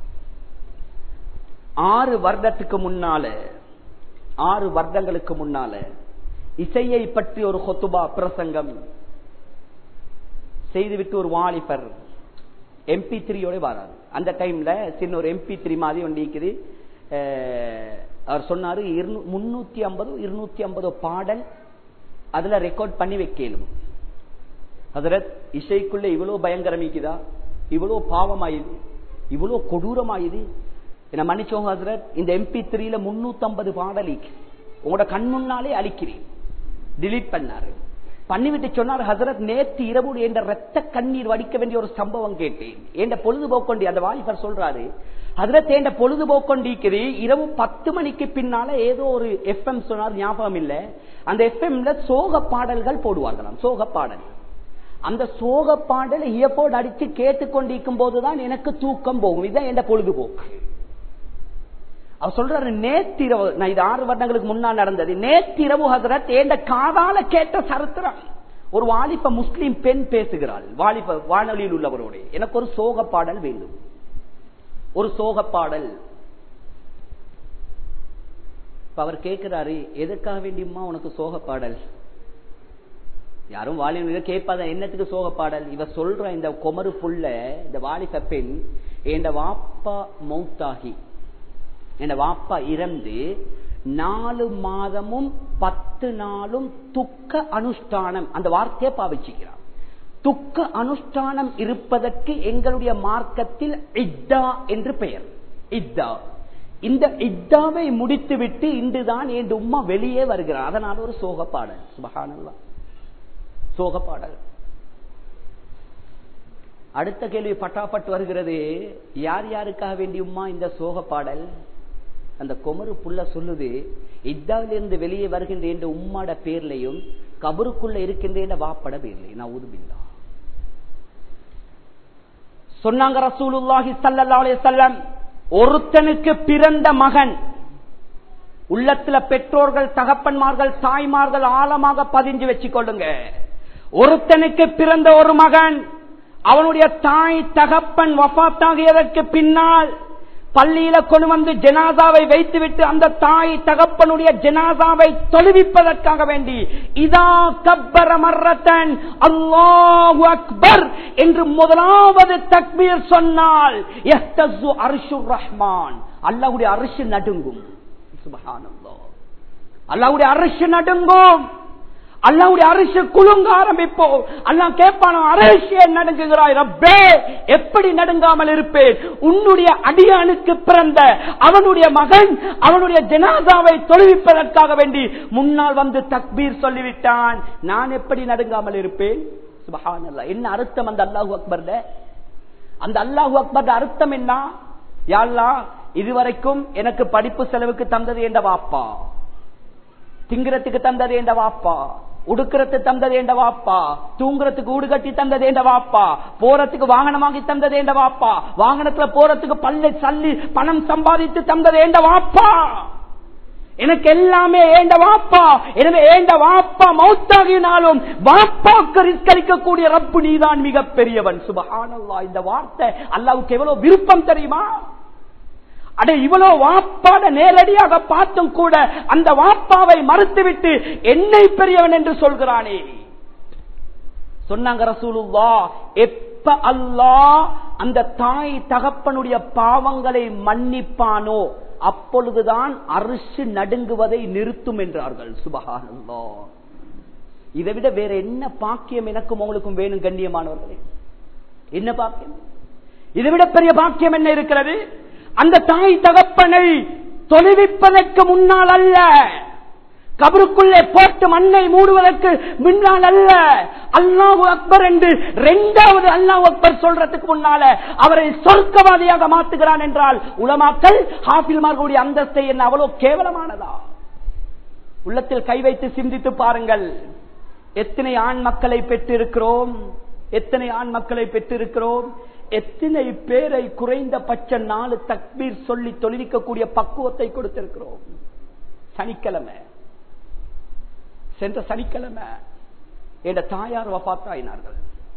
Speaker 1: ஆறு வருடத்துக்கு முன்னால ஆறு வருடங்களுக்கு முன்னால இசையை பற்றி ஒரு கொத்துபா பிரசங்கம் செய்துவிட்டு ஒரு வாலிபர் எம்பி த்ரீயோட வராரு அந்த டைம்ல சின்ன ஒரு எம்பி த்ரீ மாதிரி ஒன்று இருக்குது அஹ், அவர் சொன்னாரு முன்னூத்தி ஐம்பது இருநூத்தி ஐம்பது பாடல் அதுல ரெக்கார்ட் பண்ணி வைக்கலும் ஹசரத் இசைக்குள்ள இவ்வளவு பயங்கரமிக்குதா இவ்வளவு பாவமாயுது இவ்வளவு கொடூரமாயுது என்ன மன்னிச்சோங்க ஹசரத் இந்த எம்பி த்ரீல முன்னூத்தி ஐம்பது பாடல் உங்களோட கண் முன்னாலே அழிக்கிறேன் டிலீட் பண்ணாரு பண்ணிவிட்டு சொன்னார் ஹசரத் நேற்று இரவு என்ற ரத்த கண்ணீர் வடிக்க வேண்டிய ஒரு சம்பவம் கேட்டேன் என்ற பொழுதுபோக்கொண்டி அந்த வாலிபர் சொல்றாரு ஹசரத் என்ற பொழுதுபோக்கொண்டிக்குது இரவு பத்து மணிக்கு பின்னால ஏதோ ஒரு எஃப்எம் சொன்னார் ஞாபகம் இல்ல அந்த எஃப்எம்ல சோக பாடல்கள் போடுவார்களாம் சோக பாடல் அந்த சோக பாடல் இயப்போடு அடிச்சு கேட்டுக்கொண்டிருக்கும் போதுதான் எனக்கு தூக்கம் போகும் இதுதான் என் பொழுதுபோக்கு அவர் சொல்றாரு நேத்திரவு நான் இது ஆறு வருடங்களுக்கு முன்னால் நடந்தது நேத்திரவு ஹசரத் ஏண்ட காதால கேட்ட சரித்திரம் ஒரு வாலிப முஸ்லிம் பெண் பேசுகிறாள் வாலிப வானொலியில் உள்ளவரோட எனக்கு ஒரு சோக பாடல் வேண்டும் ஒரு சோக பாடல் இப்ப அவர் கேட்கிறாரு எதுக்காக வேண்டியம்மா உனக்கு சோக பாடல் யாரும் வாலிப கேட்பாத என்னத்துக்கு சோக பாடல் இவ சொல்ற இந்த குமரு புள்ள இந்த வாலிப பெண் என் வாப்பா மௌத்தாகி என் வாப்பா இறந்து நாலு மாதமும் பத்து நாளும் துக்க அனுஷ்டானம் அந்த வார்த்தையை பாவிச்சுக்கிறார் துக்க அனுஷ்டானம் இருப்பதற்கு எங்களுடைய மார்க்கத்தில் இத்தா என்று பெயர் இத்தா இந்த இத்தாவை முடித்துவிட்டு இன்றுதான் என் உம்மா வெளியே வருகிறார் அதனால ஒரு சோக பாடல் சுபகானல்லா சோக பாடல் அடுத்த கேள்வி பட்டாப்பட்டு வருகிறது யார் யாருக்காக வேண்டியுமா இந்த சோக பாடல் அந்த குமரு புள்ள சொல்லுது இத்தாவிலிருந்து வெளியே வருகின்ற என்ற உம்மாட பேர்லையும் கபருக்குள்ள இருக்கின்ற என்ற வாப்பட பேர்லையும் நான் உதுபில்லா சொன்னாங்க ரசூலுல்லாஹி ஸல்லல்லாஹு அலைஹி வஸல்லம் ஒருத்தனுக்கு பிறந்த மகன் உள்ளத்துல பெற்றோர்கள் தகப்பன்மார்கள் தாய்மார்கள் ஆழமாக பதிஞ்சு வச்சுக்கொள்ளுங்க ஒருத்தனுக்கு பிறந்த ஒரு மகன் அவனுடைய தாய் தகப்பன் வஃத்தாகியதற்கு பின்னால் பள்ளியில கொண்டு வந்து ஜனாதாவை வைத்துவிட்டு அந்த தாய் தகப்பனுடைய ஜனாதாவை தொழுவிப்பதற்காக வேண்டி இதா கப்பர மர்ரத்தன் அல்லாஹு அக்பர் என்று முதலாவது தக்பீர் சொன்னால் அரிஷுர் ரஹ்மான் அல்லாஹுடைய அரிசி நடுங்கும் சுபஹானல்லாஹ் அல்லாஹுடைய அரிசி நடுங்கும் அல்லாவுடைய அரிசி குலுங்க ஆரம்பிப்போம் அல்லா கேட்பானோ அரசியை நடுங்குகிறாய் ரப்பே எப்படி நடுங்காமல் இருப்பேன் உன்னுடைய அடியானுக்கு பிறந்த அவனுடைய மகன் அவனுடைய ஜனாதாவை தொழுவிப்பதற்காக வேண்டி முன்னால் வந்து தக்பீர் சொல்லிவிட்டான் நான் எப்படி நடுங்காமல் இருப்பேன் சுபஹானல்லா என்ன அர்த்தம் அந்த அல்லாஹூ அக்பர்ல அந்த அல்லாஹூ அக்பர் அர்த்தம் என்ன யாழ்லா இதுவரைக்கும் எனக்கு படிப்பு செலவுக்கு தந்தது என்ற வாப்பா திங்கிறதுக்கு தந்தது என்ற வாப்பா உடுக்கிறதுக்கு தந்தது என்ற வாப்பா தூங்குறதுக்கு ஊடு கட்டி தந்தது என்ற வாப்பா போறதுக்கு வாகனம் வாங்கி தந்தது என்ற வாப்பா வாகனத்துல போறதுக்கு பல்லை சல்லி பணம் சம்பாதித்து தந்தது என்ற வாப்பா எனக்கு எல்லாமே ஏண்ட வாப்பா எனவே ஏண்ட வாப்பா மௌத்தாகினாலும் வாப்பாக்கு ரிஸ்க் அளிக்கக்கூடிய ரப்பு நீதான் மிக பெரியவன் சுபஹானல்லா இந்த வார்த்தை அல்லாவுக்கு எவ்வளவு விருப்பம் தெரியுமா அட இவ்வளவு வாப்பாட நேரடியாக பார்த்தும் கூட அந்த வாப்பாவை மறுத்துவிட்டு என்னை பெரியவன் என்று சொல்கிறானே சொன்னாங்க ரசூலுல்லா எப்ப அல்லா அந்த தாய் தகப்பனுடைய பாவங்களை மன்னிப்பானோ அப்பொழுதுதான் அரிசி நடுங்குவதை நிறுத்தும் என்றார்கள் சுபகானல்லா இதை விட வேற என்ன பாக்கியம் எனக்கும் உங்களுக்கும் வேணும் கண்ணியமானவர்களே என்ன பாக்கியம் இதை விட பெரிய பாக்கியம் என்ன இருக்கிறது அந்த தாய் தகப்பனை தொலைவிப்பதற்கு முன்னால் அல்ல கபருக்குள்ளே போட்டு மண்ணை மூடுவதற்கு முன்னால் அல்ல அல்லாஹு அக்பர் என்று இரண்டாவது அல்லாஹு அக்பர் சொல்றதுக்கு முன்னால அவரை சொர்க்கவாதியாக மாத்துகிறான் என்றால் உலமாக்கள் ஹாஃபில்மார்களுடைய அந்தஸ்தை என்ன அவ்வளவு கேவலமானதா உள்ளத்தில் கை வைத்து சிந்தித்து பாருங்கள் எத்தனை ஆண் மக்களை பெற்றிருக்கிறோம் எத்தனை ஆண் மக்களை பெற்றிருக்கிறோம் எத்தனை பேரை குறைந்தபட்ச நாலு தக்பீர் சொல்லி தொழிலிக்கக்கூடிய பக்குவத்தை கொடுத்திருக்கிறோம் சனிக்கிழமை சென்ற சனிக்கிழமை என்ற தாயார் வபாத்தாயினார்கள்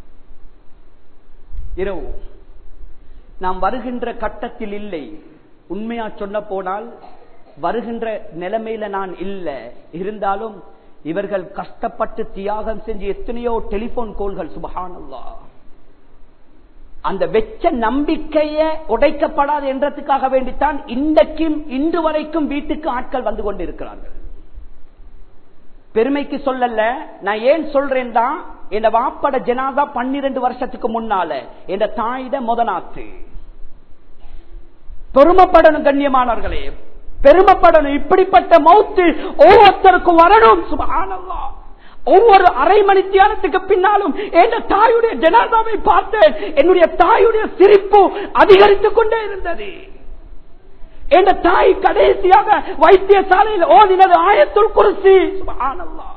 Speaker 1: இரவு நாம் வருகின்ற கட்டத்தில் இல்லை உண்மையா சொன்ன போனால் வருகின்ற நிலைமையில நான் இல்லை இருந்தாலும் இவர்கள் கஷ்டப்பட்டு தியாகம் செஞ்சு எத்தனையோ டெலிபோன் கோல்கள் சுபகானல்லா அந்த வெச்ச நம்பிக்கைய உடைக்கப்படாது என்றதுக்காக வேண்டித்தான் இன்றைக்கும் இன்று வரைக்கும் வீட்டுக்கு ஆட்கள் வந்து கொண்டிருக்கிறார்கள் பெருமைக்கு சொல்லல நான் ஏன் சொல்றேன் தான் என் வாப்பட ஜனாதா பன்னிரண்டு வருஷத்துக்கு முன்னால என் தாயிட முதனாத்து பெருமைப்படணும் கண்ணியமானவர்களே பெருமைப்படணும் இப்படிப்பட்ட மௌத்து ஒவ்வொருத்தருக்கும் வரணும் சுபானல்லா ஒவ்வொரு அரை மணி தியானத்துக்கு பின்னாலும் என் தாயுடைய ஜனாதாவை பார்த்தேன் என்னுடைய தாயுடைய சிரிப்பு அதிகரித்துக் கொண்டே இருந்தது என் தாய் கடைசியாக வைத்தியசாலையில் ஓதினது ஆயத்துள் குருசி சுபானல்லா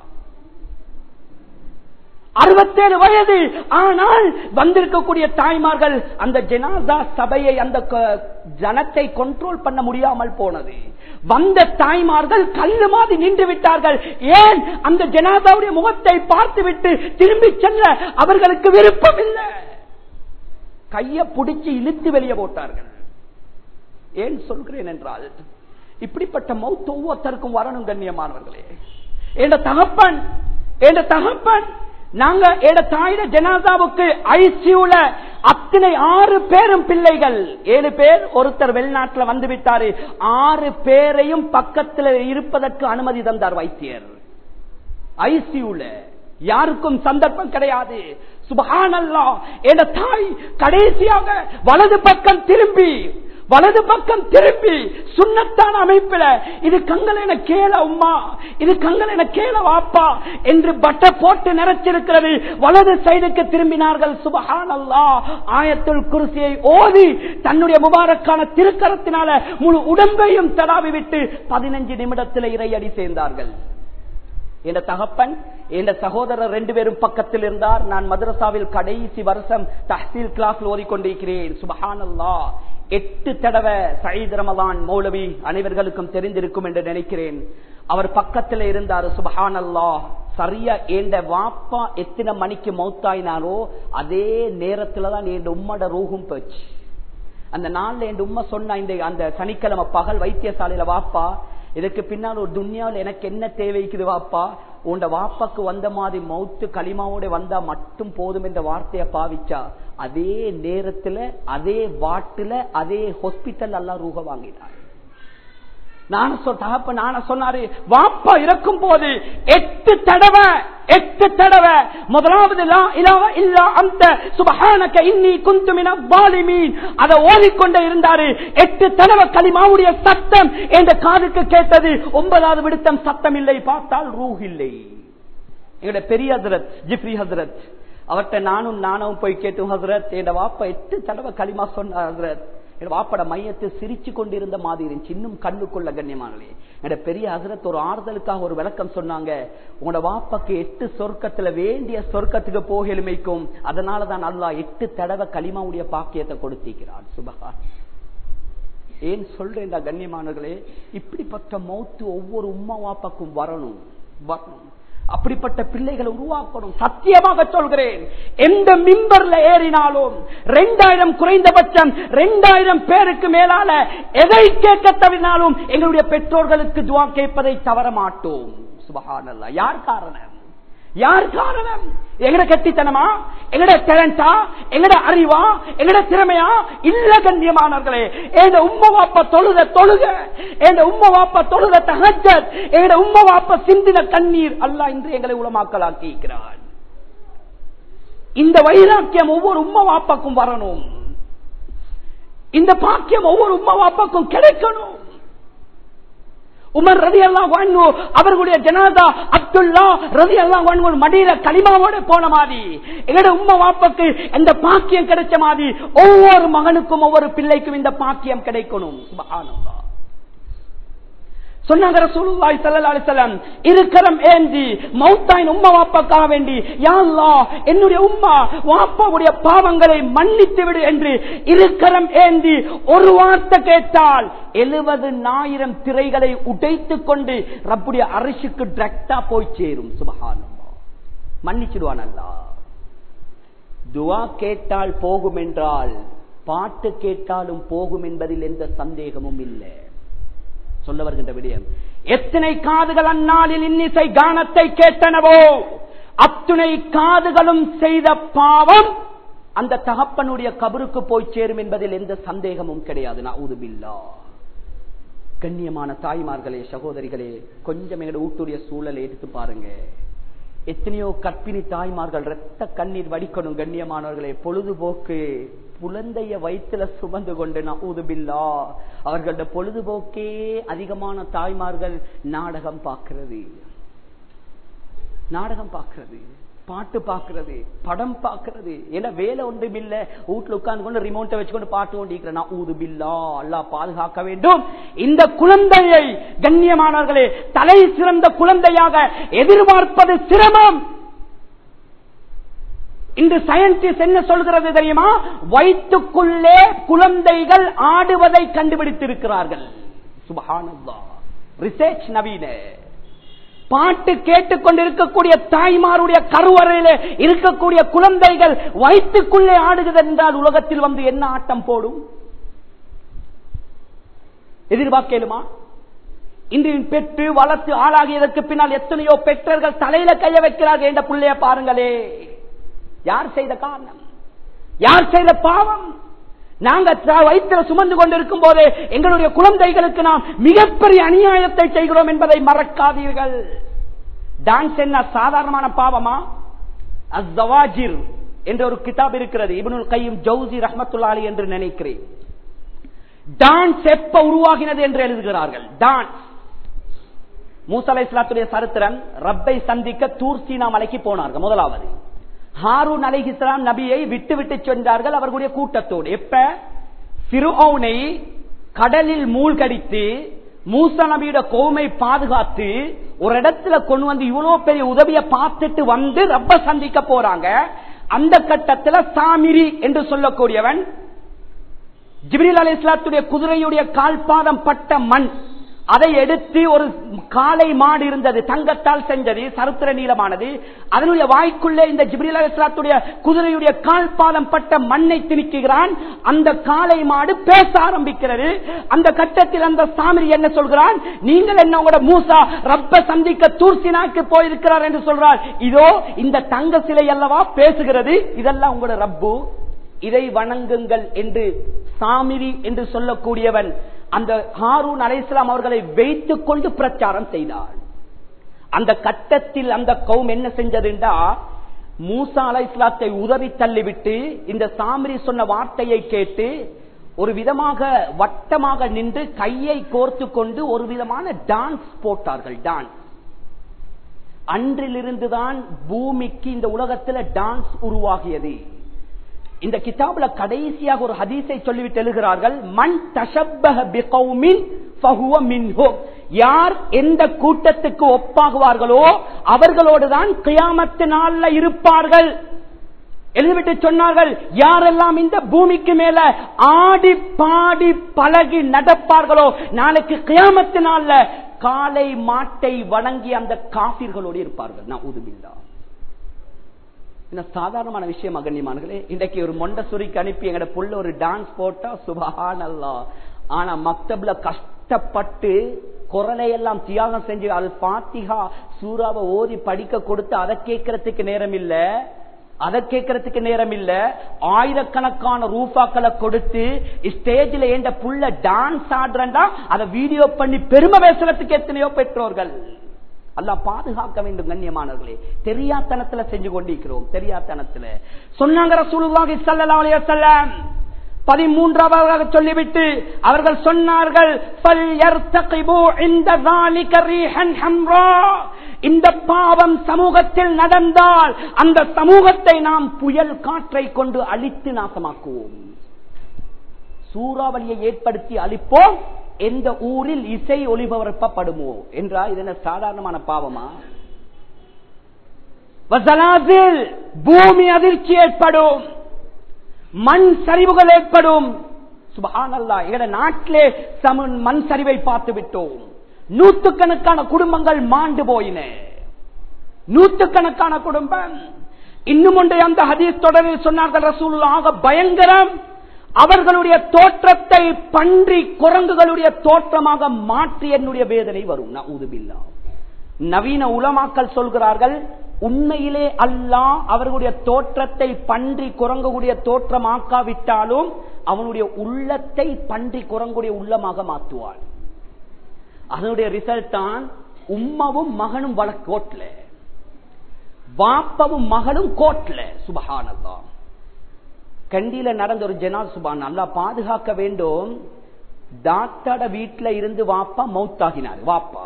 Speaker 1: அறுபத்தேழு வயது ஆனால் வந்திருக்கக்கூடிய தாய்மார்கள் அந்த ஜனாதா சபையை அந்த ஜனத்தை கண்ட்ரோல் பண்ண முடியாமல் போனது வந்த தாய்மார்கள் கல்லு மாதிரி நின்று விட்டார்கள் ஏன் அந்த ஜனாதாவுடைய முகத்தை பார்த்துவிட்டு திரும்பி செல்ல அவர்களுக்கு விருப்பம் இல்லை கைய பிடிச்சு இழுத்து வெளியே போட்டார்கள் ஏன் சொல்கிறேன் என்றால் இப்படிப்பட்ட மௌத்து ஒவ்வொருத்தருக்கும் வரணும் கண்ணியமானவர்களே என்ற தகப்பன் என்ற தகப்பன் நாங்க எட தாயிட ஜனாதாவுக்கு ஐசியூல அத்தனை ஆறு பேரும் பிள்ளைகள் ஏழு பேர் ஒருத்தர் வெளிநாட்டில் வந்து விட்டாரு ஆறு பேரையும் பக்கத்தில் இருப்பதற்கு அனுமதி தந்தார் வைத்தியர் ஐசியூல யாருக்கும் சந்தர்ப்பம் கிடையாது சுபஹானல்லா என தாய் கடைசியாக வலது பக்கம் திரும்பி வலது பக்கம் திரும்பி சுண்ணத்தான அமைப்பில இது கங்கல் என கேள உமா இது கங்கல் என கேள வாப்பா என்று பட்ட போட்டு நிறைச்சிருக்கிறது வலது சைடுக்கு திரும்பினார்கள் சுபஹான் அல்லா ஆயத்துள் குருசியை ஓதி தன்னுடைய முபாரக்கான திருக்கரத்தினால முழு உடம்பையும் தடாவி விட்டு பதினஞ்சு நிமிடத்தில் இறையடி சேர்ந்தார்கள் என்ற தகப்பன் என்ற சகோதரர் ரெண்டு பேரும் பக்கத்தில் இருந்தார் நான் மதரசாவில் கடைசி வருஷம் தஹசீல் கிளாஸ் ஓதிக்கொண்டிருக்கிறேன் சுபஹானல்லா எட்டு தடவை சயீத் ரமலான் மௌலவி அனைவர்களுக்கும் தெரிந்திருக்கும் என்று நினைக்கிறேன் அவர் பக்கத்தில் இருந்தார் சுபஹானல்லா சரியா எந்த வாப்பா எத்தனை மணிக்கு மௌத்தாயினாரோ அதே நேரத்துல தான் என் உம்மட ரூகும் போச்சு அந்த நாள்ல என் உண்மை சொன்ன இந்த அந்த சனிக்கிழமை பகல் வைத்தியசாலையில வாப்பா இதுக்கு பின்னால் ஒரு துன்யாவில் எனக்கு என்ன தேவைக்குது வாப்பா உண்ட வாப்பாக்கு வந்த மாதிரி மௌத்து களிமாவோட வந்தா மட்டும் போதும் என்ற வார்த்தையை பாவிச்சா அதே நேரத்துல அதே வாட்டுல அதே ஹாஸ்பிட்டல் எல்லாம் ரூக வாங்கினார் நான் தகப்ப நான சொன்னாரு வாப்பா இறக்கும் போது எட்டு தடவை எட்டு தடவை முதலாவது இல்ல அந்த சுபஹானக்க இன்னி குந்துமின பாலிமீன் அதை ஓதிக்கொண்டே இருந்தாரு எட்டு தடவை களிமாவுடைய சத்தம் என்ற காதுக்கு கேட்டது ஒன்பதாவது விடுத்தம் சத்தம் இல்லை பார்த்தால் ரூஹ் இல்லை எங்களுடைய பெரிய ஹசரத் ஜிப்ரி ஹசரத் அவர்கிட்ட நானும் நானும் போய் கேட்டு ஹசரத் என் வாப்பா எட்டு தடவை களிமா சொன்ன ஹசரத் என் வாப்பட மையத்தை சிரிச்சு கொண்டிருந்த மாதிரி இருந்துச்சு இன்னும் கண்ணுக்குள்ள கண்ணியமானே என்னோட பெரிய ஹசரத் ஒரு ஆறுதலுக்காக ஒரு விளக்கம் சொன்னாங்க உங்களோட வாப்பாக்கு எட்டு சொர்க்கத்துல வேண்டிய சொர்க்கத்துக்கு போக எளிமைக்கும் அதனாலதான் அல்லா எட்டு தடவை களிமாவுடைய பாக்கியத்தை கொடுத்திருக்கிறார் சுபகா ஏன் சொல்றேன் கண்ணியமானவர்களே இப்படிப்பட்ட மௌத்து ஒவ்வொரு உம்மா வாப்பாக்கும் வரணும் வரணும் அப்படிப்பட்ட பிள்ளைகளை உருவாக்கணும் சத்தியமாக சொல்கிறேன் எந்த மிம்பர்ல ஏறினாலும் ரெண்டாயிரம் குறைந்தபட்சம் ரெண்டாயிரம் பேருக்கு மேலால எதை கேட்க தவினாலும் எங்களுடைய பெற்றோர்களுக்கு துவா கேட்பதை தவற மாட்டோம் சுபகானல்ல யார் காரணம் யார் காரணம் எங்கட கட்டித்தனமா எங்கட டேலண்டா எங்கட அறிவா எங்கட திறமையா இல்ல கண்ணியமானவர்களே எங்க உம்ம வாப்ப தொழுத தொழுக எங்க உம்ம வாப்ப தொழுத தகஜத் எங்கட உம்ம வாப்ப சிந்தின கண்ணீர் அல்ல இன்று எங்களை உளமாக்கலாக்கி இருக்கிறார் இந்த வைராக்கியம் ஒவ்வொரு உம்ம வாப்பாக்கும் வரணும் இந்த பாக்கியம் ஒவ்வொரு உம்ம வாப்பாக்கும் கிடைக்கணும் உமர் ரதி எல்லாம் வாங்கு அவர்களுடைய ஜனாதா அப்துல்லா ரதி எல்லாம் வாங்கு மடியில களிமாவோட போன மாதிரி எங்களோட உம்மா வாப்பக்கு இந்த பாக்கியம் கிடைச்ச மாதிரி ஒவ்வொரு மகனுக்கும் ஒவ்வொரு பிள்ளைக்கும் இந்த பாக்கியம் கிடைக்கணும்
Speaker 2: சொன்னாங்க ரசூலுல்லாஹி ஸல்லல்லாஹு அலைஹி வஸல்லம் இருக்கரம் ஏந்தி மௌத்தாயின் உம்மா வாப்பாக்காக வேண்டி யா அல்லாஹ் என்னுடைய உம்மா வாப்பாவுடைய பாவங்களை மன்னித்து விடு என்று இருக்கரம் ஏந்தி ஒரு வார்த்தை கேட்டால் எழுபது ஆயிரம் திரைகளை உடைத்துக் கொண்டு ரப்புடைய அரிசிக்கு டிரெக்டா போய் சேரும் சுபஹானல்லாஹ் மன்னிச்சிடுவான் அல்லாஹ் துவா கேட்டால் போகும் என்றால் பாட்டு கேட்டாலும் போகும் என்பதில் எந்த சந்தேகமும் இல்லை சொல்ல வருகின்ற விடயம் எத்தனை காதுகள் அந்நாளில் இன்னிசை கானத்தை கேட்டனவோ அத்துணை காதுகளும் செய்த பாவம் அந்த தகப்பனுடைய கபருக்கு போய் சேரும் என்பதில் எந்த சந்தேகமும் கிடையாது நவுதுபில்லா கண்ணியமான தாய்மார்களே சகோதரிகளே கொஞ்சம் எங்க ஊட்டுடைய சூழலை எடுத்து பாருங்க எத்தனையோ கற்பிணி தாய்மார்கள் ரத்த கண்ணீர் வடிக்கணும் கண்ணியமானவர்களே பொழுதுபோக்கு குழந்தைய வயிற்றுல சுமந்து கொண்டு நவுதுபில்லா அவர்களோட பொழுதுபோக்கே அதிகமான தாய்மார்கள் நாடகம் பார்க்கிறது நாடகம் பார்க்கிறது பாட்டு பார்க்கிறது படம் பார்க்கிறது ஏன்னா வேலை ஒன்றும் இல்ல வீட்டுல உட்கார்ந்து கொண்டு ரிமோட்டை வச்சுக்கொண்டு பாட்டு கொண்டிருக்கிறேன் ஊது பில்லா அல்லா பாதுகாக்க வேண்டும் இந்த குழந்தையை கண்ணியமானவர்களே தலை சிறந்த குழந்தையாக எதிர்பார்ப்பது சிரமம் இன்று சயின்டிஸ்ட் என்ன சொல்கிறது தெரியுமா வயிற்றுக்குள்ளே குழந்தைகள் ஆடுவதை கண்டுபிடித்திருக்கிறார்கள் சுபஹானல்லா ரிசர்ச் நவீன பாட்டு கேட்டுக்கொண்டிருக்கக்கூடிய தாய்மாருடைய கருவறையில இருக்கக்கூடிய குழந்தைகள் வயிற்றுக்குள்ளே ஆடுகிறது என்றால் உலகத்தில் வந்து என்ன ஆட்டம் போடும் எதிர்பார்க்கலுமா இன்று பெற்று வளர்த்து ஆளாகியதற்கு பின்னால் எத்தனையோ பெற்றோர்கள் தலையில கைய வைக்கிறார்கள் என்ற பிள்ளைய பாருங்களே யார் செய்த காரணம் யார் செய்த பாவம் நாங்க வயிற்றுல சுமந்து கொண்டிருக்கும் போதே எங்களுடைய குழந்தைகளுக்கு நாம் மிகப்பெரிய அநியாயத்தை செய்கிறோம் என்பதை மறக்காதீர்கள் டான்ஸ் என்ன சாதாரணமான பாவமா அஸ்தவாஜிர் என்ற ஒரு கிதாப் இருக்கிறது இவனுள் கையும் ஜவுசி ரஹமத்துல்லாலி என்று நினைக்கிறேன் டான்ஸ் எப்ப உருவாகினது என்று எழுதுகிறார்கள் டான்ஸ் மூசலை இஸ்லாத்துடைய சரித்திரம் ரப்பை சந்திக்க தூர்சீனா மலைக்கு போனார்கள் முதலாவது ஹாரூன் அலை இஸ்லாம் நபியை விட்டு விட்டு சென்றார்கள் அவர்களுடைய கூட்டத்தோடு எப்ப சிறுனை கடலில் மூழ்கடித்து மூசா நபியோட கோமை பாதுகாத்து ஒரு இடத்துல கொண்டு வந்து இவ்வளவு பெரிய உதவியை பார்த்துட்டு வந்து ரப்ப சந்திக்க போறாங்க அந்த கட்டத்தில் சாமிரி என்று சொல்லக்கூடியவன் ஜிப்ரில் அலி இஸ்லாத்துடைய குதிரையுடைய கால்பாதம் பட்ட மண் அதை எடுத்து ஒரு காலை மாடு இருந்தது தங்கத்தால் செஞ்சது சருத்திர நீளமானது அதனுடைய வாய்க்குள்ளே இந்த ஜிப்ரில் அலிஸ்லாத்துடைய குதிரையுடைய கால் பாதம் பட்ட மண்ணை திணிக்குகிறான் அந்த காலை மாடு பேச ஆரம்பிக்கிறது அந்த கட்டத்தில் அந்த சாமி என்ன சொல்கிறான் நீங்கள் என்ன உங்களோட மூசா ரப்ப சந்திக்க தூர்சினாக்கு போயிருக்கிறார் என்று சொல்றார் இதோ இந்த தங்க சிலை அல்லவா பேசுகிறது இதெல்லாம் உங்களோட ரப்பு இதை வணங்குங்கள் என்று சாமிரி என்று சொல்லக்கூடியவன் அந்த ஹாரூன் அலைஸ்லாம் அவர்களை வைத்துக் கொண்டு பிரச்சாரம் செய்தார் அந்த கட்டத்தில் அந்த கௌம் என்ன செஞ்சதுண்டா மூசா அலை இஸ்லாத்தை உதவி தள்ளிவிட்டு இந்த சாமிரி சொன்ன வார்த்தையை கேட்டு ஒரு விதமாக வட்டமாக நின்று கையை கோர்த்து கொண்டு ஒரு விதமான டான்ஸ் போட்டார்கள் டான்ஸ் அன்றிலிருந்துதான் பூமிக்கு இந்த உலகத்தில் டான்ஸ் உருவாகியது இந்த கிதாபுல கடைசியாக ஒரு ஹதீஸை சொல்லிவிட்டு எழுகிறார்கள் மண் தஷப்பின் யார் எந்த கூட்டத்துக்கு ஒப்பாகுவார்களோ அவர்களோடுதான் கியாமத்து நாள்ல இருப்பார்கள் எழுதிவிட்டு சொன்னார்கள் யாரெல்லாம் இந்த பூமிக்கு மேல ஆடி பாடி பழகி நடப்பார்களோ நாளைக்கு கியாமத்து நாள்ல காலை மாட்டை வணங்கி அந்த காபிர்களோடு இருப்பார்கள் நான் உதுபில்லா என்ன சாதாரணமான விஷயம் அகண்யமானங்களே இன்றைக்கு ஒரு மொண்ட சுரிக்கு அனுப்பி எங்கட புள்ள ஒரு டான்ஸ் போட்டா சுபஹான் அல்லா ஆனா மக்தப்ல கஷ்டப்பட்டு குரலை எல்லாம் தியாகம் செஞ்சு அது பாத்திகா சூறாவை ஓதி படிக்க கொடுத்து அதை கேட்கறதுக்கு நேரம் இல்ல அதை கேட்கறதுக்கு நேரம் இல்ல ஆயிரக்கணக்கான ரூபாக்களை கொடுத்து ஸ்டேஜில் ஏண்ட புள்ள டான்ஸ் ஆடுறா அதை வீடியோ பண்ணி பெருமை பேசுறதுக்கு எத்தனையோ பெற்றோர்கள் அல்ல பாதுகாக்க வேண்டும் கண்ணியமானவர்களே தெரியாத்தனத்துல செஞ்சு கொண்டிருக்கிறோம் தெரியாத்தனத்துல சொன்னாங்க ரசூலுல்லாஹி ஸல்லல்லாஹு அலைஹி வஸல்லம் பதிமூன்றாவதாக சொல்லிவிட்டு அவர்கள் சொன்னார்கள் இந்த பாவம் சமூகத்தில் நடந்தால் அந்த சமூகத்தை நாம் புயல் காற்றை கொண்டு அழித்து நாசமாக்குவோம் சூறாவளியை ஏற்படுத்தி அழிப்போம் எந்த ஊரில் இசை ஒளிபரப்பப்படுமோ என்றா இது என்ன சாதாரணமான பாவமா வசலாசில் பூமி அதிர்ச்சி ஏற்படும் மண் சரிவுகள் ஏற்படும் சுபஹானல்லா எங்கட நாட்டிலே சம மண் சரிவை பார்த்து விட்டோம் நூற்றுக்கணக்கான குடும்பங்கள் மாண்டு போயின நூற்றுக்கணக்கான குடும்பம் இன்னும் ஒன்றை அந்த ஹதீஸ் தொடரில் சொன்னார்கள் ரசூலுல்லாஹ் பயங்கரம் அவர்களுடைய தோற்றத்தை பன்றி குரங்குகளுடைய தோற்றமாக மாற்றி என்னுடைய வேதனை வரும் நவுதுபில்லா நவீன உலமாக்கல் சொல்கிறார்கள் உண்மையிலே அல்லாஹ் அவர்களுடைய தோற்றத்தை பன்றி குரங்குடைய தோற்றமாக்காவிட்டாலும் அவனுடைய உள்ளத்தை பன்றி குரங்குடைய உள்ளமாக மாற்றுவாள் அதனுடைய ரிசல்ட் தான் உம்மாவும் மகனும் வள கோட்ல வாப்பவும் மகளும் கோட்ல சுபஹானல்லா கண்டியில நடந்த ஒரு ஜனால் சுபான் நல்லா பாதுகாக்க வேண்டும் டாக்டரோட வீட்டுல இருந்து வாப்பா மௌத்தாகினார் வாப்பா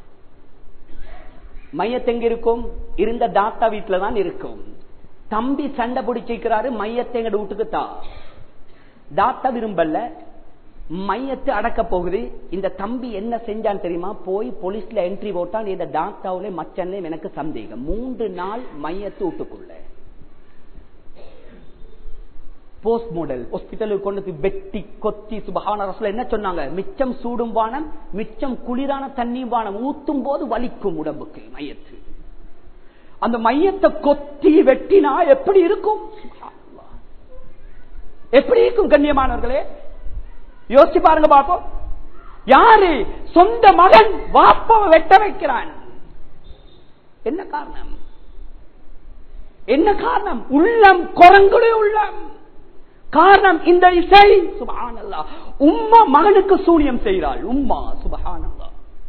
Speaker 2: மையத்து எங்க இருக்கும் இருந்த டாக்டா வீட்டுல தான் இருக்கும் தம்பி சண்டை பிடிச்சிக்கிறாரு மையத்தை எங்க வீட்டுக்கு தா டாக்டா விரும்பல மையத்து அடக்க போகுது இந்த தம்பி என்ன செஞ்சான் தெரியுமா போய் போலீஸ்ல என்ட்ரி போட்டான் இந்த டாக்டாவிலே மச்சன்னே எனக்கு சந்தேகம் மூன்று நாள் மையத்து வீட்டுக்குள்ள போஸ்ட் மாடல் ஹாஸ்பிட்டலுக்கு கொண்டு போய் வெட்டி கொத்தி சுபகான ரசல என்ன சொன்னாங்க மிச்சம் சூடும் வானம் மிச்சம் குளிரான தண்ணி வானம் ஊத்தும் போது வலிக்கும் உடம்புக்கு மையத்து அந்த மையத்தை கொத்தி வெட்டினா எப்படி இருக்கும் சுப்ஹானல்லாஹ். எப்படி இருக்கும் கண்ணியமானவர்களே யோசிச்சு பாருங்க பாப்போம் யாரு சொந்த மகன் வாப்பாவை வெட்ட வைக்கிறான் என்ன காரணம் என்ன காரணம் உள்ளம் குரங்குடைய உள்ளம் காரணம் இந்த இசை சுபஹானல்லா உம்மா மகனுக்கு சூனியம் செய்கிறாள் உம்மா சுபஹானல்லா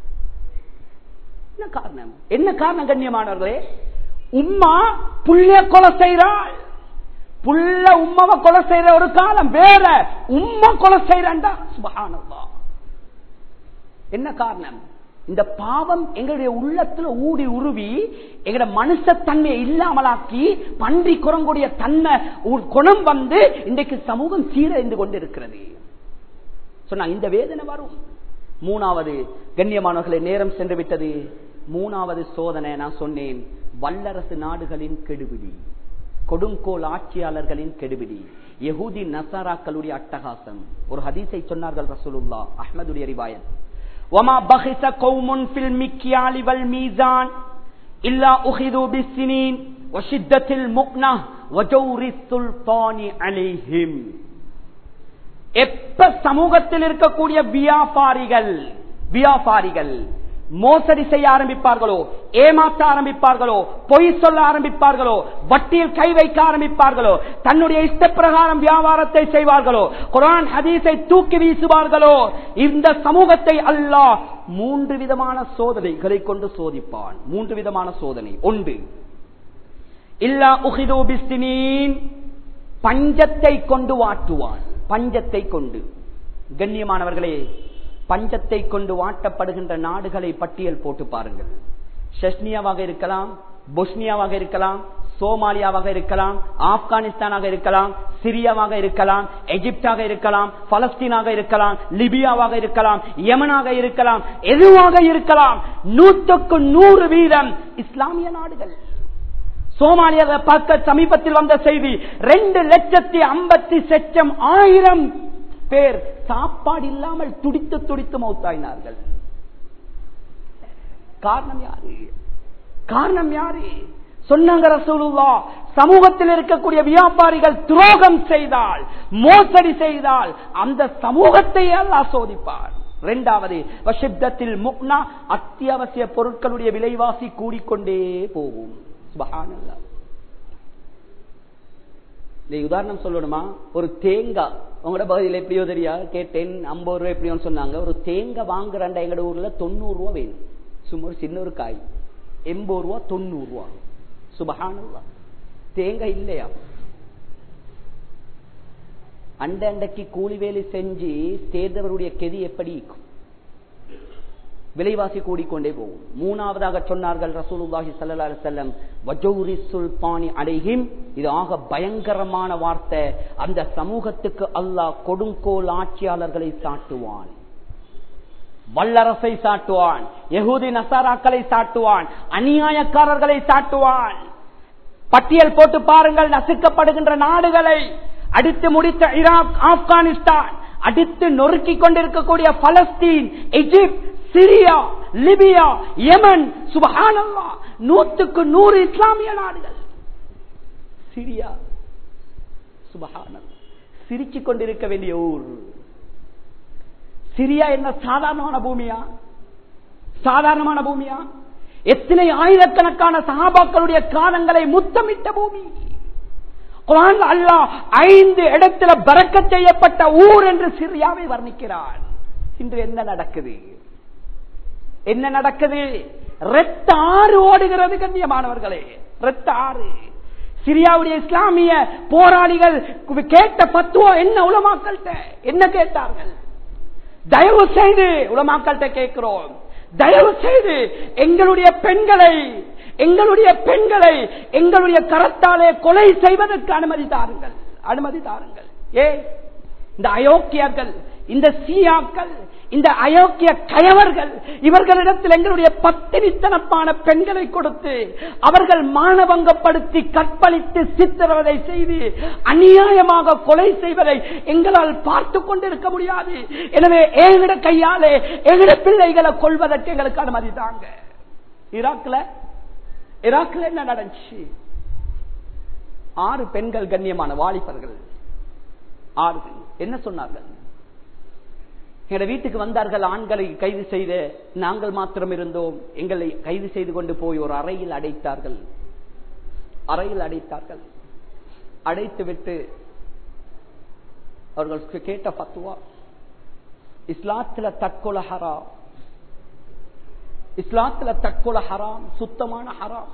Speaker 2: என்ன காரணம் என்ன காரணம் கண்ணியமானவர்களே உம்மா புள்ளைய கொலை செய்கிறாள் புள்ள உம்மாவை கொலை செய்யற ஒரு காலம் வேற உம்மா கொலை செய்யறாண்டா சுபஹானல்லா என்ன காரணம் இந்த பாவம் எங்களுடைய உள்ளத்துல ஊடி உருவி எங்கட மனுஷத்தன்மையை இல்லாமலாக்கி பன்றி குரங்குடைய தன்மை ஒரு குணம் வந்து இன்றைக்கு சமூகம் சீரழிந்து கொண்டிருக்கிறது சொன்னாங்க இந்த வேதனை வரும் மூணாவது கண்ணியமானவர்களை நேரம் சென்று விட்டது மூணாவது சோதனை நான் சொன்னேன் வல்லரசு நாடுகளின் கெடுபிடி கொடுங்கோல் ஆட்சியாளர்களின் கெடுபிடி யகூதி நசாராக்களுடைய அட்டகாசம் ஒரு ஹதீஸை சொன்னார்கள் ரசூலுல்லா அஹ்மதுடைய ரிவாயத் وما بخس قوم في المكيال والميزان إلا أخذوا بالسنين وشدة المؤنة وجور السلطان عليهم எப்ப சமூகத்தில் இருக்கக்கூடிய வியாபாரிகள் வியாபாரிகள் மோசடி செய்ய ஆரம்பிப்பார்களோ ஏமாற்ற ஆரம்பிப்பார்களோ பொய் சொல்ல ஆரம்பிப்பார்களோ வட்டியில் கை வைக்க ஆரம்பிப்பார்களோ தன்னுடைய இஷ்ட பிரகாரம் வியாபாரத்தை செய்வார்களோ குரான் ஹதீஸை தூக்கி வீசுவார்களோ இந்த சமூகத்தை அல்லாஹ் மூன்று விதமான சோதனைகளை கொண்டு சோதிப்பான் மூன்று விதமான சோதனை ஒன்று இல்லா உஹிதோ பிஸ்தினீன் பஞ்சத்தை கொண்டு வாட்டுவான் பஞ்சத்தை கொண்டு கண்ணியமானவர்களே பஞ்சத்தை கொண்டு வாட்டப்படுகின்ற நாடுகளை பட்டியல் போட்டு பாருங்கள் செஸ்னியாவாக இருக்கலாம் பொஸ்னியாவாக இருக்கலாம் சோமாலியாவாக இருக்கலாம் ஆப்கானிஸ்தானாக இருக்கலாம் சிரியாவாக இருக்கலாம் எகிப்டாக இருக்கலாம் பலஸ்தீனாக இருக்கலாம் லிபியாவாக இருக்கலாம் யமனாக இருக்கலாம் எதுவாக இருக்கலாம் நூற்றுக்கு நூறு வீதம் இஸ்லாமிய நாடுகள் சோமாலியா பார்க்க சமீபத்தில் வந்த செய்தி ரெண்டு லட்சத்தி ஐம்பத்தி செச்சம் ஆயிரம் பேர் சாப்பாடு இல்லாமல் துடித்து துடித்து மௌத்தாயினார்கள் காரணம் யாரு காரணம் யாரு சொன்னாங்க ரசூலுல்லா சமூகத்தில் இருக்கக்கூடிய வியாபாரிகள் துரோகம் செய்தால் மோசடி செய்தால் அந்த சமூகத்தை அல்லாஹ் சோதிப்பார் இரண்டாவது வசிப்தத்தில் முக்னா அத்தியாவசிய பொருட்களுடைய விலைவாசி கூடிக்கொண்டே போகும் சுபஹானல்லாஹ் இந்த உதாரணம் சொல்லணுமா ஒரு தேங்காய் உங்களோட பகுதியில் எப்படியோ தெரியா கேட்டேன் ஐம்பது ரூபாய் எப்படியோன்னு சொன்னாங்க ஒரு தேங்காய் வாங்குறாண்டா எங்களோட ஊர்ல தொண்ணூறு ரூபா வேணும் சும்மா ஒரு சின்ன ஒரு காய் எண்பது ரூபா தொண்ணூறு ரூபா சுபஹானல்லா தேங்காய் இல்லையா அண்ட அண்டைக்கு கூலி வேலை செஞ்சு சேர்ந்தவருடைய கெதி எப்படி இருக்கும் விலைவாசி கூடிக்கொண்டே போகும் மூணாவதாக சொன்னார்கள் ரசூலுல்லாஹி ஸல்லல்லாஹு அலைஹி வஸல்லம் வஜௌரி சுல்பானி அலைஹிம் இது ஆக பயங்கரமான வார்த்தை அந்த சமூகத்துக்கு அல்லாஹ் கொடுங்கோல் ஆட்சியாளர்களை சாட்டுவான் வல்லரசை சாட்டுவான் யகூதி நசாராக்களை சாட்டுவான் அநியாயக்காரர்களை சாட்டுவான் பட்டியல் போட்டு பாருங்கள் நசுக்கப்படுகின்ற நாடுகளை அடித்து முடித்த ஈராக் ஆப்கானிஸ்தான் அடித்து நொறுக்கிக் கொண்டிருக்கக்கூடிய Palestine Egypt Syria Libya Yemen சுபஹானல்லா நூற்றுக்கு நூறு இஸ்லாமிய நாடுகள் சிரியா சுபஹானல்லா சிரிச்சுக் கொண்டிருக்க வேண்டிய ஊர் சிரியா என்ன சாதாரணமான பூமியா சாதாரணமான பூமியா எத்தனை ஆயிரக்கணக்கான சகாபாக்களுடைய காலங்களை முத்தமிட்ட பூமி குரான் அல்லாஹ் ஐந்து இடத்துல பறக்க செய்யப்பட்ட ஊர் என்று சிரியாவை வர்ணிக்கிறான் இன்று என்ன நடக்குது என்ன நடக்குது ரெத்த ஆறு ஓடுகிறது கண்ணியமானவர்களே ரெத்த ஆறு சிரியாவுடைய இஸ்லாமிய போராளிகள் கேட்ட பத்துவோ என்ன உலமாக்கள்கிட்ட என்ன கேட்டார்கள் தயவு செய்து உலமாக்கள்கிட்ட கேட்கிறோம் தயவு செய்து எங்களுடைய பெண்களை எங்களுடைய பெண்களை எங்களுடைய கரத்தாலே கொலை செய்வதற்கு அனுமதி தாருங்கள் அனுமதி தாருங்கள் ஏ இந்த அயோக்கியர்கள் இந்த சீயாக்கள் இந்த அயோக்கிய கயவர்கள் இவர்களிடத்தில் எங்களுடைய பத்தினித்தனப்பான பெண்களை கொடுத்து அவர்கள் மானபங்கப்படுத்தி கற்பழித்து சித்திரவதை செய்து அநியாயமாக கொலை செய்வதை எங்களால் பார்த்து கொண்டிருக்க முடியாது எனவே எங்கட கையாலே எங்கட பிள்ளைகளை கொள்வதற்கு எங்களுக்கு அனுமதி தாங்க ஈராக்ல ஈராக்ல என்ன நடந்துச்சு ஆறு பெண்கள் கண்ணியமான வாலிபர்கள் ஆறு பெண். என்ன சொன்னார்கள் எங்க வீட்டுக்கு வந்தார்கள் ஆண்களை கைது செய்த நாங்கள் மாத்திரம் இருந்தோம் எங்களை கைது செய்து கொண்டு போய் ஒரு அறையில் அடைத்தார்கள் அறையில் அடைத்தார்கள் அடைத்து விட்டு அவர்களுக்கு கேட்ட பத்துவா இஸ்லாத்துல தற்கொலை ஹராம் இஸ்லாத்துல தற்கொலை ஹராம் சுத்தமான ஹராம்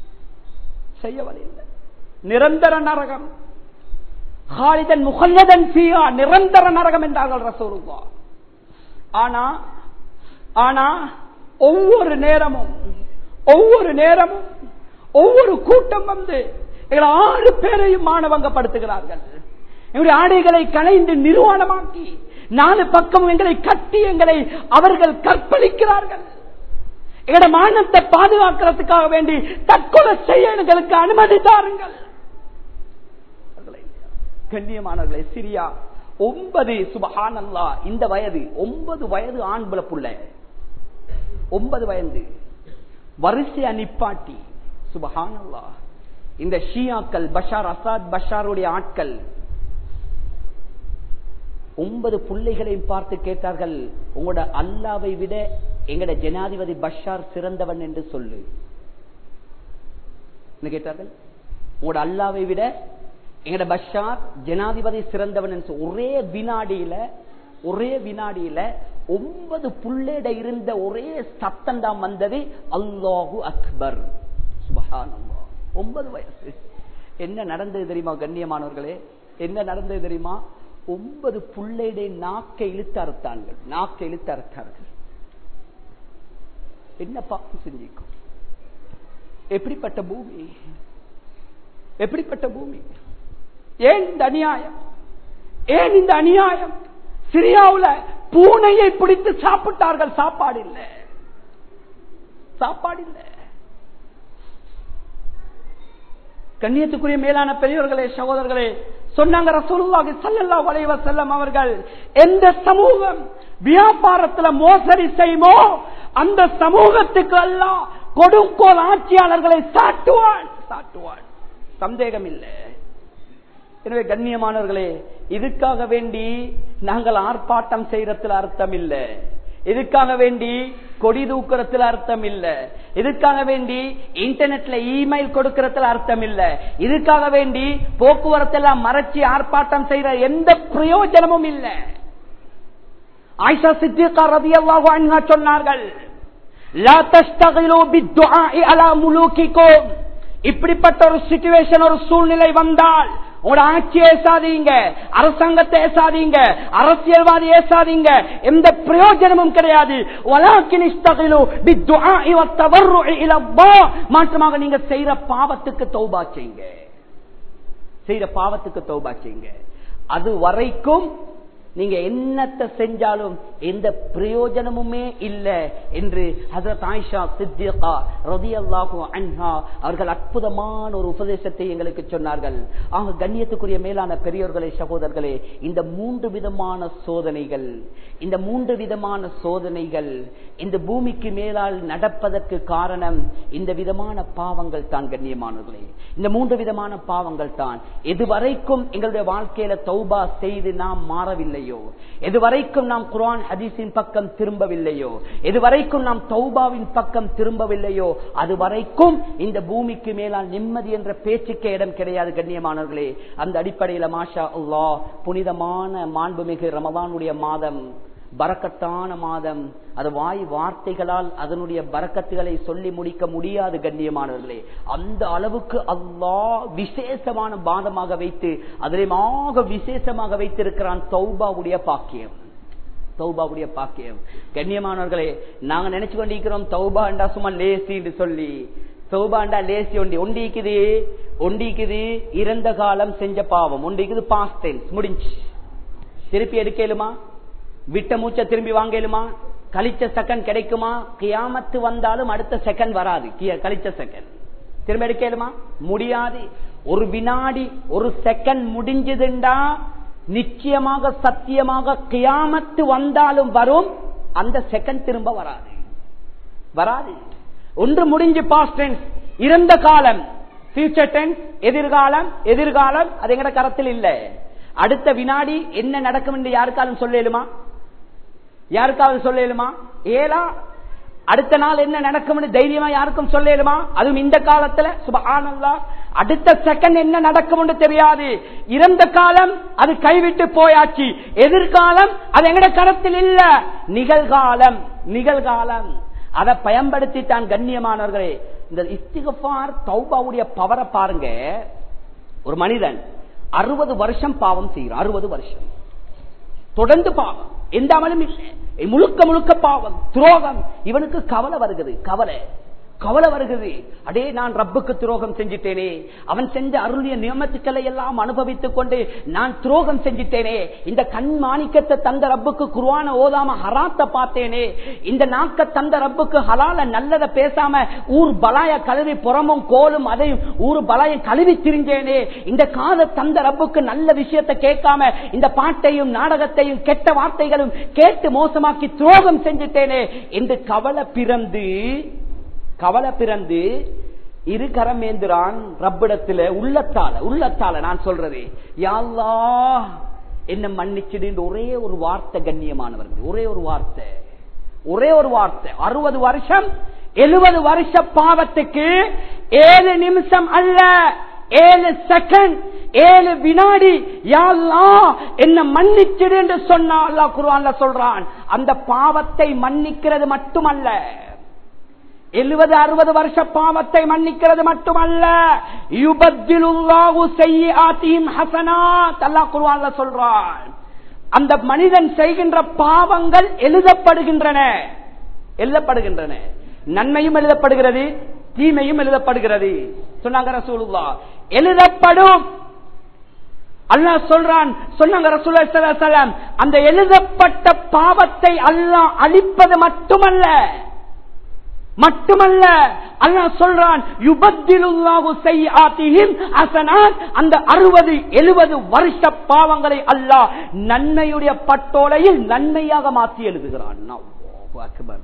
Speaker 2: செய்யவில்லை நிரந்தர நரகம் ஹாலிதன் முகல்லதன் பியா நிரந்தர நரகம் என்றார்கள் ரசூலுல்லா ஆனா ஆனா ஒவ்வொரு நேரமும் ஒவ்வொரு நேரமும் ஒவ்வொரு கூட்டம் வந்து எங்களை ஆறு பேரையும் மானவங்கப்படுத்துகிறார்கள் எங்களுடைய ஆடைகளை களைந்து நிர்வாணமாக்கி நாலு பக்கம் எங்களை கட்டி எங்களை அவர்கள் கற்பழிக்கிறார்கள் எங்களோட மானத்தை பாதுகாக்கிறதுக்காக வேண்டி தற்கொலை செய்ய எங்களுக்கு அனுமதி தாருங்கள் கண்ணியமானவர்களே சிரியா ஒன்பது சுபஹானல்லா இந்த வயது ஒன்பது வயது ஆண் புள்ள ஒன்பது வயது வரிசையா நிப்பாட்டி சுபஹானல்லா இந்த ஷியாக்கள் பஷார் அசாத் பஷாருடைய ஆட்கள் ஒன்பது பிள்ளைகளையும் பார்த்து கேட்டார்கள் உங்களோட அல்லாவை விட எங்கட ஜனாதிபதி பஷார் சிறந்தவன் என்று சொல்லு என்ன கேட்டார்கள் உங்களோட அல்லாவை விட எங்கட பஷார் ஜனாதிபதி சிறந்தவன் என்று சொல்லு. ஒரே வினாடியில ஒரே வினாடியில ஒன்பது புள்ளேட இருந்த ஒரே சத்தம் தான் வந்தது அல்லாஹு அக்பர் சுபஹானல்லாஹ் ஒன்பது வயசு என்ன நடந்தது தெரியுமா கண்ணியமானவர்களே என்ன நடந்தது தெரியுமா ஒன்பது புள்ளையுடைய நாக்கை இழுத்து அறுத்தார்கள் நாக்கை இழுத்து அறுத்தார்கள் என்ன பாவம் செஞ்சிக்கும் எப்படிப்பட்ட பூமி எப்படிப்பட்ட பூமி ஏன் இந்த அநியாயம் ஏன் இந்த அநியாயம் சிரியாவுல பூனையை பிடித்து சாப்பிட்டார்கள் சாப்பாடு இல்லை சாப்பாடு இல்லை கண்ணியத்துக்குரிய மேலான பெரியவர்களே சகோதரர்களே சொன்னாங்க ரசூலுல்லாஹி ஸல்லல்லாஹு அலைஹி வஸல்லம் அவர்கள் எந்த சமூகம் வியாபாரத்துல மோசடி செய்யுமோ அந்த சமூகத்துக்கு எல்லாம் கொடுங்கோல் ஆட்சியாளர்களை சாட்டுவான் சாட்டுவான் சந்தேகம் இல்லை எனவே கண்ணியமானவர்களே இதுக்காக வேண்டி நாங்கள் ஆர்ப்பாட்டம் செய்யறதுல அர்த்தம் இல்லை இதுக்காக வேண்டி கொடி தூக்குறதுல அர்த்தம் இல்ல இதுக்காக வேண்டி இன்டர்நெட்ல இமெயில் கொடுக்கறதுல அர்த்தம் இல்ல இதுக்காக வேண்டி போக்குவரத்து எல்லாம் மறைச்சி ஆர்ப்பாட்டம் செய்யற எந்த பிரயோஜனமும் இல்ல ஆயிஷா சித்திகா ரதியல்லாஹு அன்ஹா சொன்னார்கள் லா தஸ்தகிலு பித்துஆஇ அலா முலூகிக்கும் இப்படிப்பட்ட ஒரு சிச்சுவேஷன் ஒரு சூழ்நிலை வந்தால் உங்களோட ஆட்சி ஏசாதீங்க அரசாங்கத்தை ஏசாதீங்க அரசியல்வாதி ஏசாதீங்க எந்த பிரயோஜனமும் கிடையாது மாற்றமாக நீங்க செய்யற பாவத்துக்கு தௌபா செய்யுங்க செய்யற பாவத்துக்கு தௌபா செய்யுங்க அது வரைக்கும் நீங்க என்னத்தை செஞ்சாலும் எந்த பிரயோஜனமுமே இல்லை என்று ஹசரத் ஆயிஷா சித்திகா ரதியல்லாஹு அன்ஹா அவர்கள் அற்புதமான ஒரு உபதேசத்தை எங்களுக்கு சொன்னார்கள் ஆக கண்ணியத்துக்குரிய மேலான பெரியோர்களே சகோதரர்களே இந்த மூன்று விதமான சோதனைகள் இந்த மூன்று விதமான சோதனைகள் இந்த பூமிக்கு மேலால் நடப்பதற்கு காரணம் இந்த விதமான பாவங்கள் தான் கண்ணியமானவர்களே இந்த மூன்று விதமான பாவங்கள் தான் எதுவரைக்கும் எங்களுடைய வாழ்க்கையில தௌபா செய்து நாம் மாறவில்லையோ எதுவரைக்கும் நாம் குர்ஆன் ஹதீஸின் பக்கம் திரும்பவில்லையோ எதுவரைக்கும் நாம் தௌபாவின் பக்கம் திரும்பவில்லையோ அதுவரைக்கும் இந்த பூமிக்கு மேலால் நிம்மதி என்ற பேச்சுக்கே இடம் கிடையாது கண்ணியமானவர்களே அந்த அடிப்படையில மாஷா அல்லாஹ் புனிதமான மாண்புமிகு ரமதானுடைய மாதம் பரக்கத்தான மாதம் அது வாய் வார்த்தைகளால் அதனுடைய பரக்கத்துகளை சொல்லி முடிக்க முடியாது கண்ணியமானவர்களே அந்த அளவுக்கு அல்லாஹ் விசேஷமான பாதமாக வைத்து அதிலேமாக விசேஷமாக வைத்திருக்கிறான் தௌபாவுடைய பாக்கியம் தௌபாவுடைய பாக்கியம் கண்ணியமானவர்களே நாங்க நினைச்சு கொண்டிருக்கிறோம் தௌபாண்டா சும்மா லேசின்னு சொல்லி தௌபாண்டா லேசி ஒண்டி ஒண்டிக்குது ஒண்டிக்குது இறந்த காலம் செஞ்ச பாவம் ஒண்டிக்குது பாஸ்ட் டென்ஸ் முடிஞ்சு திருப்பி எடுக்கலுமா விட்ட மூச்ச திரும்பி வாங்கலுமா கழிச்ச செகண்ட் கிடைக்குமா கியாமத்து வந்தாலும் அடுத்த செகண்ட் வராது கி- கழிச்ச செகண்ட் திரும்ப எடுக்கலுமா முடியாது ஒரு வினாடி ஒரு செகண்ட் முடிஞ்சதுண்டா நிச்சயமாக சத்தியமாக கியாமத்து வந்தாலும் வரும் அந்த செகண்ட் திரும்ப வராது வராது ஒன்று முடிஞ்சு பாஸ்ட் டென்ஸ் இறந்த காலம் ஃபியூச்சர் டென்ஸ் எதிர்காலம் எதிர்காலம் அது எங்கட கரத்தில் இல்ல அடுத்த வினாடி என்ன நடக்கும் என்று யாருக்காலும் சொல்லலுமா யாருக்காவது சொல்லலுமா ஏலா அடுத்த நாள் என்ன நடக்கும்னு தைரியமா யாருக்கும் சொல்லலுமா அதுவும் இந்த காலத்துல சுபஹானல்லா அடுத்த செகண்ட் என்ன நடக்கும்னு தெரியாது இறந்த காலம் அது கைவிட்டு போயாச்சு எதிர்காலம் அது எங்கட கரத்தில் இல்ல நிகழ்காலம் நிகழ்காலம் அதை பயன்படுத்தி தான் கண்ணியமானவர்களே இந்த இஸ்திகபார் தௌபாவுடைய பவரை பாருங்க ஒரு மனிதன் அறுபது வருஷம் பாவம் செய்கிறான் அறுபது வருஷம் தொடர்ந்து பாவம் எந்த அமலும் இல்லை முழுக்க முழுக்க பாவம் துரோகம் இவனுக்கு கவலை வருகிறது கவலை கவலை வருகிறது அடே நான் ரப்புக்கு துரோகம் செஞ்சிட்டேனே அவன் செஞ்ச அருளிய நியமத்துக்களை எல்லாம் அனுபவித்துக் கொண்டு நான் துரோகம் செஞ்சிட்டேனே இந்த கண் மாணிக்கத்தை தந்த ரப்புக்கு குருவான ஓதாம ஹராத்த பார்த்தேனே இந்த நாக்க தந்த ரப்புக்கு ஹலால நல்லத பேசாம ஊர் பலாய கழுவி புறமும் கோலும் அதையும் ஊர் பலாயம் கழுவி திரிஞ்சேனே இந்த காத தந்த ரப்புக்கு நல்ல விஷயத்தை கேட்காம இந்த பாட்டையும் நாடகத்தையும் கெட்ட வார்த்தைகளும் கேட்டு மோசமாக்கி துரோகம் செஞ்சிட்டேனே என்று கவலை பிறந்து கவலை பிறந்து இரு கரமேந்திரான் ரப்பிடத்துல உள்ளத்தால உள்ளத்தால நான் சொல்றது யாழ்லா என்ன மன்னிச்சிடு ஒரே ஒரு வார்த்தை கண்ணியமானவர்கள் ஒரே ஒரு வார்த்தை ஒரே ஒரு வார்த்தை அறுபது வருஷம் எழுபது வருஷ பாவத்துக்கு ஏழு நிமிஷம் அல்ல ஏழு செகண்ட் ஏழு வினாடி யாழ்லா என்ன மன்னிச்சிடு என்று சொன்னா அல்லாஹ் குர்ஆன்ல சொல்றான் அந்த பாவத்தை மன்னிக்கிறது மட்டுமல்ல எழுபது அறுபது வருஷ பாவத்தை மன்னிக்கிறது மட்டுமல்ல யுபத்திலுல்லாஹு செய்யாத்தீம் ஹசனாத் அல்லாஹ் குர்ஆன்ல சொல்றான் அந்த மனிதன் செய்கின்ற பாவங்கள் எழுதப்படுகின்றன எழுதப்படுகின்றன நன்மையும் எழுதப்படுகிறது தீமையும் எழுதப்படுகிறது சொன்னாங்க ரசூலுல்லா எழுதப்படும் அல்லாஹ் சொல்றான் சொன்னாங்க ரசூலுல்லாஹி ஸல்லல்லாஹு அலைஹி வஸல்லம் அந்த எழுதப்பட்ட பாவத்தை அல்லாஹ் அழிப்பது மட்டுமல்ல மட்டுமல்ல அல்லாஹ் சொல்றான் யுபத்திலுல்லாஹு செய்யாத்திஹிம் ஹஸனாத் அந்த அறுபது எழுபது வருஷ பாவங்களை அல்லாஹ் நன்மையுடைய பட்டோலையில் நன்மையாக மாற்றி எழுதுகிறான் அல்லாஹு அக்பர்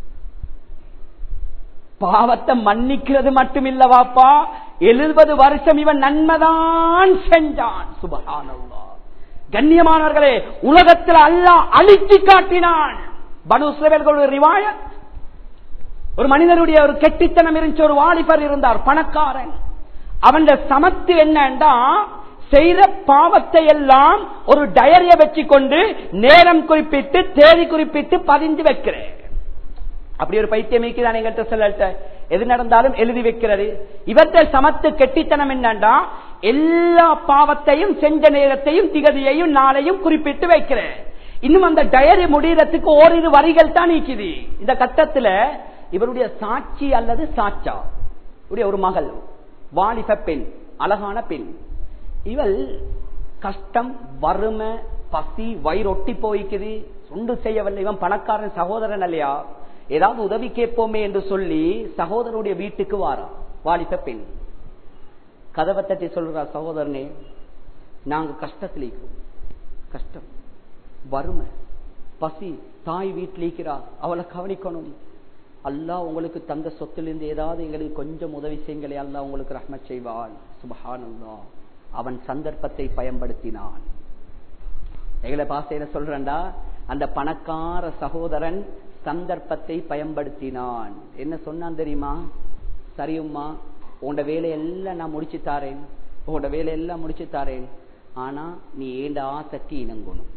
Speaker 2: பாவத்தை மன்னிக்கிறது மட்டுமில்லவாப்பா எழுபது வருஷம் இவன் நன்மைதான் செஞ்சான் சுபஹானல்லா கண்ணியமானவர்களே உலகத்தில் அல்லாஹ் அழித்து காட்டினான் பனு இஸ்ரவேல்களுடைய ரிவாயத் ஒரு மனிதனுடைய ஒரு கெட்டித்தனம் இருந்துச்சு ஒரு வாலிபர் இருந்தார் பணக்காரன் அவன் சமத்து என்னன்னா செய்த பாவத்தை எல்லாம் ஒரு டயரிய வச்சு கொண்டு நேரம் குறிப்பிட்டு தேதி குறிப்பிட்டு பதிந்து வைக்கிறேன் அப்படி ஒரு பைத்தியம் தான் எங்கிட்ட சொல்லட்ட எது நடந்தாலும் எழுதி வைக்கிறது இவற்றை சமத்து கெட்டித்தனம் என்னண்டா எல்லா பாவத்தையும் செஞ்ச நேரத்தையும் திகதியையும் நாளையும் குறிப்பிட்டு வைக்கிறேன் இன்னும் அந்த டயரி முடியறதுக்கு ஓரிரு வரிகள் தான் நீக்குது இந்த கட்டத்துல இவருடைய சாட்சி அல்லது சாச்சா இவருடைய ஒரு மகள் வாலிப பெண் அழகான பெண் இவள் கஷ்டம் வறுமை பசி வயிறொட்டி போய்க்குது ஒன்று செய்யவில்லை இவன் பணக்காரன் சகோதரன் இல்லையா ஏதாவது உதவி கேட்போமே என்று சொல்லி சகோதரனுடைய வீட்டுக்கு வாரா வாலிப பெண் கதவை தட்டி சொல்றா சகோதரனே நாங்க கஷ்டத்தில் இருக்கிறோம் கஷ்டம் வறுமை பசி தாய் வீட்டில் இருக்கிறா அவளை கவனிக்கணும் அல்லாஹ் உங்களுக்கு தந்த சொத்திலிருந்து ஏதாவது எங்களுக்கு கொஞ்சம் உதவி செய்யுங்களே அல்லாஹ் உங்களுக்கு ரஹ்மத் செய்வான் சுபஹான் அல்லாஹ் அவன் சந்தர்ப்பத்தை பயன்படுத்தினான் எங்களை பாசையில சொல்றேன்டா அந்த பணக்கார சகோதரன் சந்தர்ப்பத்தை பயன்படுத்தினான் என்ன சொன்னான் தெரியுமா சரியும்மா உன்னோட வேலையெல்லாம் நான் முடிச்சு தாரேன் உன்னோட வேலையெல்லாம் முடிச்சு தாரேன் ஆனா நீ ஏண்ட ஆசைக்கு இணங்கணும்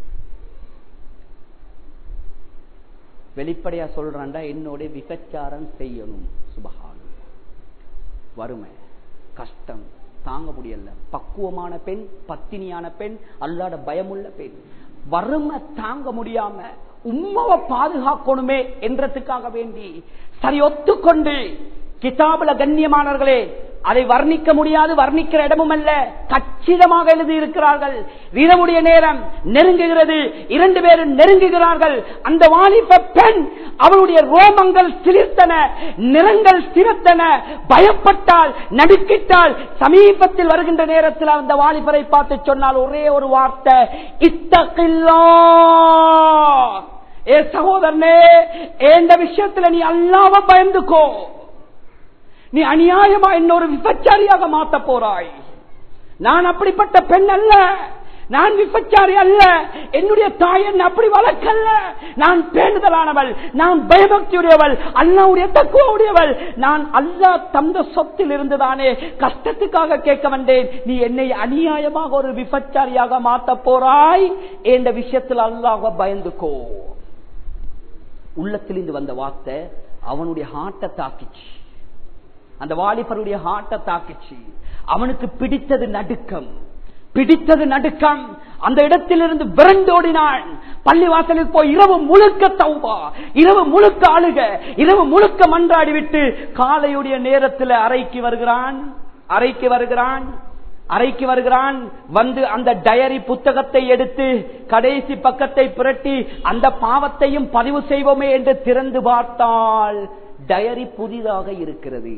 Speaker 2: வெளிப்படையா சொல்றான்டா என்னோட விபச்சாரம் செய்யணும் சுபகான் வறுமை கஷ்டம் தாங்க முடியல பக்குவமான பெண் பத்தினியான பெண் அல்லாட பயமுள்ள பெண் வறுமை தாங்க முடியாம உம்மாவை பாதுகாக்கணுமே என்றதுக்காக வேண்டி சரி ஒத்துக்கொண்டு கிதாபுல கண்ணியமானவர்களே அதை வர்ணிக்க முடியாது வர்ணிக்கிற இடமும் அல்ல கச்சிதமாக எழுதி இருக்கிறார்கள் இரவுடைய நேரம் நெருங்குகிறது இரண்டு பேரும் நெருங்குகிறார்கள் அந்த வாலிப பெண் அவளுடைய ரோமங்கள் சிலிர்த்தன நிறங்கள் சிறத்தன பயப்பட்டால் நடுக்கிட்டால் சமீபத்தில் வருகின்ற நேரத்தில் அந்த வாலிபரை பார்த்து சொன்னால் ஒரே ஒரு வார்த்தை இத்தகில்லா ஏ சகோதரனே எந்த விஷயத்துல நீ அல்லாம பயந்துக்கோ நீ அநியாயமா இன்னொரு விபச்சாரியாக மாத்த போறாய் நான் அப்படிப்பட்ட பெண் அல்ல நான் விபச்சாரி அல்ல என்னுடைய தாய் என்ன அப்படி வளர்க்கல்ல நான் பேணுதலானவள் நான் பயபக்தியுடையவள் அல்லாவுடைய தக்குவடையவள் நான் அல்லா தந்த சொத்தில் இருந்துதானே கஷ்டத்துக்காக கேட்க வந்தேன் நீ என்னை அநியாயமாக ஒரு விபச்சாரியாக மாத்த போறாய் என்ற விஷயத்தில் அல்லாஹ் பயந்துக்கோ உள்ளத்திலிருந்து வந்த வார்த்தை அவனுடைய ஹார்ட்டை தாக்கிச்சு அந்த வாலிபருடைய ஹார்ட்டை தாக்கிச்சு அவனுக்கு பிடித்தது நடுக்கம் பிடித்தது நடுக்கம் அந்த இடத்திலிருந்து விரண்டோடினான் பள்ளிவாசலுக்கு போய் இரவு முழுக்க தௌபா இரவு முழுக்க அழுக இரவு முழுக்க மன்றாடி விட்டு காலையுடைய நேரத்தில் அறைக்கு வருகிறான் அறைக்கு வருகிறான் அறைக்கு வருகிறான் வந்து அந்த டயரி புத்தகத்தை எடுத்து கடைசி பக்கத்தை புரட்டி அந்த பாவத்தையும் பதிவு செய்வோமே என்று திறந்து பார்த்தால் டயரி புதிதாக இருக்கிறது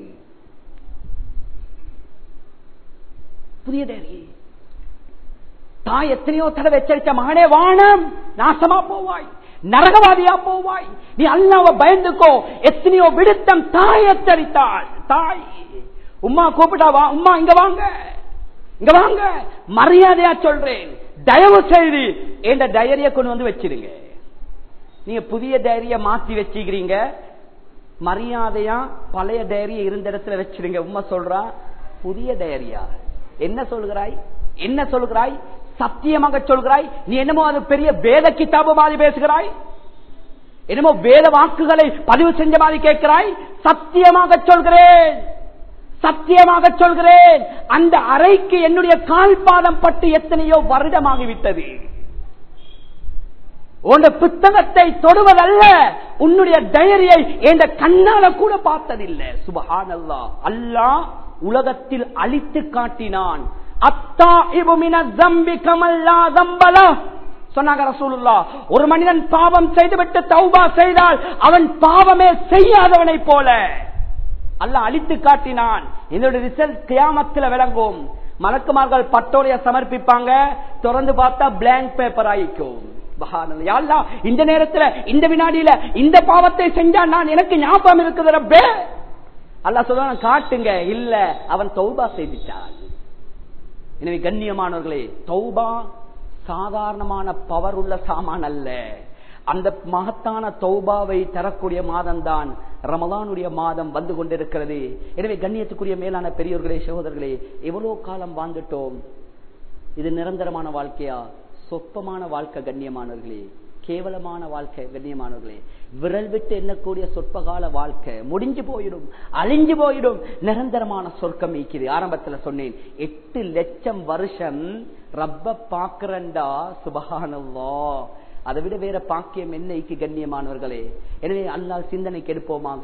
Speaker 2: புதிய டயரி தாய் எத்தனையோ தடவை எச்சரித்த மகனே வானம் நாசமா போவாய் நரகவாதியா போவாய் நீ அல்லாவ பயந்துக்கோ எத்தனையோ விடுத்தம் தாய் எச்சரித்தாள் தாய் உமா கூப்பிட்டா வா உமா இங்க வாங்க இங்க வாங்க மரியாதையா சொல்றேன் தயவு செய்து என்ற டயரிய கொண்டு வந்து வச்சிருங்க நீங்க புதிய டைரிய மாத்தி வச்சுக்கிறீங்க மரியாதையா பழைய டைரிய இருந்த இடத்துல வச்சிருங்க உமா சொல்றா புதிய டைரியா என்ன சொல்கிறாய் என்ன சொல்கிறாய் சத்தியமாக சொல்கிறாய் நீ என்னமோ அது பெரிய வேத கிதாபு மாதிரி பேசுகிறாய் என்னமோ வேத வாக்குகளை பதிவு செஞ்ச மாதிரி கேட்கிறாய் சத்தியமாக சொல்கிறேன் சத்தியமாக சொல்கிறேன் அந்த அறைக்கு என்னுடைய கால்பாதம் பட்டு எத்தனையோ வருடமாகிவிட்டது உன் புத்தகத்தை தொடுவதல்ல உன்னுடைய டைரியை என்ற கண்ணால கூட பார்த்ததில்லை சுபஹான் அல்லா அல்லா உலகத்தில் அழித்து காட்டினான் அத்தா இபுமின ஜம்பி கமல்லா ஜம்பலா சொன்னாங்க ரசூலுல்லா ஒரு மனிதன் பாவம் செய்துவிட்டு தௌபா செய்தால் அவன் பாவமே செய்யாதவனை போல அல்ல அழித்து காட்டினான் இதோட ரிசல்ட் கியாமத்தில் விளங்கும் மலக்குமார்கள் பட்டோடைய சமர்ப்பிப்பாங்க திறந்து பார்த்தா பிளாங்க் பேப்பர் ஆயிக்கும் இந்த நேரத்தில் இந்த வினாடியில இந்த பாவத்தை செஞ்சா நான் எனக்கு ஞாபகம் இருக்குது ரப்பே அல்லா சொல்ல காட்டுங்க இல்ல அவன் தௌபா செய்துட்டான் எனவே கண்ணியமானவர்களே தௌபா சாதாரணமான பவர் உள்ள சாமான் அல்ல அந்த மகத்தான தௌபாவை தரக்கூடிய மாதம் தான் ரமலானுடைய மாதம் வந்து கொண்டிருக்கிறது எனவே கண்ணியத்துக்குரிய மேலான பெரியோர்களே சகோதரர்களே எவ்வளவு காலம் வாழ்ந்துட்டோம் இது நிரந்தரமான வாழ்க்கையா சொற்பமான வாழ்க்கை கண்ணியமானவர்களே கேவலமான வாழ்க்கை கண்ணியமானவர்களே விரல் விட்டு எண்ணக்கூடிய சொற்பகால வாழ்க்கை முடிஞ்சு போயிடும் அழிஞ்சு போயிடும் நிரந்தரமான சொர்க்கம் ஈக்குது ஆரம்பத்துல சொன்னேன் எட்டு லட்சம் வருஷம் ரப்ப பாக்குறண்டா சுபகானவா அதை விட வேற பாக்கியம் என்னைக்கு கண்ணியமானவர்களே எனவே அல்லா சிந்தனைக்கு எடுப்போமாக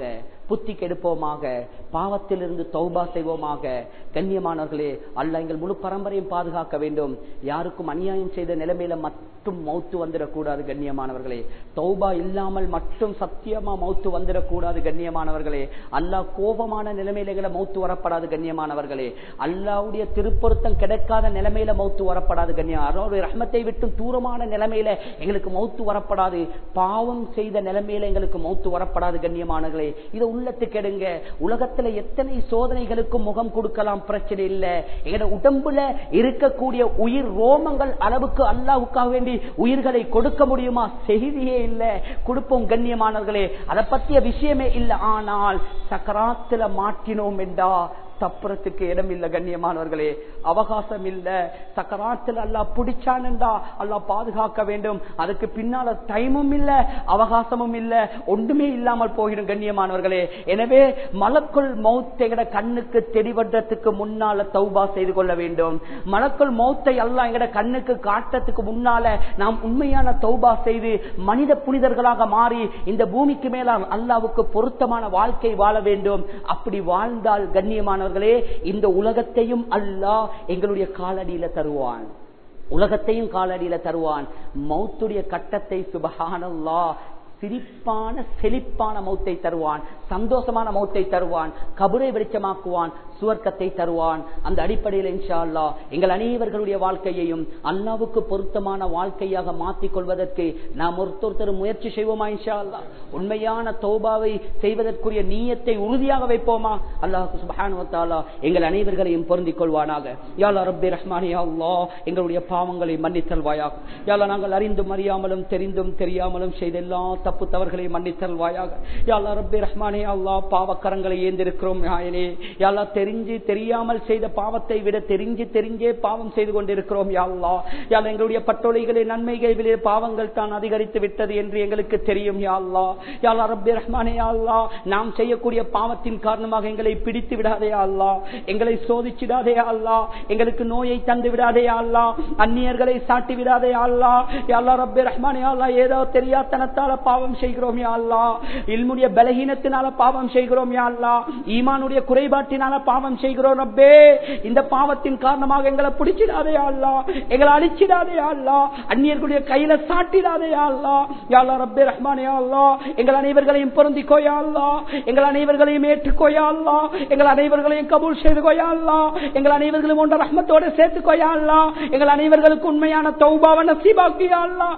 Speaker 2: புத்தி கெடுப்போமாக பாவத்திலிருந்து தௌபா செய்வோமாக கண்ணியமானவர்களே அல்ல எங்கள் முழு பரம்பரையும் பாதுகாக்க வேண்டும் யாருக்கும் அநியாயம் செய்த நிலைமையில மட்டும் மௌத்து வந்துடக்கூடாது கண்ணியமானவர்களே தௌபா இல்லாமல் மட்டும் சத்தியமா மௌத்து வந்துடக்கூடாது கண்ணியமானவர்களே அல்லாஹ் கோபமான நிலைமையில எங்களை மௌத்து வரப்படாது கண்ணியமானவர்களே அல்லாவுடைய திருப்பொருத்தம் கிடைக்காத நிலைமையில மௌத்து வரப்படாது கண்ணியம் அவருடைய ரஹ்மத்தை விட்டு தூரமான நிலைமையில எங்களுக்கு மௌத்து வரப்படாது பாவம் செய்த நிலைமையில எங்களுக்கு மௌத்து வரப்படாது கண்ணியமானவர்களே இதை உள்ளத்துக்கு எடுங்க உலகத்துல எத்தனை சோதனைகளுக்கு முகம் கொடுக்கலாம் பிரச்சனை இல்ல எங்களோட உடம்புல இருக்கக்கூடிய உயிர் ரோமங்கள் அளவுக்கு அல்லாவுக்காக வேண்டி உயிர்களை கொடுக்க முடியுமா செய்தியே இல்ல கொடுப்போம் கண்ணியமானவர்களே அதை பத்திய விஷயமே இல்ல ஆனால் சக்கராத்துல மாட்டினோம் என்றா தப்புறத்துக்கு இடம் இல்ல கண்ணியமானவர்களே அவகாசம் இல்ல சக்கராத்தில் அல்லா பிடிச்சான் என்றா அல்லா பாதுகாக்க வேண்டும் அதுக்கு பின்னால டைமும் இல்ல அவகாசமும் இல்ல ஒன்றுமே இல்லாமல் போயிடும் கண்ணியமானவர்களே எனவே மலக்குள் மௌத்தை கண்ணுக்கு தெளிவற்றத்துக்கு முன்னால தௌபா செய்து கொள்ள வேண்டும் மலக்குள் மௌத்தை அல்லா எங்கட கண்ணுக்கு காட்டத்துக்கு முன்னால நாம் உண்மையான தௌபா செய்து மனித புனிதர்களாக மாறி இந்த பூமிக்கு மேல அல்லாவுக்கு பொருத்தமான வாழ்க்கை வாழ வேண்டும் அப்படி வாழ்ந்தால் கண்ணியமான மாணவர்களே இந்த உலகத்தையும் அல்லாஹ் எங்களுடைய காலடியில தருவான் உலகத்தையும் காலடியில தருவான் மௌத்துடைய கட்டத்தை சுபகானல்லா சிரிப்பான செழிப்பான மௌத்தை தருவான் சந்தோஷமான மௌத்தை தருவான் கபரை வெளிச்சமாக்குவான் சுவர்க்கத்தை தருவான் அந்த அடிப்படையில் இன்ஷா அல்லா எங்கள் அனைவர்களுடைய வாழ்க்கையையும் அல்லாவுக்கு பொருத்தமான வாழ்க்கையாக மாற்றிக் கொள்வதற்கு நாம் ஒருத்தொருத்தர் முயற்சி செய்வோமா இன்ஷா அல்லா உண்மையான தௌபாவை செய்வதற்குரிய நீயத்தை உறுதியாக வைப்போமா அல்லாஹு சுபானுவத்தாலா எங்கள் அனைவர்களையும் பொருந்திக் கொள்வானாக யாலா ரப்பி ரஹ்மானி அல்லா எங்களுடைய பாவங்களை மன்னித்தல்வாயாக யாலா நாங்கள் அறிந்தும் அறியாமலும் தெரிந்தும் தெரியாமலும் செய்த எல்லா தப்பு தவறுகளை மன்னித்தல்வாயாக யாலா ரப்பி ரஹ்மானே அல்லா பாவக்கரங்களை ஏந்திருக்கிறோம் நாயனே யாலா தெரிஞ்சு தெரியாமல் செய்த பாவத்தை விட தெரிஞ்சு தெரிஞ்சே பாவம் செய்து கொண்டிருக்கிறோம் யாழ்லா யாழ் எங்களுடைய பட்டோலைகளே நன்மைகளிலே பாவங்கள் தான் அதிகரித்து விட்டது என்று எங்களுக்கு தெரியும் யாழ்லா யாழ் ரப்பி ரஹ்மானே அல்லா நாம் செய்யக்கூடிய பாவத்தின் காரணமாக எங்களை பிடித்து விடாதே அல்லா எங்களை சோதிச்சிடாதே அல்லா எங்களுக்கு நோயை தந்து விடாதே அல்லா அந்நியர்களை சாட்டி விடாதே அல்லா யாழ்லா ரப்பி ரஹ்மானே அல்லா ஏதோ தெரியாதனத்தால பாவம் செய்கிறோம் யாழ்லா இல்முடைய பலகீனத்தினால பாவம் செய்கிறோம் யாழ்லா ஈமானுடைய குறைபாட்டினால பாவம் செய்கிறோம் ரப்பே இந்த பாவத்தின் காரணமாக எங்களை பிடிச்சிடாதே அல்லா எங்களை அழிச்சிடாதே அல்லா அந்நியர்களுடைய கையில சாட்டிடாதே அல்லா யாழ்லா ரப்பே ரஹ்மானே அல்லா எங்கள் அனைவர்களையும் பொருந்திக்கோயா அல்லா எங்கள் அனைவர்களையும் ஏற்றுக்கோயா அல்லா எங்கள் அனைவர்களையும் கபூல் செய்துக்கோயா அல்லா எங்கள் அனைவர்களும் ஒன்ற ரஹ்மத்தோட சேர்த்துக்கோயா அல்லா எங்கள் அனைவர்களுக்கு உண்மையான தௌபாவ நசீபாக்கியா அல்லா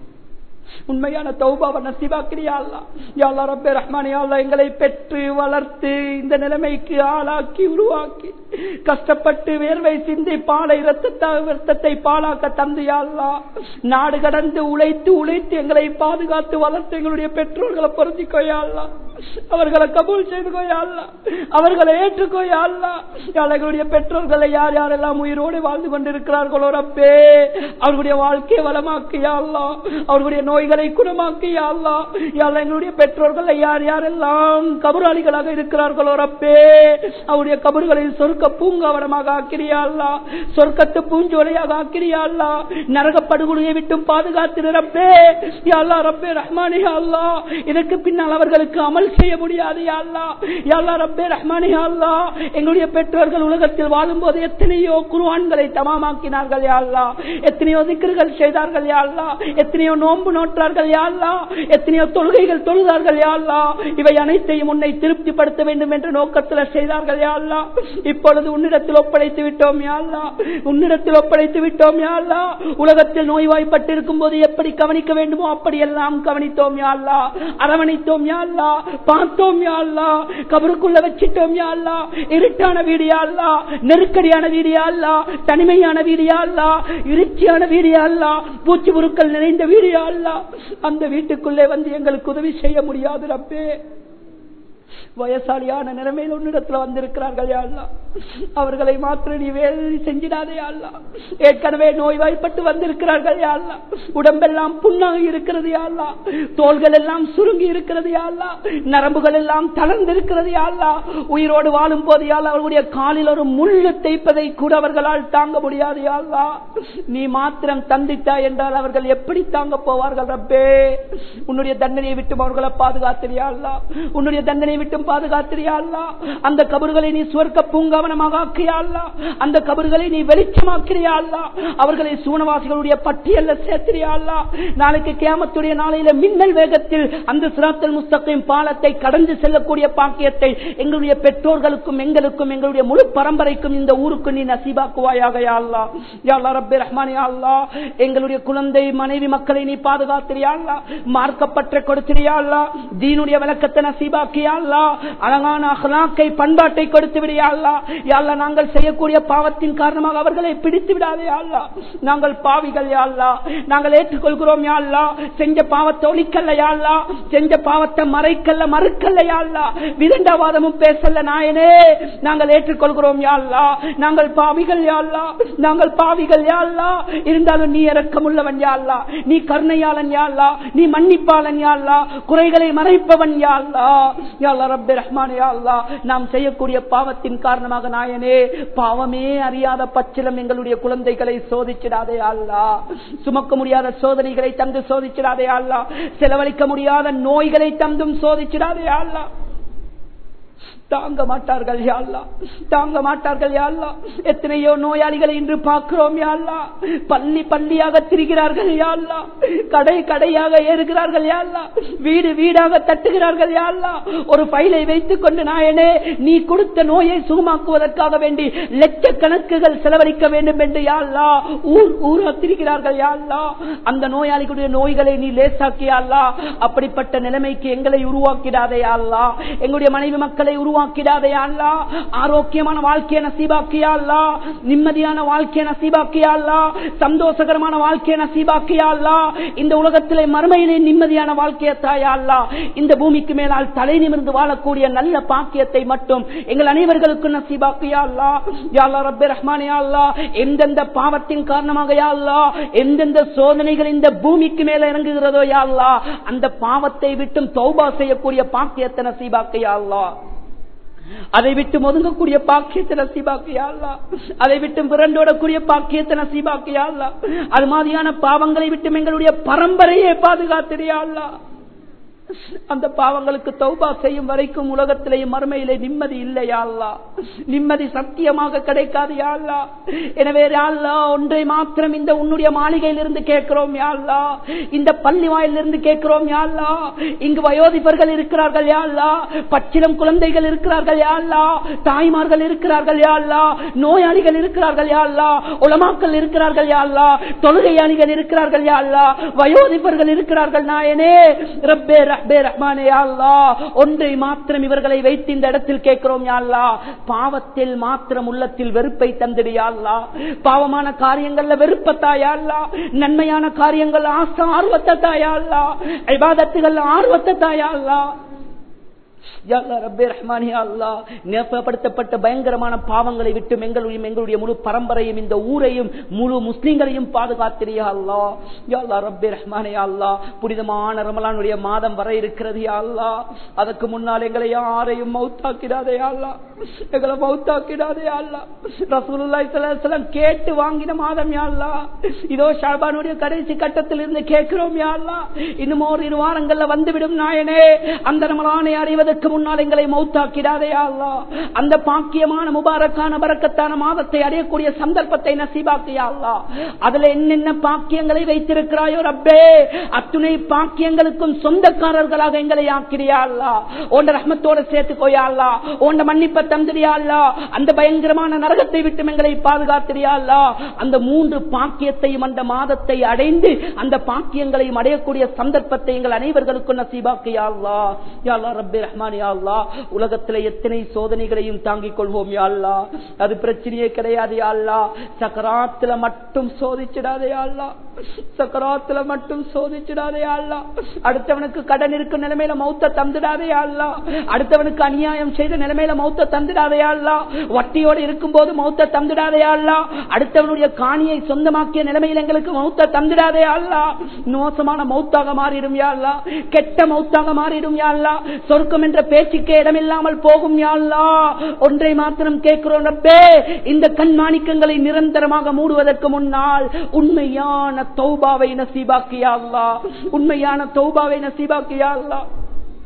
Speaker 2: உண்மையான தௌபாவை நசிபாக்கிறியா யாழ்லா ரப்பே ரஹ்மானே அல்லா எங்களை பெற்று வளர்த்து இந்த நிலைமைக்கு ஆளாக்கி உருவாக்கி கஷ்டப்பட்டு வேர்வை சிந்தி பாலை ரத்தத்தை ரத்தத்தை பாலாக்க தந்தையாள்லா நாடு கடந்து உழைத்து உழைத்து எங்களை பாதுகாத்து வளர்த்து எங்களுடைய பெற்றோர்களை பொருந்திக்கோயாள்லா அவர்களை கபூல் செய்துக்கோயாள்லா அவர்களை ஏற்றுக்கோயாள்லா எங்களுடைய பெற்றோர்களை யார் யாரெல்லாம் உயிரோடு வாழ்ந்து கொண்டிருக்கிறார்களோ ரப்பே அவர்களுடைய வாழ்க்கையை வளமாக்கியாள்லா அவர்களுடைய நோய்களை குணமாக்கியாள்லா யாழ் எங்களுடைய பெற்றோர்களை யார் யாரெல்லாம் கபுராளிகளாக இருக்கிறார்களோ ரப்பே அவருடைய கபறுகளில் சொர்க்க பூங்காவனமாக ஆக்கிரியாள்லா சொர்க்கத்து பூஞ்சோலையாக ஆக்கிரியாள்லா நரக படுகொலையை விட்டும் பாதுகாத்து நிரப்பே யாழ்லா ரப்பே ரஹ்மானே அல்லா இதற்கு பின்னால் அவர்களுக்கு அமல் செய்ய முடியாது யாழ்லா யாழ்லா ரப்பே ரஹ்மானே அல்லா எங்களுடைய பெற்றோர்கள் உலகத்தில் வாழும் போது எத்தனையோ குருவான்களை தமாமாக்கினார்கள் யாழ்லா எத்தனையோ திக்கர்கள் செய்தார்கள் யாழ்லா எத்தனையோ நோன்பு நோற்றார்கள் யாழ்லா எத்தனையோ தொழுகைகள் தொழுதார்கள் யாழ்லா இவை அனைத்தையும் உன்னை திருப்திப்படுத்த வேண்டும் என்ற நோக்கத்தில் செய்தார்கள் யாழ்லா இப்பொழுது உன்னிடத்தில் ஒப்படைத்து விட்டோம் யாழ்லா உன்னிடத்தில் ஒப்படைத்து விட்டோம் யாழ்லா உலகத்தில் நோய்வாய்ப்பட்டிருக்கும் போது எப்படி கவனிக்க வேண்டுமோ அப்படி எல்லாம் கவனித்தோம் யாழ்லா அரவணைத்தோம் யாழ்லா பார்த்தோம் யாழ்லா கபருக்குள்ள வச்சிட்டோம் யாழ்லா இருட்டான வீடு யாழ்லா நெருக்கடியான வீடு யாழ்லா தனிமையான வீடு யாழ்லா இருச்சியான வீடு யாழ்லா பூச்சி புருக்கள் நிறைந்த வீடு யாழ்லா அந்த வீட்டுக்குள்ளே வந்து எங்களுக்கு உதவி செய்ய முடியாது ரப்பே வயசாலியான நிலைமையில் உன்னிடத்துல வந்திருக்கிறார்கள் யாழ்லா அவர்களை மாத்திரம் நீ வேலை செஞ்சிடாதே யாழ்லா ஏற்கனவே நோய்வாய்ப்பட்டு வந்திருக்கிறார்கள் யாழ்லா உடம்பெல்லாம் புண்ணாகி இருக்கிறது யாழ்லா தோள்கள் எல்லாம் சுருங்கி இருக்கிறது யாழ்லா நரம்புகள் எல்லாம் தளர்ந்திருக்கிறது யாழ்லா உயிரோடு வாழும் போது யாழ்லா அவர்களுடைய காலில் ஒரு முள்ளு தேய்ப்பதை கூட அவர்களால் தாங்க முடியாது யாழ்லா நீ மாத்திரம் தந்தித்தாய் என்றால் அவர்கள் எப்படி தாங்க போவார்கள் ரப்பே உன்னுடைய தண்டனையை விட்டு அவர்களை பாதுகாத்திரியா உன்னுடைய தண்டனை விட்டும் பாதுகாத்திரியா அல்லா அந்த கபறுகளை நீ சுவர்க்க பூங்காவனமாக ஆக்கியா அல்லா அந்த கபறுகளை நீ வெளிச்சமாக்கிறியா அல்லா அவர்களை சூனவாசிகளுடைய பட்டியல்ல சேர்த்திரியா அல்லா நாளைக்கு கேமத்துடைய நாளையில மின்னல் வேகத்தில் அந்த சிராத்தல் முஸ்தகையும் பாலத்தை கடந்து செல்லக்கூடிய பாக்கியத்தை எங்களுடைய பெற்றோர்களுக்கும் எங்களுக்கும் எங்களுடைய முழு பரம்பரைக்கும் இந்த ஊருக்கு நீ நசீபாக்குவாயாக யா அல்லா யா அல்லா ரப்பே ரஹ்மான் யா அல்லா எங்களுடைய குழந்தை மனைவி மக்களை நீ பாதுகாத்திரியா அல்லா மார்க்கப்பற்ற கொடுத்திரியா அல்லா தீனுடைய விளக்கத்தை நசீபாக்கியா அல்லா அழகான அஹ்லாக்கை பண்பாட்டை கொடுத்து விடியா அல்லா யா அல்லா நாங்கள் செய்யக்கூடிய பாவத்தின் காரணமாக அவர்களை பிடித்து விடாதே யா அல்லா நாங்கள் பாவிகள் யா அல்லா நாங்கள் ஏற்றுக்கொள்கிறோம் யா அல்லா செஞ்ச பாவத்தை ஒழிக்கல்ல யா அல்லா செஞ்ச பாவத்தை மறைக்கல்ல மறுக்கல்ல யா அல்லா விதண்டாவாதமும் பேசல நாயனே நாங்கள் ஏற்றுக்கொள்கிறோம் யா அல்லா நாங்கள் பாவிகள் யா அல்லா நாங்கள் பாவிகள் யா அல்லா இருந்தாலும் நீ இறக்கமுள்ளவன் யா அல்லா நீ கருணையாளன் யா அல்லா நீ மன்னிப்பாளன் யா அல்லா குறைகளை மறைப்பவன் யா அல்லா யா அல்லா ரப்பே ரஹ்மான் யா அல்லா நாம் செய்யக்கூடிய பாவத்தின் காரணமாக நாயனே பாவமே அறியாத பச்சிலம் எங்களுடைய குழந்தைகளை சோதிச்சிடாதே யா அல்லா சுமக்க முடியாத சோதனைகளை தந்து சோதிச்சிடாதே யா அல்லா செலவழிக்க முடியாத நோய்களை தந்தும் சோதிச்சிடாதே யா அல்லா தாங்க மாட்டார்கள் யாழ்லா தாங்க மாட்டார்கள் யாழ்லா எத்தனையோ நோயாளிகளை இன்று பார்க்கிறோம் யாழ்லா பள்ளி பள்ளியாக திரிகிறார்கள் யாழ்லா கடை கடையாக ஏறுகிறார்கள் யாழ்லா வீடு வீடாக தட்டுகிறார்கள் யாழ்லா ஒரு பைலை வைத்துக் கொண்டு நாயனே நீ கொடுத்த நோயை சுகமாக்குவதற்காக வேண்டி லட்சக்கணக்குகள் செலவழிக்க வேண்டும் என்று யாழ்லா ஊர் ஊரா திரிகிறார்கள் யாழ்லா அந்த நோயாளிகளுடைய நோய்களை நீ லேசாக்கியாள்லா அப்படிப்பட்ட நிலைமைக்கு எங்களை உருவாக்கிடாதே யாழ்லா எங்களுடைய மனைவி மக்களை உருவா உருவாக்கிடாதே அல்லா ஆரோக்கியமான வாழ்க்கையை நசீபாக்கியா அல்லா நிம்மதியான வாழ்க்கையை நசீபாக்கியா அல்லா சந்தோஷகரமான வாழ்க்கையை நசீபாக்கியா அல்லா இந்த உலகத்திலே மறுமையிலே நிம்மதியான வாழ்க்கையை தாயா அல்லா இந்த பூமிக்கு மேலால் தலை நிமிர்ந்து வாழக்கூடிய நல்ல பாக்கியத்தை மட்டும் எங்கள் அனைவர்களுக்கும் நசீபாக்கியா அல்லா யாழ்லா ரப்பே ரஹ்மானே அல்லா எந்தெந்த பாவத்தின் காரணமாக யா அல்லா எந்தெந்த சோதனைகள் இந்த பூமிக்கு மேல இறங்குகிறதோ யா அல்லா அந்த பாவத்தை விட்டும் தௌபா செய்யக்கூடிய பாக்கியத்தை நசீபாக்கியா அல்லா அதை விட்டு ஒதுங்கக்கூடிய பாக்கியத்தை நசீபாக்கியா அதை விட்டு விரண்டோடக்கூடிய பாக்கியத்தை நசீபாக்கியா அது மாதிரியான பாவங்களை விட்டு எங்களுடைய பரம்பரையே பாதுகாத்திரியா அந்த பாவங்களுக்கு தௌபா செய்யும் வரைக்கும் உலகத்திலேயும் மறுமையிலே நிம்மதி இல்லையா அல்லா நிம்மதி சத்தியமாக கிடைக்காது யாழ்லா எனவே யாழ்லா ஒன்றை மாத்திரம் இந்த உன்னுடைய மாளிகையிலிருந்து கேட்கிறோம் யாழ்லா இந்த பள்ளி வாயிலிருந்து கேட்கிறோம் யாழ்லா இங்கு வயோதிபர்கள் இருக்கிறார்கள் யாழ்லா பச்சிலம் குழந்தைகள் இருக்கிறார்கள் யாழ்லா தாய்மார்கள் இருக்கிறார்கள் யாழ்லா நோயாளிகள் இருக்கிறார்கள் யாழ்லா உலமாக்கள் இருக்கிறார்கள் யாழ்லா தொழுகையாளிகள் இருக்கிறார்கள் யாழ்லா வயோதிபர்கள் இருக்கிறார்கள் நாயனே ரப்பே ரப்பே ரஹ்மானே யாழ்லா ஒன்றை மாத்திரம் இவர்களை வைத்து இந்த இடத்தில் கேட்கிறோம் யாழ்லா பாவத்தில் மாத்திரம் உள்ளத்தில் வெறுப்பை தந்திடு யாழ்லா பாவமான காரியங்கள்ல வெறுப்பத்தாயாள்லா நன்மையான காரியங்கள் ஆசை ஆர்வத்தை தாயாள்லா ஐபாதத்துகள் ஆர்வத்தை தாயாள்லா நேசப்படுத்தப்பட்ட பயங்கரமான பாவங்களை விட்டு எங்களுடைய எங்களுடைய முழு பரம்பரையும் இந்த ஊரையும் முழு முஸ்லிம்களையும் பாதுகாத்திரியா அல்லா யாழ்லா ரப்பே ரஹ்மானே அல்லா புனிதமான ரமலானுடைய மாதம் வர இருக்கிறது அல்லா அதற்கு முன்னால் எங்களை யாரையும் மௌத்தாக்கிடாதே அல்லா எங்களை மௌத்தாக்கிடாதே அல்லா ரசூலுல்லாஹி ஸல்லல்லாஹு கேட்டு வாங்கின மாதம் யாழ்லா இதோ ஷாபானுடைய கடைசி கட்டத்தில் இருந்து கேட்கிறோம் யாழ்லா இன்னும் ஒரு இரு வாரங்கள்ல வந்துவிடும் நாயனே அந்த ரமலானை அடைவதற்கு முன்னால் எங்களை மௌத்தாக்கிடாதே அல்லா அந்த பாக்கியமான முபாரக்கான பறக்கத்தான மாதத்தை அடையக்கூடிய சந்தர்ப்பத்தை நசீபாக்கியா அல்லா அதுல என்னென்ன பாக்கியங்களை வைத்திருக்கிறாயோ ரப்பே அத்துணை பாக்கியங்களுக்கும் சொந்தக்காரர்களாக எங்களை ஆக்கிறியா அல்லா உண்ட ரஹ்மத்தோட சேர்த்துக்கோயா அல்லா உண்ட மன்னிப்ப தந்திரியா அல்லா அந்த பயங்கரமான நரகத்தை விட்டு எங்களை பாதுகாத்திரியா அல்லா அந்த மூன்று பாக்கியத்தையும் அந்த மாதத்தை அடைந்து அந்த பாக்கியங்களையும் அடையக்கூடிய சந்தர்ப்பத்தை எங்கள் அனைவர்களுக்கும் நசீபாக்கியா அல்லா யா அல்லா ரப்பே ரஹ்மான் யா அல்லா உலகத்துல எத்தனை சோதனைகளையும் தாங்கிக் கொள்வோம் யா அல்லா அது பிரச்சனையே கிடையாது யா அல்லா சக்கராத்துல மட்டும் சோதிச்சிடாதே யா அல்லா சக்கராத்துல மட்டும் சோதிச்சிடாதே யா அல்லா அடுத்தவனுக்கு கடன் இருக்கும் நிலைமையில மௌத்த தந்துடாதே யா அல்லா அடுத்தவனுக்கு அநியாயம் செய்த நிலைமையில மௌத்த தந்துடாதே யா அல்லா வட்டியோடு இருக்கும் போது மௌத்த தந்துடாதே யா அல்லா அடுத்தவனுடைய காணியை சொந்தமாக்கிய நிலைமையில் எங்களுக்கு மௌத்த தந்துடாதே யா அல்லா மோசமான மௌத்தாக மாறிடும் யா அல்லா கெட்ட மௌத்தாக மாறிடும் யா அல்லா சொர்க்கம் என்ற பேச்சுக்கே இடமில்லாமல் போகும் யாழ்லா ஒன்றை மாத்திரம் கேட்கிறோம் ரப்பே இந்த கண்மாணிக்கங்களை நிரந்தரமாக மூடுவதற்கு முன்னால் உண்மையான தௌபாவை நசீபாக்கியா அல்லா உண்மையான தௌபாவை நசீபாக்கியா அல்லா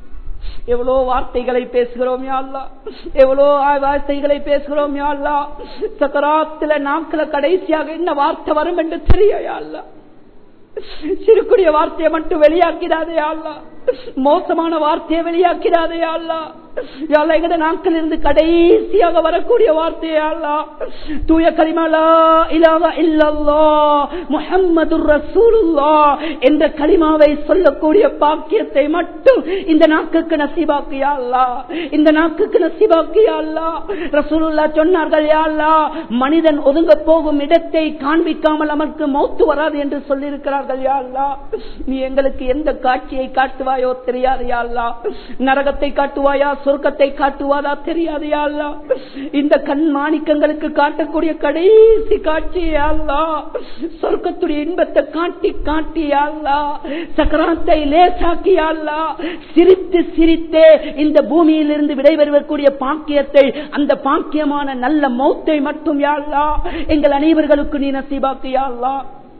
Speaker 2: எவ்வளோ வார்த்தைகளை பேசுகிறோம் யாழ்லா எவ்வளோ வார்த்தைகளை பேசுகிறோம் யாழ்லா சக்கராத்துல நாட்கள கடைசியாக என்ன வார்த்தை வரும் என்று தெரிய யாழ்லா சிறுக்குடைய வார்த்தையை மட்டும் வெளியாக்கிறாதே அல்லா மோசமான வார்த்தையை வெளியாக்கிறாதே அல்லா யாழ்லா எங்கட நாட்கள் இருந்து கடைசியாக வரக்கூடிய வார்த்தையே அல்லா தூய கலிமலா இலாவ இல்லல்லா முஹம்மது ரசூலுல்லா என்ற கலிமாவை சொல்லக்கூடிய பாக்கியத்தை மட்டும் இந்த நாக்குக்கு நசீபாக்கியா அல்லா இந்த நாக்குக்கு நசீபாக்கியா அல்லா ரசூலுல்லா சொன்னார்கள் யா அல்லா மனிதன் ஒதுங்க போகும் இடத்தை காண்பிக்காமல் அவனுக்கு மௌத்து வராது என்று சொல்லியிருக்கிறார்கள் யா அல்லா நீ எங்களுக்கு எந்த காட்சியை காட்டுவாயோ தெரியாது யா அல்லா நரகத்தை காட்டுவாயா சொர்க்கத்தை காட்டுவாதா தெரியாது யா அல்லா இந்த கண் மாணிக்கங்களுக்கு காட்டக்கூடிய கடைசி காட்சி யா அல்லா சொர்க்கத்துடைய இன்பத்தை காட்டி காட்டி யா அல்லா சக்கராத்தை லேசாக்கி யா அல்லா சிரித்து சிரித்தே இந்த பூமியிலிருந்து விடைபெறுவக்கூடிய பாக்கியத்தை அந்த பாக்கியமான நல்ல மௌத்தை மட்டும் யா அல்லா எங்கள் அனைவர்களுக்கு நீ நசீபாக்கு யா அல்லா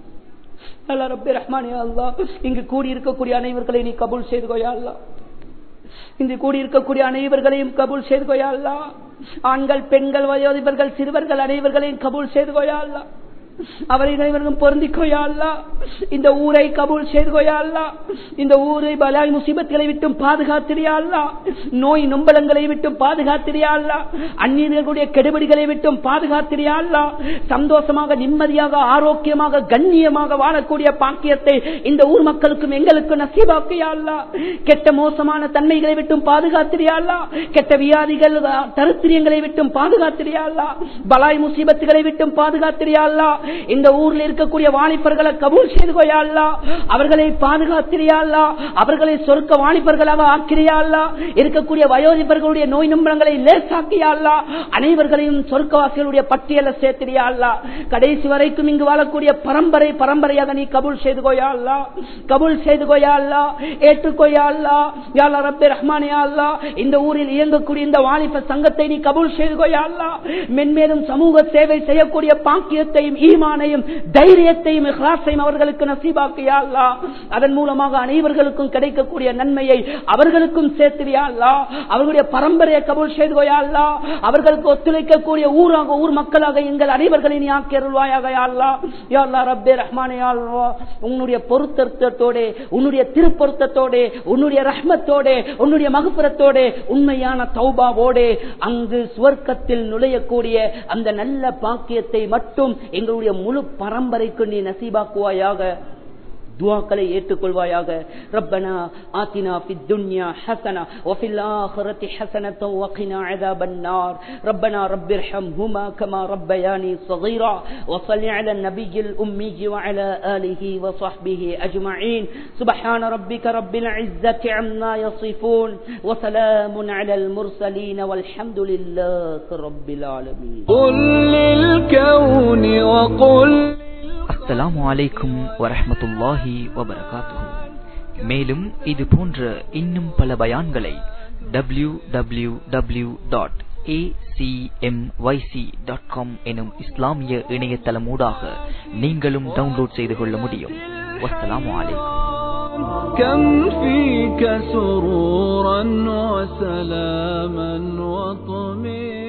Speaker 2: அல்லா ரப்பி ரஹ்மானே அல்லா இங்கு கூடி இருக்கக்கூடிய அனைவர்களை நீ கபூல் செய்து கொயா அல்லா இங்கு கூடி இருக்கக்கூடிய அனைவர்களையும் கபூல் செய்து கொயா அல்லா ஆண்கள் பெண்கள் வயோதிபர்கள் சிறுவர்கள் அனைவர்களையும் கபூல் செய்து கொயா அல்லா அவரை அனைவரும் பொருந்திக்கோயா அல்லா இந்த ஊரை கபூல் செய்துகோயா அல்லா இந்த ஊரை பலாய் முசிபத்துகளை விட்டும் பாதுகாத்திரியா அல்லா நோய் நொம்பலங்களை விட்டும் பாதுகாத்திரியா அல்லா அந்நியர்களுடைய கெடுபடிகளை விட்டும் பாதுகாத்திரியா அல்லா சந்தோஷமாக நிம்மதியாக ஆரோக்கியமாக கண்ணியமாக வாழக்கூடிய பாக்கியத்தை இந்த ஊர் மக்களுக்கும் எங்களுக்கும் நசீபாக்கியா அல்லா கெட்ட மோசமான தன்மைகளை விட்டும் பாதுகாத்திரியா அல்லா கெட்ட வியாதிகள் தருத்திரியங்களை விட்டும் பாதுகாத்திரியா அல்லா பலாய் முசீபத்துகளை விட்டும் பாதுகாத்திரியா அல்லா இந்த ஊர்ல இருக்கக்கூடிய வாலிபர்களை கபூல் செய்து கொய்யாள்லா அவர்களை பாதுகாத்திரியாள்லா அவர்களை சொர்க்க வாலிபர்களாக ஆக்கிரியாள்லா இருக்கக்கூடிய வயோதிபர்களுடைய நோய் நம்பளங்களை லேசாக்கியாள்லா அனைவர்களையும் சொர்க்கவாசிகளுடைய பட்டியல சேர்த்திரியாள்லா கடைசி வரைக்கும் இங்கு வாழக்கூடிய பரம்பரை பரம்பரையாக நீ கபூல் செய்து கொய்யாள்லா கபூல் செய்து கொய்யாள்லா ஏற்றுக்கொய்யாள்லா யாழ்லா ரப்பே ரஹ்மானியா அல்லா இந்த ஊரில் இயங்கக்கூடிய இந்த வாலிப சங்கத்தை நீ கபூல் செய்து கொய்யாள்லா மென்மேலும் சமூக சேவை செய்யக்கூடிய பாக்கியத்தையும் ஈமானையும் தைரியத்தையும் இஹ்லாசையும் அவர்களுக்கு நசீபாக்கியா அல்லா அதன் மூலமாக அனைவர்களுக்கும் கிடைக்கக்கூடிய நன்மையை அவர்களுக்கும் சேர்த்திரியா அல்லா அவர்களுடைய பரம்பரையை கபூல் செய்து அல்லா அவர்களுக்கு ஒத்துழைக்கக்கூடிய ஊராக ஊர் மக்களாக எங்கள் அனைவர்களை நீ ஆக்கி அருள்வாயாக அல்லா யா அல்லா ரப்பே ரஹ்மானே யா அல்லா உன்னுடைய பொருத்தத்தோட உன்னுடைய திருப்பொருத்தத்தோட உன்னுடைய ரஹ்மத்தோட உன்னுடைய மகுப்புறத்தோட உண்மையான தௌபாவோட அங்கு சுவர்க்கத்தில் நுழையக்கூடிய அந்த நல்ல பாக்கியத்தை மட்டும் எங்களுடைய முழு பரம்பரைக்கு நீ நசீபாக்குவாயாக துவாக்களை ஏற்றுக்கொள்வாயாக ரப்பனா ஆத்தினா في الدنيا حسنة وفي الآخرة حسنة وقنا عذاب النار ربنا رب ارحمهما كما ربياني صغيرا وصل على النبي الأمي وعلى آله وصحبه أجمعين سبحان ربك رب العزة عما يصفون وسلام على المرسلين والحمد لله رب العالمين
Speaker 3: قل للكون وقل
Speaker 4: அஸ்ஸலாமு அலைக்கும் வரஹ்மத்துல்லாஹி வபரகாத்துஹு மேலும் இது போன்ற இன்னும் பல பயான்களை W W W dot dot com எனும் இஸ்லாமிய இணையதளமூடாக நீங்களும் டவுன்லோட் செய்து கொள்ள முடியும் வஸ்ஸலாமு அலைக்கும்
Speaker 3: كم فيك سرورا وسلاما وطمئنا